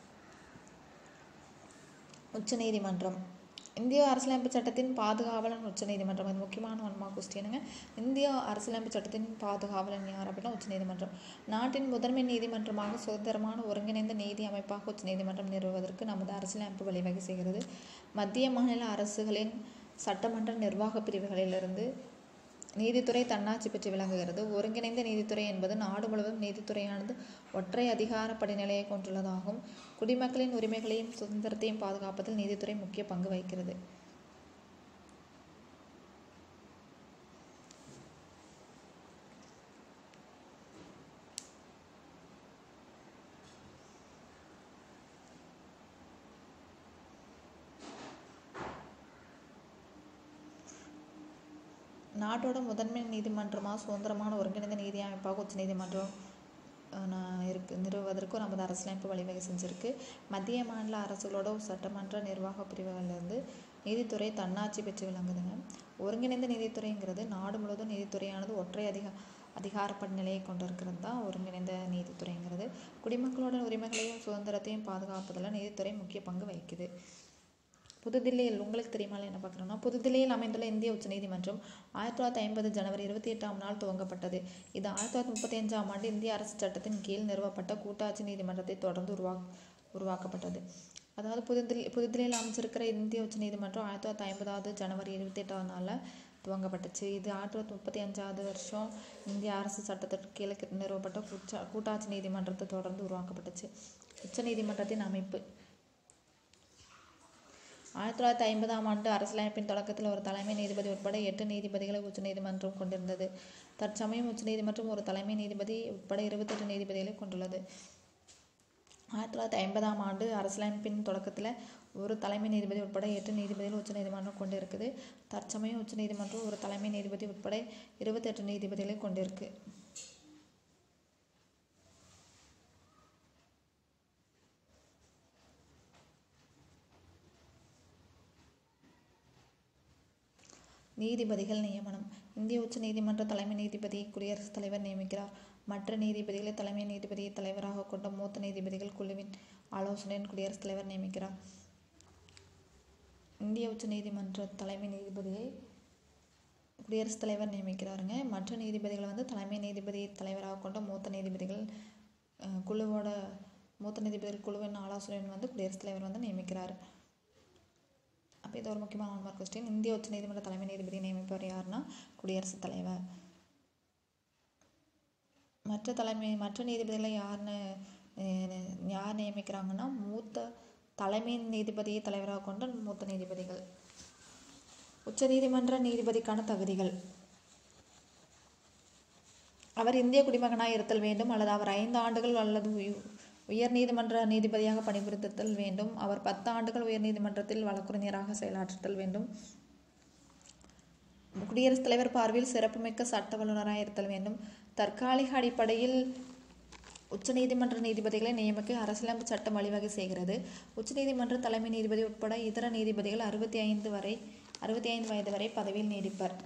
உச்சநீதிமன்றம் இந்திய அரசியலமைப்பு சட்டத்தின் பாதுகாவலன் உச்சநீதிமன்றம் அது முக்கியமான ஒன்மா கொஸ்டினுங்க இந்திய அரசியலமைப்பு சட்டத்தின் பாதுகாவலன் யார் அப்படின்னா உச்சநீதிமன்றம் நாட்டின் முதன்மை நீதிமன்றமாக சுதந்திரமான ஒருங்கிணைந்த நீதி அமைப்பாக உச்சநீதிமன்றம் நிறுவுவதற்கு நமது அரசியலமைப்பு வழிவகை செய்கிறது மத்திய மாநில அரசுகளின் சட்டமன்ற நிர்வாக பிரிவுகளிலிருந்து நீதித்துறை தன்னாட்சி பெற்று விளங்குகிறது ஒருங்கிணைந்த நீதித்துறை என்பது நாடு முழுவதும் நீதித்துறையானது ஒற்றை அதிகார படிநிலையை கொண்டுள்ளதாகும் குடிமக்களின் உரிமைகளையும் சுதந்திரத்தையும் பாதுகாப்பதில் நீதித்துறை முக்கிய பங்கு வகிக்கிறது நாட்டோட முதன்மை நீதிமன்றமாக சுதந்திரமான ஒருங்கிணைந்த நீதி அமைப்பாக உச்சநீதிமன்றம் அஹ், நான் இருக்கு நிறுவுவதற்கும் நமது அரசியலமைப்பு வழிவகை செஞ்சிருக்கு மத்திய மாநில அரசுகளோட சட்டமன்ற நிர்வாக பிரிவுகளிலிருந்து நீதித்துறை தன்னாட்சி பெற்று விளங்குதுங்க ஒருங்கிணைந்த நீதித்துறைங்கிறது நாடு முழுவதும் நீதித்துறையானது ஒற்றை அதிக அதிகார படிநிலையை கொண்டிருக்கிறது தான் ஒருங்கிணைந்த நீதித்துறைங்கிறது குடிமக்களோட உரிமைகளையும் சுதந்திரத்தையும் பாதுகாப்பதில் நீதித்துறை முக்கிய பங்கு வகிக்குது புதுதில்லியில் உங்களுக்கு தெரியுமா என்ன பார்க்குறோம்னா புதுதில்லியில் அமைந்துள்ள இந்திய உச்சநீதிமன்றம் ஆயிரத்தி தொள்ளாயிரத்தி ஐம்பது ஜனவரி இருபத்தி எட்டாம் நாள் துவங்கப்பட்டது இது ஆயிரத்தி தொள்ளாயிரத்தி முப்பத்தி அஞ்சாம் ஆண்டு இந்திய அரசு சட்டத்தின் கீழ் நிறுவப்பட்ட கூட்டாட்சி நீதிமன்றத்தை தொடர்ந்து உருவா உருவாக்கப்பட்டது அதாவது புதுதில்லி புதுதில்லியில் அமைச்சிருக்கிற இந்திய உச்சநீதிமன்றம் ஆயிரத்தி தொள்ளாயிரத்தி ஐம்பதாவது ஜனவரி இருபத்தி எட்டாம் நாளில் துவங்கப்பட்டுச்சு இது ஆயிரத்தி தொள்ளாயிரத்தி முப்பத்தி அஞ்சாவது வருஷம் இந்திய அரசு சட்டத்திற்கு கீழே நிறுவப்பட்ட கூட்டா கூட்டாட்சி நீதிமன்றத்தை தொடர்ந்து உருவாக்கப்பட்டுச்சு உச்சநீதிமன்றத்தின் அமைப்பு ஆயிரத்தி தொள்ளாயிரத்தி ஐம்பதாம் ஆண்டு அரசியலமைப்பின் தொடக்கத்தில் ஒரு தலைமை நீதிபதி உட்பட எட்டு நீதிபதிகளை உச்சநீதிமன்றம் கொண்டிருந்தது தற்சமயம் உச்சநீதிமன்றம் ஒரு தலைமை நீதிபதி உட்பட இருபத்தெட்டு நீதிபதிகளை கொண்டுள்ளது ஆயிரத்தி தொள்ளாயிரத்தி ஐம்பதாம் ஆண்டு அரசியலமைப்பின் தொடக்கத்தில் ஒரு தலைமை நீதிபதி உட்பட எட்டு நீதிபதிகள் உச்சநீதிமன்றம் கொண்டிருக்குது தற்சமயம் உச்சநீதிமன்றம் ஒரு தலைமை நீதிபதி உட்பட இருபத்தெட்டு நீதிபதிகளை கொண்டிருக்கு நீதிபதிகள் நியமனம் இந்திய உச்ச நீதிமன்ற தலைமை நீதிபதி குடியரசுத் தலைவர் நியமிக்கிறார் மற்ற நீதிபதிகளை தலைமை நீதிபதியை தலைவராக கொண்ட மூத்த நீதிபதிகள் குழுவின் ஆலோசனையின் குடியரசுத் தலைவர் நியமிக்கிறார் இந்திய உச்ச நீதிமன்ற தலைமை நீதிபதியை குடியரசுத் தலைவர் நியமிக்கிறாருங்க மற்ற நீதிபதிகளை வந்து தலைமை நீதிபதி தலைவராக கொண்ட மூத்த நீதிபதிகள் அஹ், குழுவோட மூத்த நீதிபதிகள் குழுவின் ஆலோசனையின் வந்து குடியரசுத் தலைவர் வந்து நியமிக்கிறார் அப்போ இது ஒரு முக்கியமான ஒன் மார்க் கொஸ்டின் இந்திய உச்ச நீதிமன்ற தலைமை நீதிபதி நியமிப்பவர் யாருன்னா குடியரசுத் தலைவர் மற்ற தலைமை மற்ற நீதிபதிகளை யாருன்னு அஹ், யார் நியமிக்கிறாங்கன்னா மூத்த தலைமை நீதிபதியை தலைவராக கொண்ட மூத்த நீதிபதிகள் உச்ச நீதிமன்ற நீதிபதிக்கான தகுதிகள் அவர் இந்திய குடிமகனாக இருத்தல் வேண்டும் அல்லது அவர் ஐந்து ஆண்டுகள் அல்லது உய- உயர் நீதிமன்ற நீதிபதியாக பணிபுரித்தல் வேண்டும் அவர் பத்து ஆண்டுகள் உயர் நீதிமன்றத்தில் வழக்கறிஞராக செயலாற்றுதல் வேண்டும் குடியரசுத் தலைவர் பார்வையில் சிறப்புமிக்க சட்ட வல்லுநராக இருத்தல் வேண்டும் தற்காலிக அடிப்படையில் உச்சநீதிமன்ற நீதிபதிகளை நியமிக்க அரசியலமைப்பு சட்டம் வழிவகை செய்கிறது உச்சநீதிமன்ற தலைமை நீதிபதி உட்பட இதர நீதிபதிகள் அறுபத்தி ஐந்து வரை அறுபத்தி ஐந்து வயது வரை பதவியில் நீடிப்பர்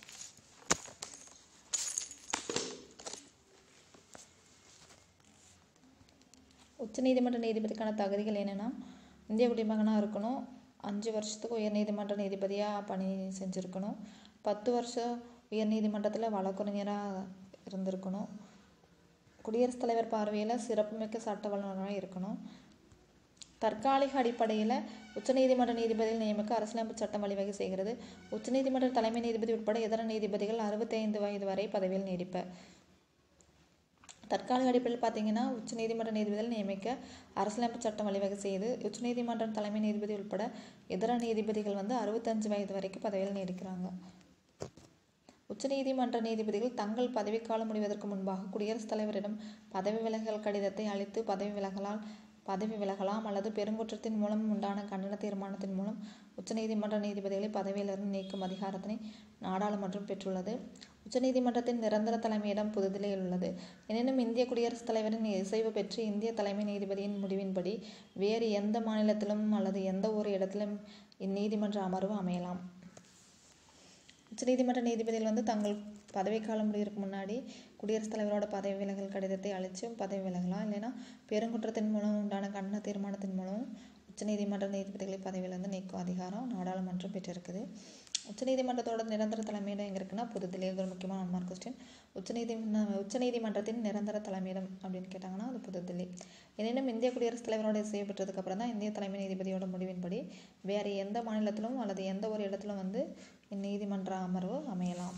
உச்சநீதிமன்ற நீதிபதிக்கான தகுதிகள் என்னென்னா இந்திய குடிமகனாக இருக்கணும் அஞ்சு வருஷத்துக்கு உயர்நீதிமன்ற நீதிபதியாக பணி செஞ்சுருக்கணும் பத்து வருஷம் உயர்நீதிமன்றத்தில் வழக்கறிஞராக இருந்திருக்கணும் குடியரசுத் தலைவர் பார்வையில் சிறப்புமிக்க சட்ட வல்லுநராக இருக்கணும் தற்காலிக அடிப்படையில் உச்சநீதிமன்ற நீதிபதிகள் நியமிக்க அரசியலமைப்பு சட்டம் வழிவகை செய்கிறது உச்சநீதிமன்ற தலைமை நீதிபதி உட்பட இதர நீதிபதிகள் அறுபத்தைந்து வயது வரை பதவியில் நீடிப்பர் தற்காலிக அடிப்படையில் பார்த்தீங்கன்னா உச்சநீதிமன்ற நீதிபதிகள் நியமிக்க அரசியலமைப்பு சட்டம் வழிவகை செய்து உச்சநீதிமன்றம் தலைமை நீதிபதி உட்பட இதர நீதிபதிகள் வந்து அறுபத்தஞ்சு வயது வரைக்கும் பதவியில் நீடிக்கிறாங்க உச்சநீதிமன்ற நீதிபதிகள் தங்கள் பதவிக்காலம் முடிவதற்கு முன்பாக குடியரசுத் தலைவரிடம் பதவி விலகல் கடிதத்தை அளித்து பதவி விலகலால் பதவி விலகலாம் அல்லது பெருங்குற்றத்தின் மூலம் உண்டான கண்டன தீர்மானத்தின் மூலம் உச்சநீதிமன்ற நீதிபதிகளை பதவியிலிருந்து நீக்கும் அதிகாரத்தினை நாடாளுமன்றம் பெற்றுள்ளது உச்சநீதிமன்றத்தின் நிரந்தர தலைமையிடம் புதுதில்லியில் உள்ளது எனினும் இந்திய குடியரசுத் தலைவரின் இசைவு பெற்று இந்திய தலைமை நீதிபதியின் முடிவின்படி வேறு எந்த மாநிலத்திலும் அல்லது எந்த ஒரு இடத்திலும் இந்நீதிமன்ற அமர்வு அமையலாம் உச்சநீதிமன்ற நீதிபதிகள் வந்து தங்கள் பதவிக்காலம் முடிவதற்கு முன்னாடி குடியரசுத் தலைவரோட பதவி விலகல் கடிதத்தை அளித்து பதவி விலகலாம் இல்லைன்னா பெருங்குற்றத்தின் மூலம் உண்டான கண்டன தீர்மானத்தின் மூலம் உச்சநீதிமன்ற நீதிபதிகளை பதவியிலிருந்து நீக்கும் அதிகாரம் நாடாளுமன்றம் பெற்றிருக்குது உச்சநீதிமன்றத்தோட நிரந்தர தலைமையிடம் எங்கே இருக்குன்னா புதுதில்லியில் இது ஒரு முக்கியமான ஒன் மார்க் கொஸ்டின் உச்சநீதிமன்ற உச்சநீதிமன்றத்தின் நிரந்தர தலைமையிடம் அப்படின்னு கேட்டாங்கன்னா அது புதுதில்லி எனினும் இந்திய குடியரசுத் தலைவரோட இசைவு பெற்றதுக்கு அப்புறம் தான் இந்திய தலைமை நீதிபதியோட முடிவின்படி வேறு எந்த மாநிலத்திலும் அல்லது எந்த ஒரு இடத்திலும் வந்து இந்நீதிமன்ற அமர்வு அமையலாம்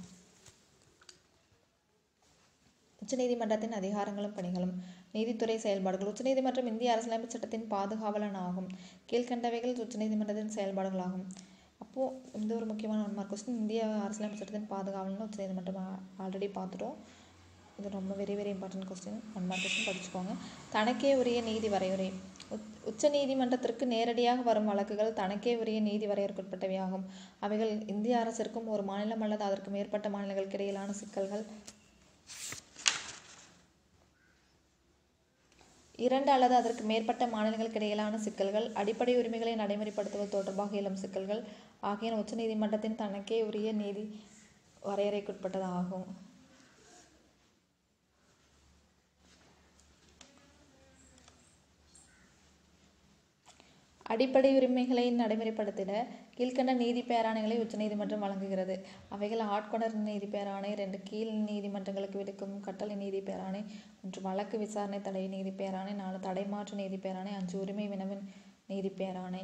உச்சநீதிமன்றத்தின் அதிகாரங்களும் பணிகளும் நீதித்துறை செயல்பாடுகள் உச்சநீதிமன்றம் இந்திய அரசியலமைப்பு சட்டத்தின் பாதுகாவலன் ஆகும் கீழ்கண்டவைகள் உச்சநீதிமன்றத்தின் செயல்பாடுகளாகும் அப்போது இந்த ஒரு முக்கியமான ஒன் மார்க் கொஸ்டின் இந்திய அரசியலமைப்பு சட்டத்தின் பாதுகாவலன் உச்சநீதிமன்றம் ஆல்ரெடி பார்த்துட்டோம் இது ரொம்ப very very important question one mark question படிச்சுக்கோங்க தனக்கே உரிய நீதி வரையறை உச் உச்ச நீதிமன்றத்திற்கு நேரடியாக வரும் வழக்குகள் தனக்கே உரிய நீதி வரையறுக்குட்பட்டவையாகும் அவைகள் இந்திய அரசிற்கும் ஒரு மாநிலம் அல்லது அதற்கு மேற்பட்ட மாநிலங்களுக்கு இடையிலான சிக்கல்கள் இரண்டு அல்லது அதற்கு மேற்பட்ட மாநிலங்களுக்கு இடையிலான சிக்கல்கள் அடிப்படை உரிமைகளை நடைமுறைப்படுத்துவது தொடர்பாக எழும் சிக்கல்கள் ஆகியன உச்சநீதிமன்றத்தின் தனக்கே உரிய நீதி வரையறைக்குட்பட்டதாகும் அடிப்படை உரிமைகளை நடைமுறைப்படுத்திட கீழ்க்கண்ட நீதி பேராணைகளை உச்சநீதிமன்றம் வழங்குகிறது அவைகள் ஆட்கொணர் நீதி பேராணை ரெண்டு கீழ் நீதிமன்றங்களுக்கு விடுக்கும் கட்டளை நீதி பேராணை ஒன்று வழக்கு விசாரணை தடை நீதி பேராணை நாலு தடைமாற்று நீதி பேராணை அஞ்சு உரிமை வினவின் நீதி பேராணை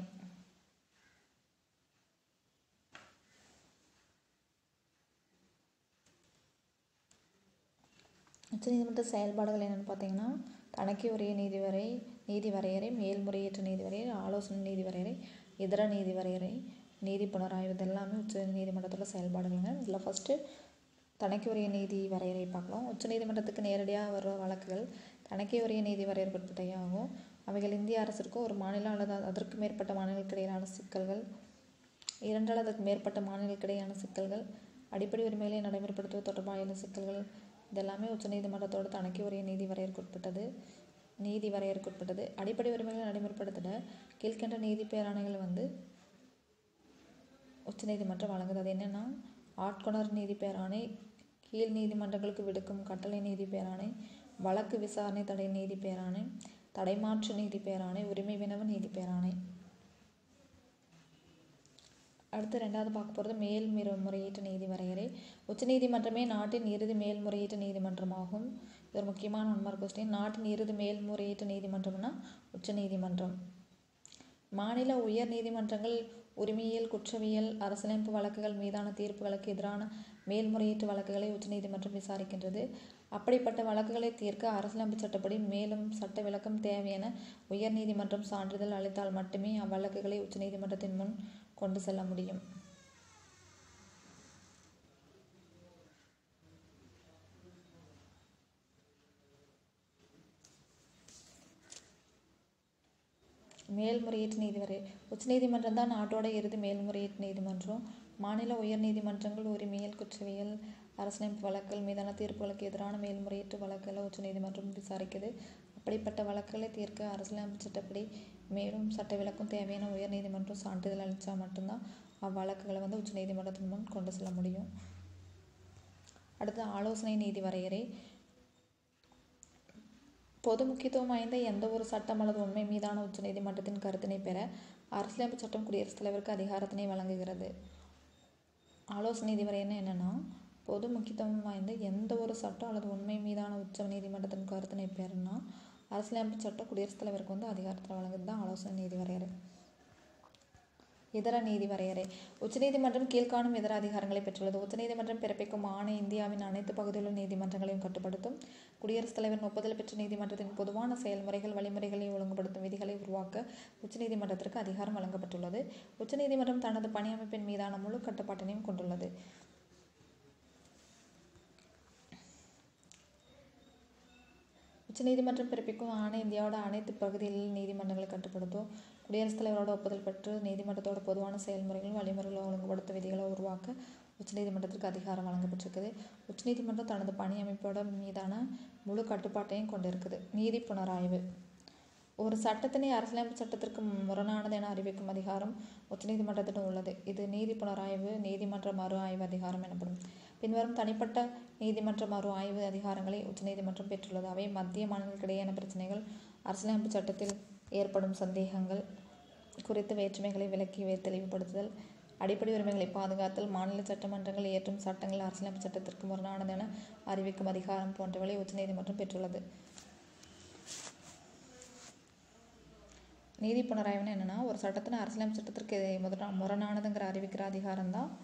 உச்சநீதிமன்ற செயல்பாடுகள் என்னென்னு பார்த்தீங்கன்னா தனக்கே உரிய நீதி வரை நீதி வரையறை மேல்முறையீட்டு நீதி வரையறை ஆலோசனை நீதி வரையறை இதர நீதி வரையறை நீதி புனராய்வு இது எல்லாமே உச்ச நீதிமன்றத்தோட செயல்பாடுகள்ங்க இதில் ஃபஸ்ட்டு தனக்கே உரிய நீதி வரையறை பார்க்கலாம் உச்சநீதிமன்றத்துக்கு நேரடியாக வர வழக்குகள் தனக்கே உரிய நீதி வரையறுக்கப்பட்டவையாகும் அவைகள் இந்திய அரசிற்கும் ஒரு மாநிலம் அல்லது அதற்கு மேற்பட்ட மாநிலங்களுக்கு இடையிலான சிக்கல்கள் இரண்டு அல்லது அதற்கு மேற்பட்ட மாநிலங்களுக்கு இடையிலான சிக்கல்கள் அடிப்படை உரிமைகளை நடைமுறைப்படுத்துவது தொடர்பான சிக்கல்கள் இதெல்லாமே உச்சநீதிமன்றத்தோட தனக்கே உரிய நீதி வரையறுக்குட்பட்டது நீதி வரையறுக்குட்பட்டது அடிப்படை உரிமைகளை நடைமுறைப்படுத்திட கீழ்கண்ட நீதி பேராணைகள் வந்து உச்சநீதிமன்றம் வழங்குது அது என்னென்னா ஆட்கொணர் நீதி பேராணை கீழ் நீதிமன்றங்களுக்கு விடுக்கும் கட்டளை நீதி பேராணை வழக்கு விசாரணை தடை நீதி பேராணை தடைமாற்று நீதி பேராணை உரிமை வினவு நீதி பேராணை அடுத்து ரெண்டாவது பார்க்க போகிறது மேல்முறை முறையீட்டு நீதி வரையறை உச்சநீதிமன்றமே நாட்டின் இறுதி மேல்முறையீட்டு நீதிமன்றமாகும் இது ஒரு முக்கியமான ஒன்மார்க் கொஸ்டின் நாட்டின் இறுதி மேல்முறையீட்டு நீதிமன்றம்னா உச்சநீதிமன்றம் மாநில உயர் நீதிமன்றங்கள் உரிமையியல் குற்றவியல் அரசியலமைப்பு வழக்குகள் மீதான தீர்ப்புகளுக்கு எதிரான மேல்முறையீட்டு வழக்குகளை உச்சநீதிமன்றம் விசாரிக்கின்றது அப்படிப்பட்ட வழக்குகளை தீர்க்க அரசியலமைப்பு சட்டப்படி மேலும் சட்ட விளக்கம் தேவையென உயர் நீதிமன்றம் சான்றிதழ் அளித்தால் மட்டுமே அவ்வழக்குகளை உச்சநீதிமன்றத்தின் முன் கொண்டு செல்ல முடியும் மேல்முறையீட்டு நீதிவரை உச்சநீதிமன்றம் தான் நாட்டோட இறுதி மேல்முறையீட்டு நீதிமன்றம் மாநில உயர் நீதிமன்றங்கள் உரிமையியல் குற்றவியல் அரசியலமைப்பு வழக்குகள் மீதான தீர்ப்புகளுக்கு எதிரான மேல்முறையீட்டு வழக்குகளை உச்சநீதிமன்றம் விசாரிக்குது அப்படிப்பட்ட வழக்குகளை தீர்க்க அரசியலமைப்பு சட்டப்படி மேலும் சட்ட விலக்கும் தேவையான உயர் நீதிமன்றம் சான்றிதழ் அளித்தா மட்டும்தான் அவ்வழக்குகளை வந்து உச்சநீதிமன்றத்தின் முன் கொண்டு செல்ல முடியும் அடுத்து ஆலோசனை நீதி வரையறை பொது முக்கியத்துவம் வாய்ந்த எந்த ஒரு சட்டம் அல்லது உண்மை மீதான உச்சநீதிமன்றத்தின் கருத்தினை பெற அரசியலமைப்பு சட்டம் குடியரசுத் தலைவருக்கு அதிகாரத்தினை வழங்குகிறது ஆலோசனை நீதி வரையறை என்னென்னா பொது முக்கியத்துவம் வாய்ந்த எந்த ஒரு சட்டம் அல்லது உண்மை மீதான உச்ச நீதிமன்றத்தின் கருத்தினை பெறனா அரசியலமைப்பு சட்டம் குடியரசுத் தலைவருக்கு வந்து அதிகாரத்தில் வழங்குறது தான் ஆலோசனை நீதி வரையறை இதர நீதி வரையறை உச்சநீதிமன்றம் கீழ்காணும் இதர அதிகாரங்களை பெற்றுள்ளது உச்சநீதிமன்றம் பிறப்பிக்கும் ஆணை இந்தியாவின் அனைத்து பகுதிகளிலும் நீதிமன்றங்களையும் கட்டுப்படுத்தும் குடியரசுத் தலைவரின் ஒப்புதல் பெற்ற நீதிமன்றத்தின் பொதுவான செயல்முறைகள் வழிமுறைகளை ஒழுங்குபடுத்தும் விதிகளை உருவாக்க உச்சநீதிமன்றத்திற்கு அதிகாரம் வழங்கப்பட்டுள்ளது உச்சநீதிமன்றம் தனது பணியமைப்பின் மீதான முழு கட்டுப்பாட்டினையும் கொண்டுள்ளது உச்சநீதிமன்றம் பிறப்பிக்கும் ஆணை இந்தியாவோட அனைத்து பகுதிகளிலும் நீதிமன்றங்களை கட்டுப்படுத்தும் குடியரசுத் தலைவரோட ஒப்புதல் பெற்று நீதிமன்றத்தோட பொதுவான செயல்முறைகளும் வழிமுறைகளும் ஒழுங்குபடுத்த விதிகளை உருவாக்க உச்சநீதிமன்றத்திற்கு அதிகாரம் வழங்கப்பட்டிருக்குது உச்சநீதிமன்றம் தனது பணி அமைப்போட மீதான முழு கட்டுப்பாட்டையும் கொண்டிருக்குது நீதி புனராய்வு ஒரு சட்டத்தினை அரசியலமைப்பு சட்டத்திற்கு முரணானது என அறிவிக்கும் அதிகாரம் உச்சநீதிமன்றத்திடம் உள்ளது இது நீதி புனராய்வு நீதிமன்ற மறு ஆய்வு அதிகாரம் எனப்படும் பின்வரும் தனிப்பட்ட நீதிமன்ற மறு ஆய்வு அதிகாரங்களை உச்சநீதிமன்றம் பெற்றுள்ளது அவை மத்திய மாநிலங்களுக்கிடையேயான பிரச்சனைகள் அரசியலமைப்பு சட்டத்தில் ஏற்படும் சந்தேகங்கள் குறித்து வேற்றுமைகளை விலக்கி தெளிவுபடுத்துதல் அடிப்படை உரிமைகளை பாதுகாத்தல் மாநில சட்டமன்றங்கள் இயற்றும் சட்டங்கள் அரசியலமைப்பு சட்டத்திற்கு முரணானது என அறிவிக்கும் அதிகாரம் போன்றவற்றை உச்சநீதிமன்றம் பெற்றுள்ளது நீதி புனராய்வுன்னு என்னென்னா ஒரு சட்டத்தின் அரசியலமைப்பு சட்டத்திற்கு முதலா முரணானதுங்கிற அறிவிக்கிற அதிகாரம் தான்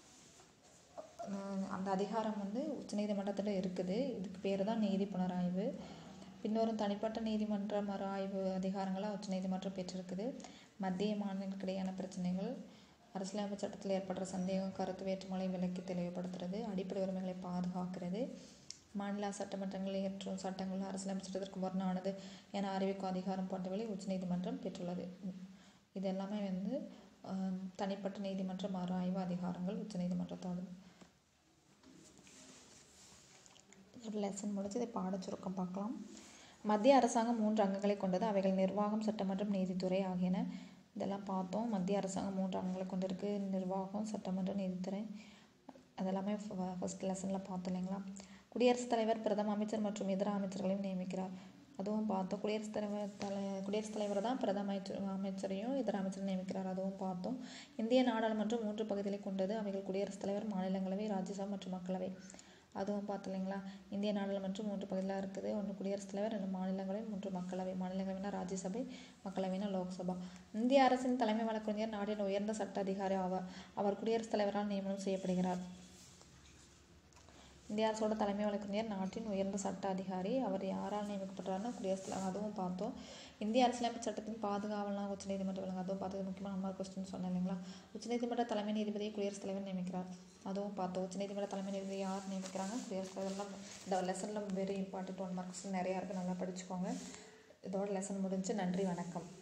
அந்த அதிகாரம் வந்து உச்சநீதிமன்றத்தில் இருக்குது இதுக்கு பேர் தான் நீதி புனராய்வு பின்னொரு தனிப்பட்ட நீதிமன்ற மறு ஆய்வு அதிகாரங்களாக உச்சநீதிமன்றம் பெற்றிருக்குது மத்திய மாநிலங்களுக்கிடையான பிரச்சனைகள் அரசியலமைப்பு சட்டத்தில் ஏற்படுற சந்தேகம் கருத்து வேற்றுமலை விலக்கி தெளிவுபடுத்துறது அடிப்படை உரிமைகளை பாதுகாக்கிறது மாநில சட்டமன்றங்கள் இயற்றும் சட்டங்கள் அரசியலமைப்பு சட்டத்திற்கு முரணானது என அறிவிக்கும் அதிகாரம் போன்றவற்றை உச்சநீதிமன்றம் பெற்றுள்ளது இது எல்லாமே வந்து தனிப்பட்ட நீதிமன்ற மறு ஆய்வு அதிகாரங்கள் உச்சநீதிமன்றத்தோடது ஒரு லெசன் முடிச்சு இதை பாட சுருக்கம் பார்க்கலாம் மத்திய அரசாங்கம் மூன்று அங்கங்களை கொண்டது அவைகள் நிர்வாகம் சட்டமன்றம் நீதித்துறை ஆகியன இதெல்லாம் பார்த்தோம் மத்திய அரசாங்கம் மூன்று அங்கங்களை கொண்டிருக்கு நிர்வாகம் சட்டமன்றம் நீதித்துறை அதெல்லாமே ஃபஸ்ட் லெசனில் பார்த்தோம் இல்லைங்களா குடியரசுத் தலைவர் பிரதம அமைச்சர் மற்றும் இதர அமைச்சர்களையும் நியமிக்கிறார் அதுவும் பார்த்தோம் குடியரசுத் தலைவர் தலை குடியரசுத் தலைவர் தான் பிரதம அமைச்சர் அமைச்சரையும் இதர அமைச்சரையும் நியமிக்கிறார் அதுவும் பார்த்தோம் இந்திய நாடாளுமன்றம் மூன்று பகுதிகளை கொண்டது அவைகள் குடியரசுத் தலைவர் மாநிலங்களவை ராஜ்யசபா மற்றும் மக்களவை அதுவும் பார்த்தோம் இல்லைங்களா இந்திய நாடாளுமன்றம் மூன்று பகுதியாக இருக்குது ஒன்று குடியரசுத் தலைவர் ரெண்டு மாநிலங்களவை மூன்று மக்களவை மாநிலங்களவைனா ராஜ்யசபை மக்களவைனா லோக்சபா இந்திய அரசின் தலைமை வழக்கறிஞர் நாட்டின் உயர்ந்த சட்ட அதிகாரி ஆவார் அவர் குடியரசுத் தலைவரால் நியமனம் செய்யப்படுகிறார் இந்திய அரசோட தலைமை வழக்கறிஞர் நாட்டின் உயர்ந்த சட்ட அதிகாரி அவர் யாரால் நியமிக்கப்படுறாருன்னா குடியரசுத் தலைவர் அதுவும் பார்த்தோம் இந்திய அரசியலமைப்பு சட்டத்தின் பாதுகாவலாம் உச்சநீதிமன்றம் வழங்க அதுவும் பார்த்தது முக்கியமான நம்ம கொஸ்டின் சொன்னேன் இல்லைங்களா உச்சநீதிமன்ற தலைமை நீதிபதியை குடியரசுத் தலைவர் நியமிக்கிறார் அதுவும் பார்த்தோம் உச்சநீதிமன்ற தலைமை நீதிபதி யார் நியமிக்கிறாங்க குடியரசுத் தலைவர்லாம் இந்த லெசனில் வெரி இம்பார்ட்டன்ட் ஒன் மார்க்ஸ் நிறையா இருக்குது நல்லா படிச்சுக்கோங்க இதோட லெசன் முடிஞ்சு நன்றி வணக்கம்